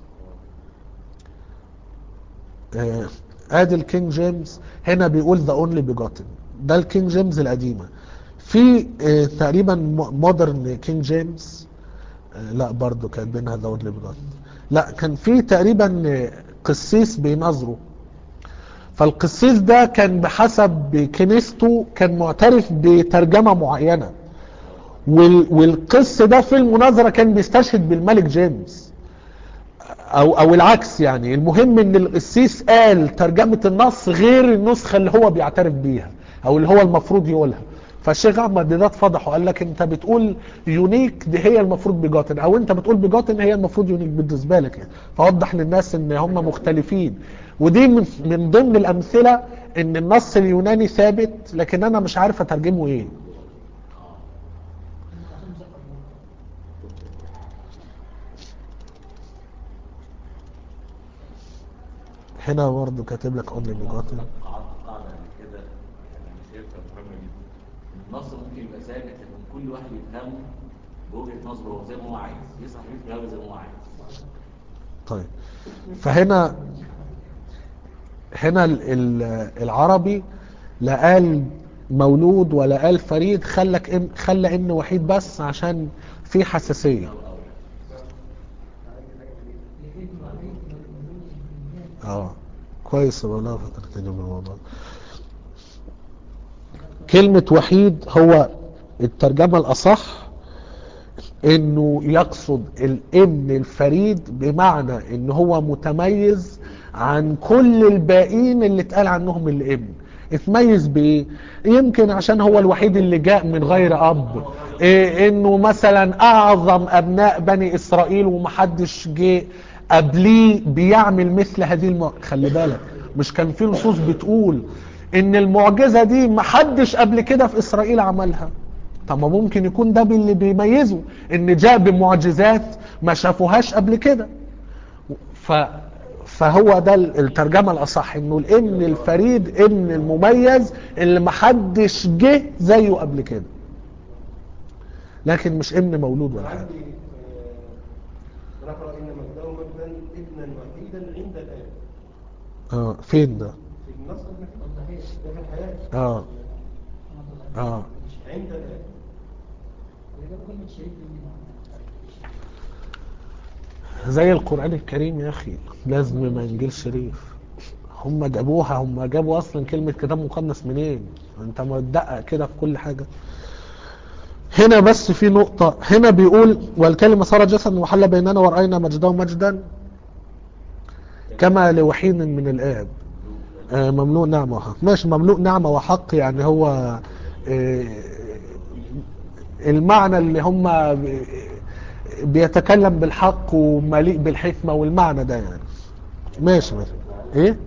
آه ادي الكينج جيمس هنا بيقول ذا اونلي بيجوتن ده الكينج جيمس القديمة في آه تقريبا مودرن كينج جيمس آه، لا برضو كاتبينها ذا اونلي بيجوتن لا كان في تقريبا آه، قسيس بيناظره فالقسيس ده كان بحسب كنيسته كان معترف بترجمة معينة وال- والقس ده في المناظرة كان بيستشهد بالملك جيمس او او العكس يعني المهم ان القسيس قال ترجمة النص غير النسخة اللي هو بيعترف بيها او اللي هو المفروض يقولها فالشيخ احمد ديدات فضحه قال لك انت بتقول يونيك دي هي المفروض بيجاتن او انت بتقول بيجاتن هي المفروض يونيك بالنسبه لك يعني فوضح للناس ان هم مختلفين ودي من, من ضمن الامثله ان النص اليوناني ثابت لكن انا مش عارف اترجمه ايه هنا برضه كاتب لك اونلي بيجاتن قعدت قاعدة قبل كده يعني أنا شايفها مهمة جدا النص ممكن يبقى ثابت لكن كل واحد يفهمه بوجهة نظره هو زي ما هو عايز يسمع فيه كلامه زي ما هو عايز طيب فهنا هنا ال- ال- العربي لا قال مولود ولا قال فريد خلك إن خلى ان وحيد بس عشان في حساسيه اه كويس والله فكرتني بالموضوع كلمة وحيد هو الترجمة الأصح انه يقصد الابن الفريد بمعنى ان هو متميز عن كل الباقيين اللي اتقال عنهم الابن اتميز بايه يمكن عشان هو الوحيد اللي جاء من غير اب إيه انه مثلا اعظم ابناء بني اسرائيل ومحدش جه قبليه بيعمل مثل هذه الم... خلي بالك مش كان في نصوص بتقول ان المعجزة دي محدش قبل كده في اسرائيل عملها طب ما ممكن يكون ده اللي بيميزه ان جاء بمعجزات ما شافوهاش قبل كده ف فهو ده الترجمة الأصح إنه الابن الفريد ابن المميز اللي محدش جه زيه قبل كده لكن مش ابن مولود ولا حاجة عندي آه، نقرأ إن مجده مجدا ابنا وحيدا عند الآب اه فين ده في النص ده في الحياة اه اه عند الآب زي القرآن الكريم يا أخي لازم ما إنجيل شريف هم جابوها هم جابوا أصلا كلمة كتاب مقدس منين أنت مدقق كده في كل حاجة هنا بس في نقطة هنا بيقول والكلمة صار جسدا وحل بيننا ورأينا مجده مجدا كما لوحيد من الآب آه، مملوء نعمة وحق ماشي مملوء نعمة وحق يعني هو آه، المعنى اللي هم بيتكلم بالحق ومليء بالحكمة والمعنى ده يعني ماشي ماشي ايه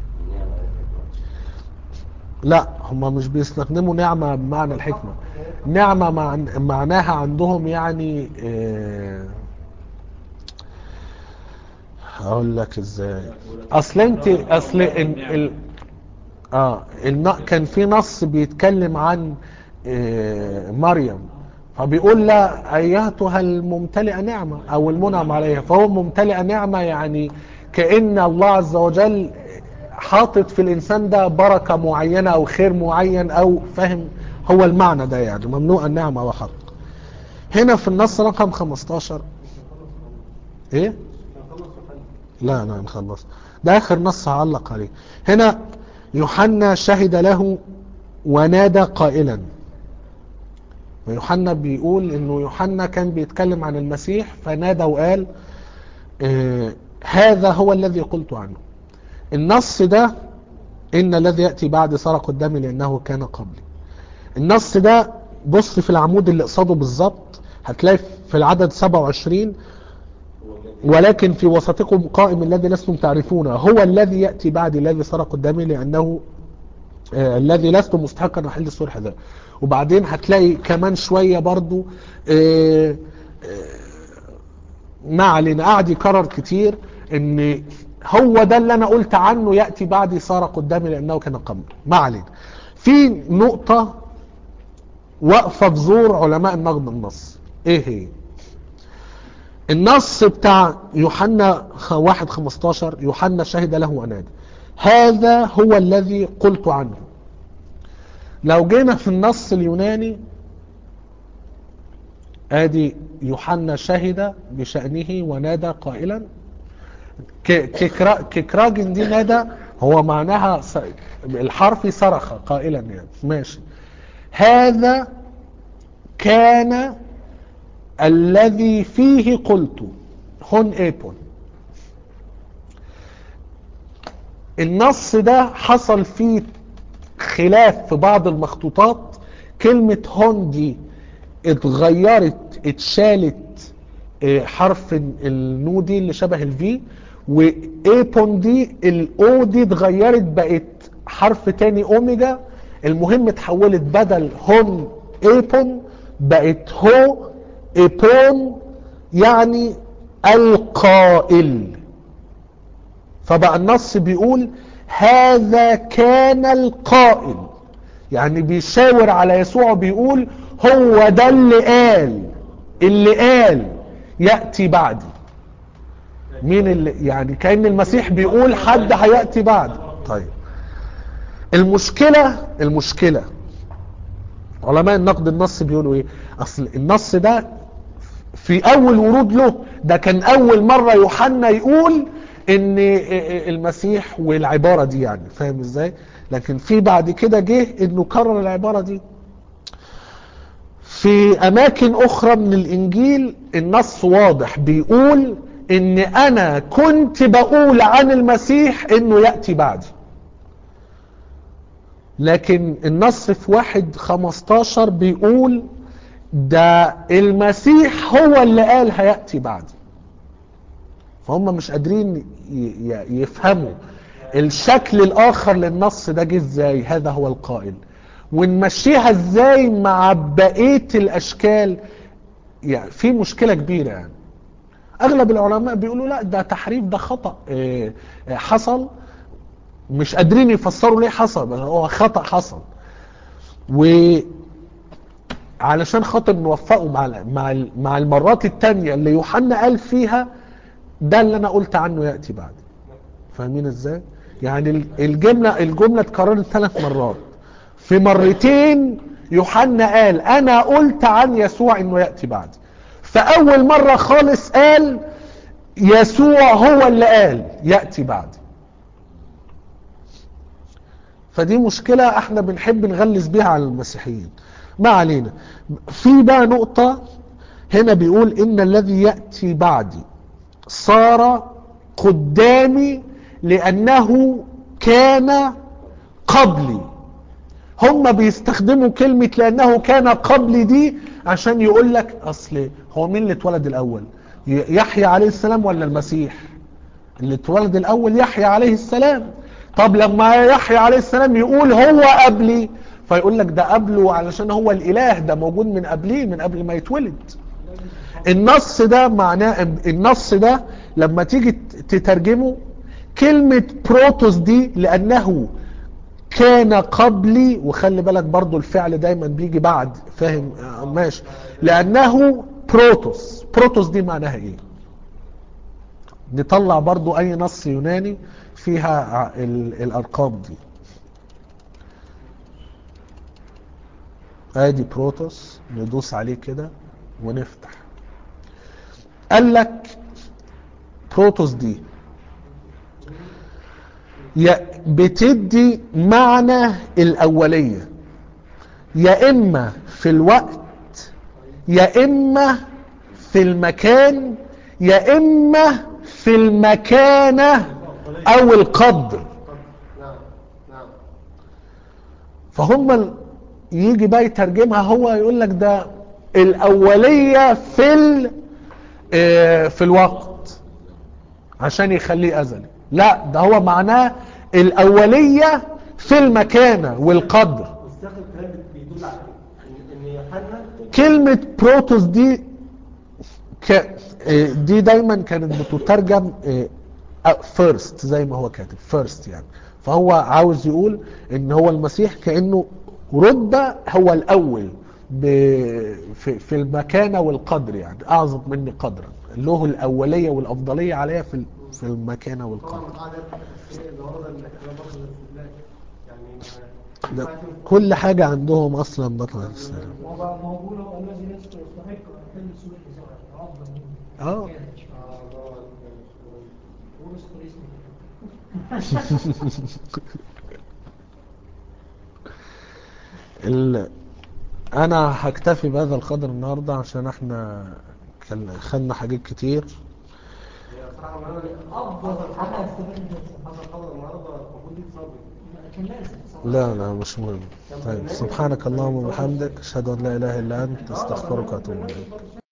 لا هم مش بيستخدموا نعمة بمعنى الحكمة نعمة مع... معناها عندهم يعني آه، هقول لك ازاي اصل انت اصل ال... ال... اه الن... كان في نص بيتكلم عن آه، مريم فبيقول لا ايتها الممتلئه نعمه او المنعم عليها فهو ممتلئه نعمه يعني كان الله عز وجل حاطط في الانسان ده بركه معينه او خير معين او فاهم هو المعنى ده يعني ممنوع النعمه وحق هنا في النص رقم 15 ايه لا لا نخلص ده اخر نص هعلق عليه هنا يوحنا شهد له ونادى قائلا ويوحنا بيقول انه يوحنا كان بيتكلم عن المسيح فنادى وقال آه هذا هو الذي قلت عنه النص ده ان الذي ياتي بعد سرق قدامي لانه كان قبلي النص ده بص في العمود اللي قصاده بالظبط هتلاقي في العدد 27 ولكن في وسطكم قائم الذي لستم تعرفونه هو الذي يأتي بعد الذي سرق قدامي لأنه آه الذي لست مستحقا أحل السور حذاء وبعدين هتلاقي كمان شوية برضو آه آه ما علينا قاعد يكرر كتير ان هو ده اللي انا قلت عنه يأتي بعدي صار قدامي لانه كان قبل ما علينا في نقطة واقفة في زور علماء النقد النص ايه هي النص بتاع يوحنا واحد خمستاشر يوحنا شهد له ونادى هذا هو الذي قلت عنه لو جينا في النص اليوناني ادي يوحنا شهد بشأنه ونادى قائلا ككرا ككراجن دي نادى هو معناها الحرف صرخ قائلا يعني ماشي هذا كان الذي فيه قلت هون ايبون النص ده حصل فيه خلاف في بعض المخطوطات كلمة هون دي اتغيرت اتشالت اه، حرف النو دي اللي شبه الفي وايبون دي الاو دي اتغيرت بقت حرف تاني اوميجا المهم اتحولت بدل هون ايبون بقت هو ايبون يعني القائل فبقى النص بيقول هذا كان القائل يعني بيشاور على يسوع بيقول هو ده اللي قال اللي قال يأتي بعدي مين اللي يعني كأن المسيح بيقول حد هيأتي بعدي طيب المشكلة المشكلة علماء النقد النص بيقولوا ايه اصل النص ده في اول ورود له ده كان اول مرة يوحنا يقول ان المسيح والعبارة دي يعني فاهم ازاي لكن في بعد كده جه انه كرر العبارة دي في اماكن اخرى من الانجيل النص واضح بيقول ان انا كنت بقول عن المسيح انه يأتي بعدي لكن النص في واحد خمستاشر بيقول ده المسيح هو اللي قال هيأتي بعدي فهم مش قادرين ي- ي- يفهموا الشكل الاخر للنص ده جه ازاي هذا هو القائل ونمشيها ازاي مع بقية الاشكال يعني في مشكلة كبيرة يعني اغلب العلماء بيقولوا لا ده تحريف ده خطأ إيه، إيه، حصل مش قادرين يفسروا ليه حصل بس هو خطأ حصل و علشان خاطر نوفقه مع ال- مع ال- مع المرات التانية اللي يوحنا قال فيها ده اللي انا قلت عنه ياتي بعد فاهمين ازاي يعني ال- الجمله الجمله اتكررت ثلاث مرات في مرتين يوحنا قال انا قلت عن يسوع انه ياتي بعد فاول مره خالص قال يسوع هو اللي قال ياتي بعد فدي مشكلة احنا بنحب نغلس بيها على المسيحيين ما علينا في بقى نقطة هنا بيقول ان الذي يأتي بعدي صار قدامي لانه كان قبلي هم بيستخدموا كلمة لانه كان قبلي دي عشان يقول لك اصل هو مين اللي اتولد الاول ي- يحيى عليه السلام ولا المسيح اللي اتولد الاول يحيى عليه السلام طب لما يحيى عليه السلام يقول هو قبلي فيقول لك ده قبله علشان هو الاله ده موجود من قبليه من قبل ما يتولد النص ده معناه النص ده لما تيجي تترجمه كلمة بروتوس دي لأنه كان قبلي وخلي بالك برضو الفعل دايما بيجي بعد فاهم آه، ماشي لأنه بروتوس بروتوس دي معناها ايه نطلع برضو اي نص يوناني فيها ع- ال- الارقام دي ادي بروتوس ندوس عليه كده ونفتح قال لك بروتوس دي يا بتدي معنى الاوليه يا اما في الوقت يا اما في المكان يا اما في المكانه او القدر نعم نعم فهم ال- يجي بقى يترجمها هو يقول لك ده الاوليه في ال آه، في الوقت عشان يخليه ازلي لا ده هو معناه الاوليه في المكانه والقدر واستخدم كلام بيدل على إيه؟ ان ان يوحنا كلمة بروتوس دي ك... آه، دي دايما كانت بتترجم فيرست زي ما هو كاتب فيرست يعني فهو عاوز يقول ان هو المسيح كأنه رتبة هو الاول ب... في... في المكانة والقدر يعني اعظم مني قدرا له الاولية والافضلية عليها في ال- في المكانة طبعا والقدر القاعده الاساسيه اللي ورد ان احنا برضه الاستدلال يعني ما ده كل حاجة عندهم اصلا بطل السلام هو بقى موجود هو الذي ليس يستحق ان يحل سوء النزاع يعني افضل منه اه. كان مش آه، الله أكبر. ورث اسمه ال... انا هكتفي بهذا القدر النهارده عشان احنا كان خدنا حاجات كتير هي صراحه وانا افضل حاجه استفدت منها حصل خبر النهارده المفروض يتصاب كان لازم لا لا مش مهم طيب سبحانك اللهم وبحمدك اشهد ان لا اله الا انت استغفرك واتوب اليك